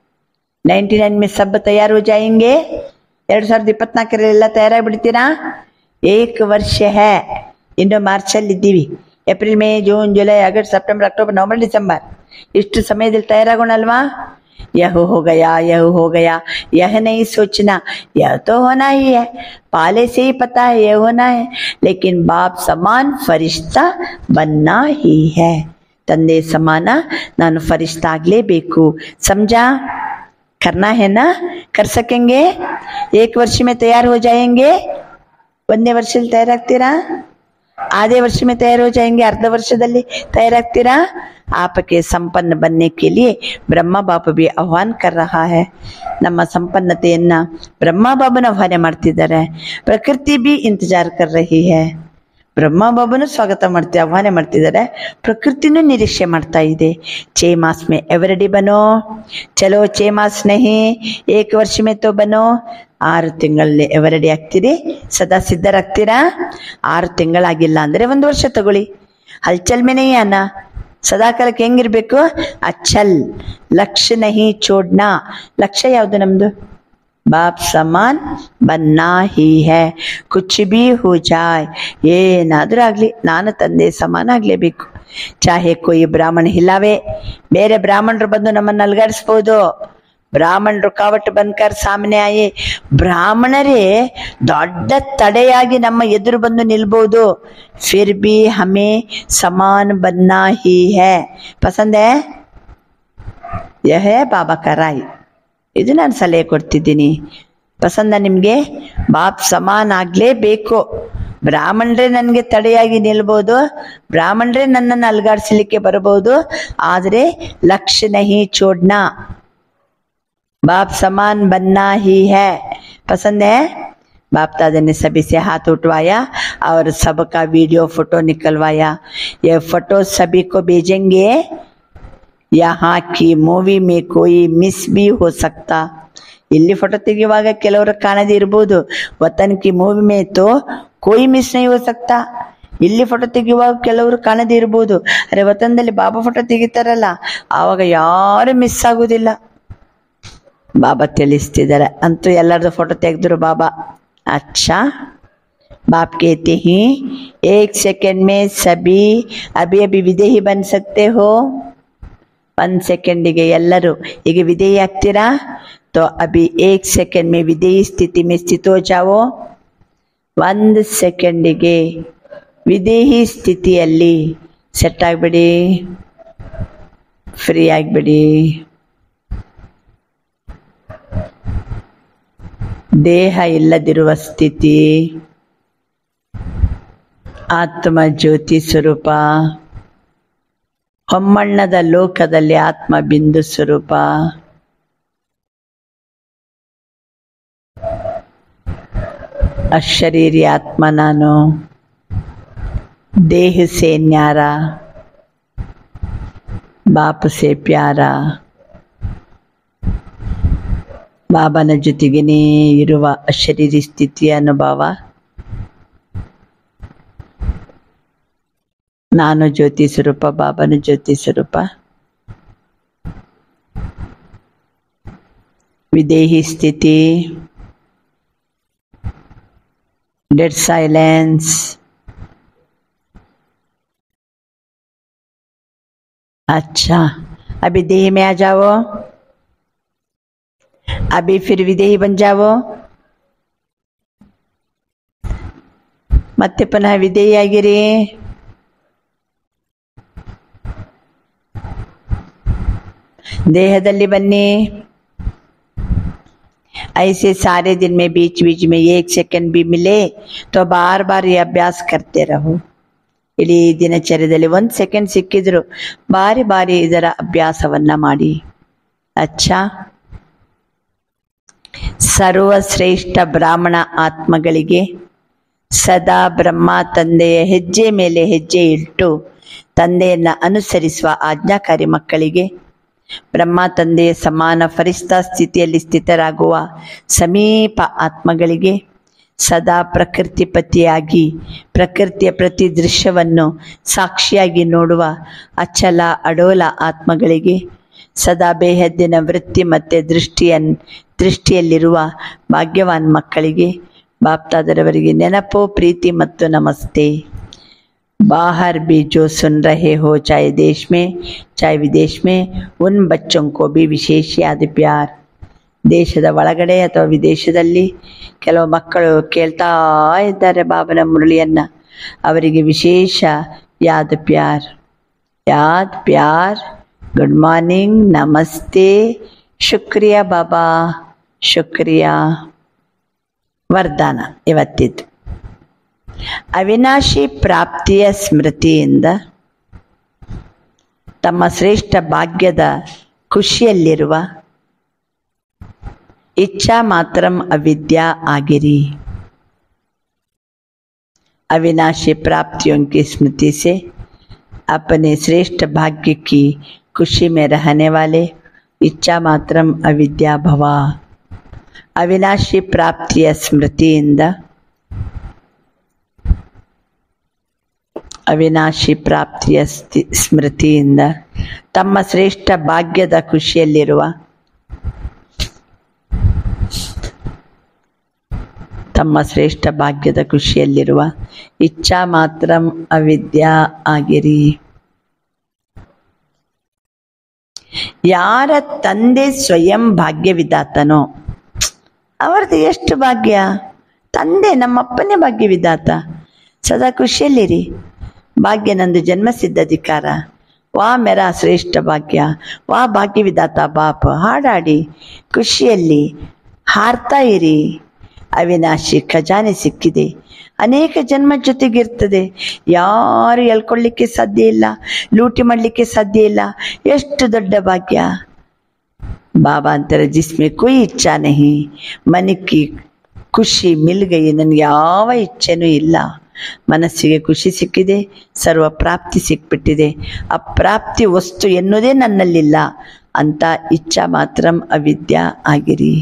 ನೈಂಟಿ ನೈನ್ ಮೇ ಸಬ್ ತಯಾರು ಜಾಯಿಂಗೆ ಎರಡ್ ಸಾವಿರದ ಇಪ್ಪತ್ನಾಲ್ಕರಲ್ಲೆಲ್ಲ ತಯಾರಾಗ್ಬಿಡ್ತೀರಾ ಏಕ್ ವರ್ಷ ಹೇ ಇನ್ನು ಮಾರ್ಚಲ್ಲಿ ಇದ್ದೀವಿ April May June July August September October November December ಇಷ್ಟು ಸಮಯದಲ್ಲಿ ತಯಾರಾಗೋಣಲ್ವಾ यह हो गया यह हो गया यह नहीं सोचना यह तो होना ही है पहले से ही पता है यह होना है लेकिन बाप समान फरिश्ता बनना ही है ತಂದೆ ಸಮಾನ ನಾನು ಫರಿಷ್ಠ ಆಗಲೇಬೇಕು समझा करना है ना कर सकेंगे एक वर्ष में तैयार हो जाएंगे ಒಂದನೇ ವರ್ಷದಲ್ಲಿ ತಯಾರಾಗ್ತೀರಾ आधे वर्ष में तैयार हो जाएंगे अर्ध ವರ್ಷದಲ್ಲಿ ತಯಾರಾಗ್ತೀರಾ आपके संपन्न बनने के लिए ಬ್ರಹ್ಮ ಬಾಪ भी ಆಹ್ವಾನ್ कर रहा है ನಮ್ಮ ಸಂಪನ್ನತೆಯನ್ನ ಬ್ರಹ್ಮ ಬಾಬನ ಆಹ್ವಾನ ಮಾಡ್ತಿದ್ದಾರೆ ಪ್ರಕೃತಿ ಬಿ ಇಂತಜಾರ್ ಕರ್ ರಹಿ है ಬ್ರಹ್ಮ ಬಾಬನು ಸ್ವಾಗತ ಮಾಡ್ತಿ ಆಹ್ವಾನ ಮಾಡ್ತಿದ್ದಾರೆ ಪ್ರಕೃತಿನೂ ನಿರೀಕ್ಷೆ ಮಾಡ್ತಾ ಇದೆ ಛೇ ಮಾಸ್ ಮೇ ಎವರಡಿ ಬನೋ ಚಲೋ ಛೇ ಮಾಸ್ ನಹಿ ಏಕ್ ವರ್ಷ ಮೇ ತೋ ಬನೋ ಆರು ತಿಂಗಳಲ್ಲಿ ಎವರಡಿ ಆಗ್ತೀರಿ ಸದಾ ಸಿದ್ಧರಾಗ್ತೀರಾ ಆರು ತಿಂಗಳಾಗಿಲ್ಲ ಅಂದ್ರೆ ಒಂದು ವರ್ಷ ತಗೊಳ್ಳಿ ಹಲ್ಚಲ್ ಮೇ ನಹಿ ಅನ್ನ ಸದಾಕಾಲಕ್ಕೆ ಹೆಂಗಿರ್ಬೇಕು ಅಚ್ಚಲ್ ಲಕ್ಷ್ಯ ನಹಿ ಚೋಡ್ನಾ ಲಕ್ಷ್ಯ ಯಾವುದು ನಮ್ದು बाप समान बनना ही है ಕುಚ್ ಬಿ ಹೋ ಜಾಯ್ ಏನಾದ್ರೂ ಆಗ್ಲಿ ನಾನು ತಂದೆ ಸಮಾನ ಆಗ್ಲೇಬೇಕು ಚಾಹೆ ಕೊಯ್ ಬ್ರಾಹ್ಮಣ ಹಿಲಾವೆ ಬೇರೆ ಬ್ರಾಹ್ಮಣರು ಬಂದು ನಮ್ಮನ್ನ ಅಲ್ಗಾಡಿಸ್ಬೋದು ಬ್ರಾಹ್ಮಣರು ಕಾವಟ್ಟು ಬಂದ್ಕರ್ ಸಾಮನೆ ಆಯಿ ಬ್ರಾಹ್ಮಣರೇ ದೊಡ್ಡ ತಡೆಯಾಗಿ ನಮ್ಮ ಎದುರು ಬಂದು ನಿಲ್ಬಹುದು ಫಿರ್ ಬಿ ಹಮೇ ಸಮಾನ್ ಬನ್ನಾ ಹಿ ಹೇ ಪಸಂದ್ ಹೇ ಯಹ ಬಾಬಾ ಕಾ ರಾಯ್ ಇದು ನಾನು ಸಲಹೆ ಕೊಡ್ತಿದ್ದೀನಿ ಪಸಂದ ನಿಮಗೆ ಬಾಪ್ ಸಮಾನ ಆಗ್ಲೇಬೇಕು ಬ್ರಾಹ್ಮಣರೇ ನನಗೆ ತಡೆಯಾಗಿ ನಿಲ್ಬೋದು ಬ್ರಾಹ್ಮಣರೇ ನನ್ನನ್ನು ಅಲ್ಗಾಡಿಸ್ಲಿಕ್ಕೆ ಬರಬಹುದು ಆದರೆ ಲಕ್ಷ್ಯ ನಹಿ ಚೋಡ್ನಾ ಬಾಪ್ ಸಮಾನ್ ಬನ್ನಾ ಹಿ ಹೈ ಪಸಂದ್ ಹೈ बाप दादा ने सभी से हाथ उठवाया और सबका वीडियो फोटो निकलवाया ये फोटो सभी को भेजेंगे यहाँ की ಮೂವಿ में कोई मिस भी हो सकता ಇಲ್ಲಿ ಫೋಟೋ ತೆಗೆಯುವಾಗ ಕೆಲವರು ಕಾಣದೇ ಇರ್ಬೋದು ವತನ್ ಕಿ ಮೂವಿ ಮೇ ತೋ ಕೋಯಿ ಮಿಸ್ ನೈ ಹೋ ಸಕ್ತಾ ಇಲ್ಲಿ ಫೋಟೋ ತೆಗೆಯುವಾಗ ಕೆಲವರು ಕಾಣದೇ ಇರ್ಬೋದು ಅರೆ ವತನದಲ್ಲಿ ಬಾಬಾ ಫೋಟೋ ತೆಗಿತಾರಲ್ಲ ಆವಾಗ ಯಾರು ಮಿಸ್ ಆಗುದಿಲ್ಲ ಬಾಬಾ ತಿಳಿಸ್ತಿದ್ದಾರೆ ಅಂತೂ ಎಲ್ಲರದು ಫೋಟೋ ತೆಗೆದ್ರು ಬಾಬಾ ಅಚ್ಚಾ बाप कहते हैं एक सेकंड में सभी अभी अभी विदेही बन सकते हो ಒಂದು ಸೆಕೆಂಡಿಗೆ ಎಲ್ಲರೂ ಈಗ ವಿಧೇಯಿ ಆಗ್ತೀರಾ तो अभी एक सेकंड में विधेयी स्थिति में स्थित हो जाओ ಒಂದು ಸೆಕೆಂಡಿಗೆ ವಿಧೇಹಿ ಸ್ಥಿತಿಯಲ್ಲಿ ಸೆಟ್ ಆಗಿಬಿಡಿ ಫ್ರೀ ಆಗಿಬಿಡಿ ದೇಹ ಇಲ್ಲದಿರುವ ಸ್ಥಿತಿ ಆತ್ಮ ಜ್ಯೋತಿ ಸ್ವರೂಪ ಹೊಮ್ಮಣ್ಣದ ಲೋಕದಲ್ಲಿ ಆತ್ಮ ಬಿಂದು ಸ್ವರೂಪ ಅಶರೀರಿ ಆತ್ಮ ನಾನು ದೇಹ ಸೇ ನ್ಯಾರ ಬಾಪ ಸೇ ಪ್ಯಾರ ಬಾಬನ ಜೊತೆಗೇನೇ ಇರುವ ಅಶರೀರಿ ಸ್ಥಿತಿಯ ಅನುಭವ ನಾನು ಜ್ಯೋತಿ ಸ್ವರೂಪ ಬಾಬನ ಜ್ಯೋತಿ ಸ್ವರೂಪ ವಿದೇಹಿ ಸ್ಥಿತಿ डेड साइलेंस अच्छा अभी देह में आ जाओ अभी फिर विदेही बन जाओ ಮತ್ತೆ ಪುನಃ ವಿಧೇಯಿ ಆಗಿರಿ ದೇಹದಲ್ಲಿ ಬನ್ನಿ ऐसे सारे दिन में बीच बीच में एक सेकंड भी मिले तो बार बार ये अभ्यास करते रहो ಇಡೀ ದಿನಚರ್ಯದಲ್ಲಿ ಒಂದು ಸೆಕೆಂಡ್ ಸಿಕ್ಕಿದ್ರು ಬಾರಿ ಬಾರಿ ಇದರ ಅಭ್ಯಾಸವನ್ನ ಮಾಡಿ ಅಚ್ಚಾ ಸರ್ವಶ್ರೇಷ್ಠ ಬ್ರಾಹ್ಮಣ ಆತ್ಮಗಳಿಗೆ ಸದಾ ಬ್ರಹ್ಮ ತಂದೆಯ ಹೆಜ್ಜೆ ಮೇಲೆ ಹೆಜ್ಜೆ ಇಟ್ಟು ತಂದೆಯನ್ನ ಅನುಸರಿಸುವ ಆಜ್ಞಾಕಾರಿ ಮಕ್ಕಳಿಗೆ ಬ್ರಹ್ಮ ತಂದೆಯ ಸಮಾನ ಫರಿಸ್ತಾ ಸ್ಥಿತಿಯಲ್ಲಿ ಸ್ಥಿತರಾಗುವ ಸಮೀಪ ಆತ್ಮಗಳಿಗೆ ಸದಾ ಪ್ರಕೃತಿ ಪತಿಯಾಗಿ ಪ್ರಕೃತಿಯ ಪ್ರತಿ ದೃಶ್ಯವನ್ನು ಸಾಕ್ಷಿಯಾಗಿ ನೋಡುವ ಅಚಲ ಅಡೋಲ ಆತ್ಮಗಳಿಗೆ ಸದಾ ಬೇಹದ್ದಿನ ವೃತ್ತಿ ಮತ್ತು ದೃಷ್ಟಿಯನ್ ದೃಷ್ಟಿಯಲ್ಲಿರುವ ಭಾಗ್ಯವಾನ್ ಮಕ್ಕಳಿಗೆ ಬಾಪ್ತಾದರವರಿಗೆ ನೆನಪು ಪ್ರೀತಿ ಮತ್ತು ನಮಸ್ತೆ बाहर भी जो सुन रहे हो चाहे देश में चाहे विदेश में उन बच्चों को भी विशेष याद प्यार ದೇಶದ ಒಳಗಡೆ ಅಥವಾ ವಿದೇಶದಲ್ಲಿ ಕೆಲವು ಮಕ್ಕಳು ಕೇಳ್ತಾ ಇದ್ದಾರೆ ಬಾಬನ ಮುರಳಿಯನ್ನ ಅವರಿಗೆ ವಿಶೇಷ ಯಾದ್ ಪ್ಯಾರ್ ಯಾದ್ ಪ್ಯಾರ್ ಗುಡ್ ಮಾರ್ನಿಂಗ್ ನಮಸ್ತೆ ಶುಕ್ರಿಯಾ ಬಾಬಾ ಶುಕ್ರಿಯಾ ವರದಾನ ಇವತ್ತಿದ್ದು ಅವಿನಾಶಿ ಪ್ರಾಪ್ತಿಯ ಸ್ಮೃತಿಯಿಂದ ತಮ್ಮ ಶ್ರೇಷ್ಠ ಭಾಗ್ಯದ ಖುಷಿಯಲ್ಲಿರುವ इच्छा मात्रम अविद्या आगिरी अविनाशी प्राप्तियों की स्मृति से अपने श्रेष्ठ भाग्य की खुशी में रहने वाले इच्छा मात्रम अविद्या भवा ಅವಿನಾಶಿ ಪ್ರಾಪ್ತಿಯ ಸ್ಮೃತಿಯಿಂದ ಅವಿನಾಶಿ ಪ್ರಾಪ್ತಿಯ ಸ್ಥಿ- ಸ್ಮೃತಿಯಿಂದ ತಮ್ಮ ಶ್ರೇಷ್ಠ ಭಾಗ್ಯದ ಖುಷಿಯಲ್ಲಿರುವ ತಮ್ಮ ಶ್ರೇಷ್ಠ ಭಾಗ್ಯದ ಖುಷಿಯಲ್ಲಿರುವ ಇಚ್ಛಾ ಮಾತ್ರ ಅವಿದ್ಯಾ ಆಗಿರಿ ಯಾರ ತಂದೆ ಸ್ವಯಂ ಭಾಗ್ಯವಿದಾತನೋ ಅವರದ್ದು ಎಷ್ಟು ಭಾಗ್ಯ ತಂದೆ ನಮ್ಮಪ್ಪನೇ ಭಾಗ್ಯವಿದಾತ ಸದಾ ಖುಷಿಯಲ್ಲಿರಿ ಭಾಗ್ಯ ನಂದು ಜನ್ಮಸಿದ್ಧ ಅಧಿಕಾರ ವಾ ಮೆರಾ ಶ್ರೇಷ್ಠ ಭಾಗ್ಯ ವಾ ಭಾಗ್ಯವಿದಾತ ಬಾಪ ಹಾಡಾಡಿ ಖುಷಿಯಲ್ಲಿ ಹಾರ್ತಾ ಇರಿ ಅವಿನಾಶಿ ಖಜಾನೆ ಸಿಕ್ಕಿದೆ ಅನೇಕ ಜನ್ಮ ಜೊತೆಗಿರ್ತದೆ ಯಾರು ಎಳ್ಕೊಳ್ಳಿಕ್ಕೆ ಸಾಧ್ಯ ಇಲ್ಲ ಲೂಟಿ ಮಾಡಲಿಕ್ಕೆ ಸಾಧ್ಯ ಇಲ್ಲ ಎಷ್ಟು ದೊಡ್ಡ ಭಾಗ್ಯ बाबा अंतर जिसमें कोई इच्छा नहीं मन की ಖುಷಿ ಮಿಲ್ಗೈ ನನಗೆ ಯಾವ ಇಚ್ಛೆನೂ ಇಲ್ಲ ಮನಸ್ಸಿಗೆ ಖುಷಿ ಸಿಕ್ಕಿದೆ ಸರ್ವ ಪ್ರಾಪ್ತಿ ಸಿಕ್ಬಿಟ್ಟಿದೆ ಆ ಪ್ರಾಪ್ತಿ ವಸ್ತು ಎನ್ನುವುದೇ ನನ್ನಲ್ಲಿಲ್ಲ ಅಂತ ಇಚ್ಛಾ ಮಾತ್ರ ಅವಿದ್ಯಾ ಆಗಿರಿ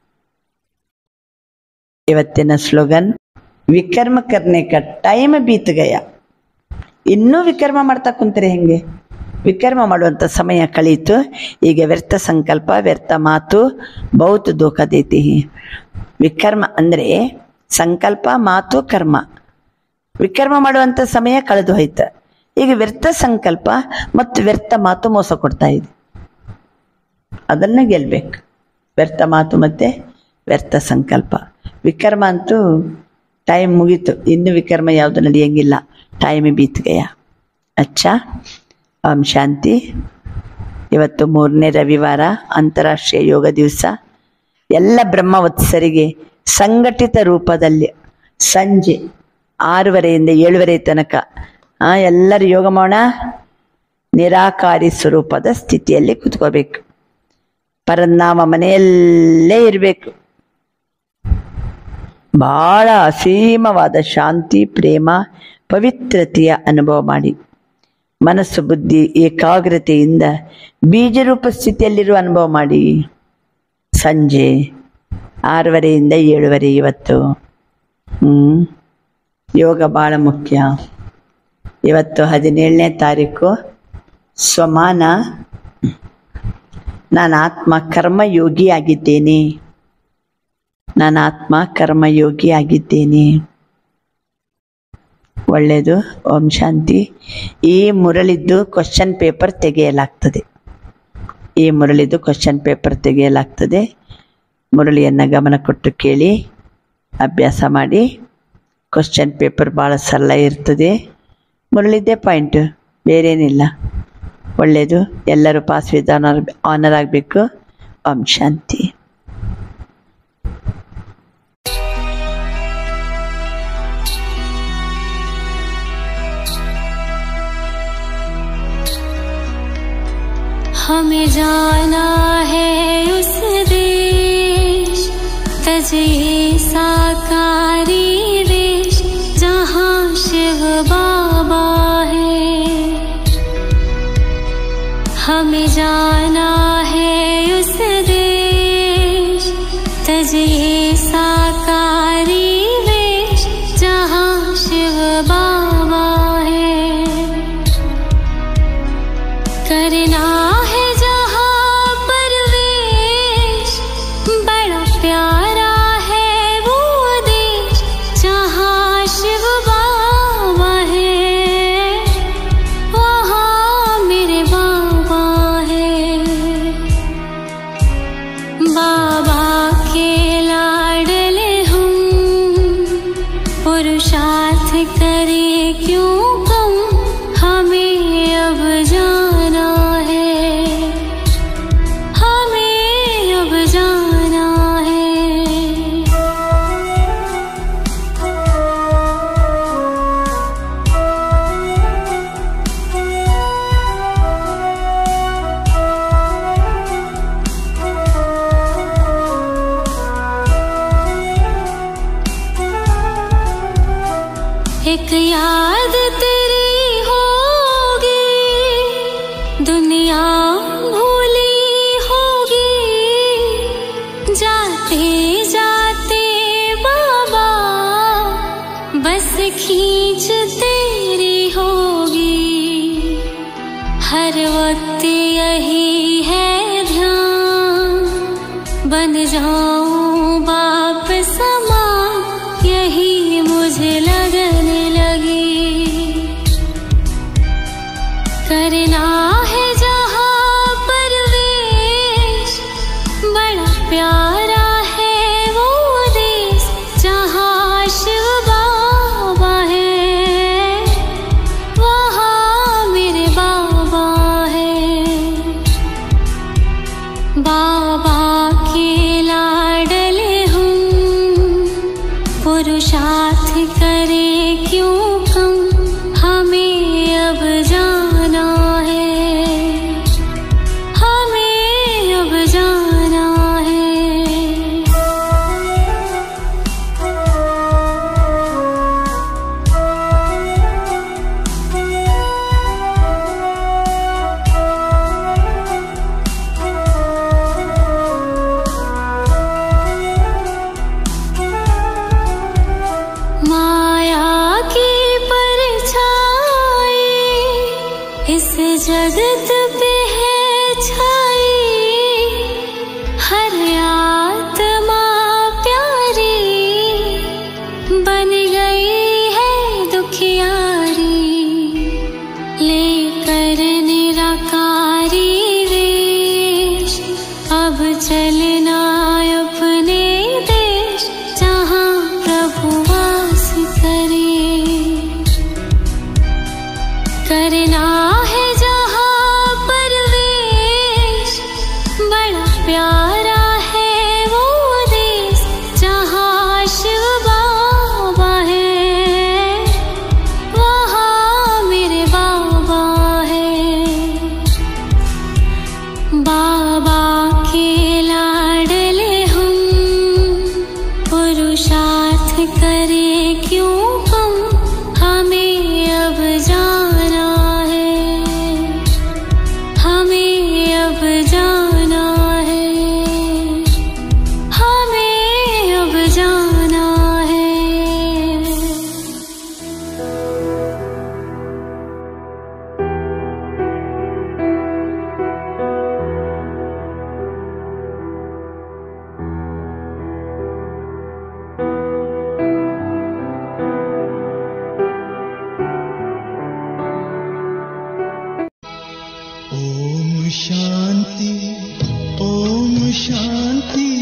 ಇವತ್ತಿನ ಸ್ಲೋಗನ್ ವಿಕರ್ಮ ಕರ್ನೆ ಕ ಟೈಮ್ ಬೀತ್ ಗಯ ಇನ್ನೂ ವಿಕರ್ಮ ಮಾಡ್ತಾ ಕುಂತ್ರೆ ಹೆಂಗೆ ವಿಕರ್ಮ ಮಾಡುವಂಥ ಸಮಯ ಕಳೀತು ಈಗ ವ್ಯರ್ಥ ಸಂಕಲ್ಪ ವ್ಯರ್ಥ ಮಾತು ಬಹುತ್ ದುಃಖ ದೇತಿ ವಿಕರ್ಮ ಅಂದರೆ ಸಂಕಲ್ಪ ಮಾತು ಕರ್ಮ ವಿಕರ್ಮ ಮಾಡುವಂಥ ಸಮಯ ಕಳೆದು ಹೋಯ್ತು ಈಗ ವ್ಯರ್ಥ ಸಂಕಲ್ಪ ಮತ್ತು ವ್ಯರ್ಥ ಮಾತು ಮೋಸ ಕೊಡ್ತಾ ಇದೆ ಅದನ್ನು ಗೆಲ್ಬೇಕು ವ್ಯರ್ಥ ಮಾತು ಮತ್ತು ವ್ಯರ್ಥ ಸಂಕಲ್ಪ ವಿಕರ್ಮ ಅಂತೂ ಟೈಮ್ ಮುಗೀತು ಇನ್ನು ವಿಕರ್ಮ ಯಾವುದು ನಡೆಯಂಗಿಲ್ಲ ಟೈಮ್ ಬೀತ್ಗಯ ಅಚ್ಚಾ ಓಂ ಶಾಂತಿ ಇವತ್ತು ಮೂರನೇ ರವಿವಾರ ಅಂತಾರಾಷ್ಟ್ರೀಯ ಯೋಗ ದಿವಸ ಎಲ್ಲ ಬ್ರಹ್ಮವತ್ಸರಿಗೆ ಸಂಘಟಿತ ರೂಪದಲ್ಲಿ ಸಂಜೆ ಆರೂವರೆಯಿಂದ ಏಳುವರೆ ತನಕ ಆ, ಎಲ್ಲರೂ ಯೋಗ ಮಾಡೋಣ ನಿರಾಕಾರಿ ಸ್ವರೂಪದ ಸ್ಥಿತಿಯಲ್ಲಿ ಕುತ್ಕೋಬೇಕು ಪರನಾಮ ಮನೆಯಲ್ಲೇ ಇರಬೇಕು ಬಹಳ ಅಸೀಮವಾದ ಶಾಂತಿ ಪ್ರೇಮ ಪವಿತ್ರತೆಯ ಅನುಭವ ಮಾಡಿ ಮನಸ್ಸು ಬುದ್ಧಿ ಏಕಾಗ್ರತೆಯಿಂದ ಬೀಜರೂಪ ಸ್ಥಿತಿಯಲ್ಲಿರುವ ಅನುಭವ ಮಾಡಿ ಸಂಜೆ ಆರೂವರೆಯಿಂದ ಏಳುವರೆ ಇವತ್ತು ಹ್ಮ್ ಯೋಗ ಭಾಳ ಮುಖ್ಯ ಇವತ್ತು ಹದಿನೇಳನೇ ತಾರೀಕು ಸ್ವಮಾನ ನಾನು ಆತ್ಮ ಕರ್ಮಯೋಗಿ ಆಗಿದ್ದೇನೆ ನಾನು ಆತ್ಮ ಕರ್ಮಯೋಗಿ ಆಗಿದ್ದೇನೆ ಒಳ್ಳೆಯದು ಓಂ ಶಾಂತಿ ಈ ಮುರಳಿದ್ದು ಕ್ವಶನ್ ಪೇಪರ್ ತೆಗೆಯಲಾಗ್ತದೆ ಈ ಮುರಳಿದ್ದು ಕ್ವಶನ್ ಪೇಪರ್ ತೆಗೆಯಲಾಗ್ತದೆ ಮುರಳಿಯನ್ನು ಗಮನ ಕೊಟ್ಟು ಕೇಳಿ ಅಭ್ಯಾಸ ಮಾಡಿ ಕ್ವಶನ್ ಪೇಪರ್ ಭಾಳ ಸರಳ ಇರ್ತದೆ ಮುರಳಿದ್ದೇ ಪಾಯಿಂಟ್ ಬೇರೇನಿಲ್ಲ ಒಳ್ಳೆಯದು ಎಲ್ಲರೂ ಪಾಸ್ ವಿತ್ ಆನರ್ ಆನರ್ ಆಗಬೇಕು ಓಂ ಶಾಂತಿ हमें जाना है उस देश तजे साकारी देश जहाँ शिव बाबा है हमें जाना है उस देश तजे साकारी देश जहाँ शिव बाबा है करना है जहाँ परवेश बड़ा प्यारा है वो देश जहाँ शिव बाबा है वहाँ मेरे बाबा है बाबा के लाडले हम पुरुषार्थ करे क्यों कम हमें अब जाना है हमें अब जाना है एक याद तेरी होगी दुनिया भूली होगी जाते जाते बाबा बस खींच तेरी होगी हर वक्त यही है ध्यान बन जाऊं बाप समा यही मुझे लगने लगी करना है जहाँ परवेश बड़ा प्यारा है वो देश जहाँ शिव बाबा है वहाँ मेरे बाबा है बाबा के लाडले हम पुरुषार्थ करे क्यों कम हमें अब जाना है हमें अब जाना है अब चलना अपने देश जहाँ प्रभु वास करे करना है जहाँ परवेश बड़ा प्यारा है वो देश जहाँ शिव बाबा है वहाँ मेरे बाबा है बाबा के लाडले हम पुरुषार्थ करें क्यों कम हमें अब जाना है हमें अब जाना है हमें अब जाना है ॐ शान्ति ॐ शान्ति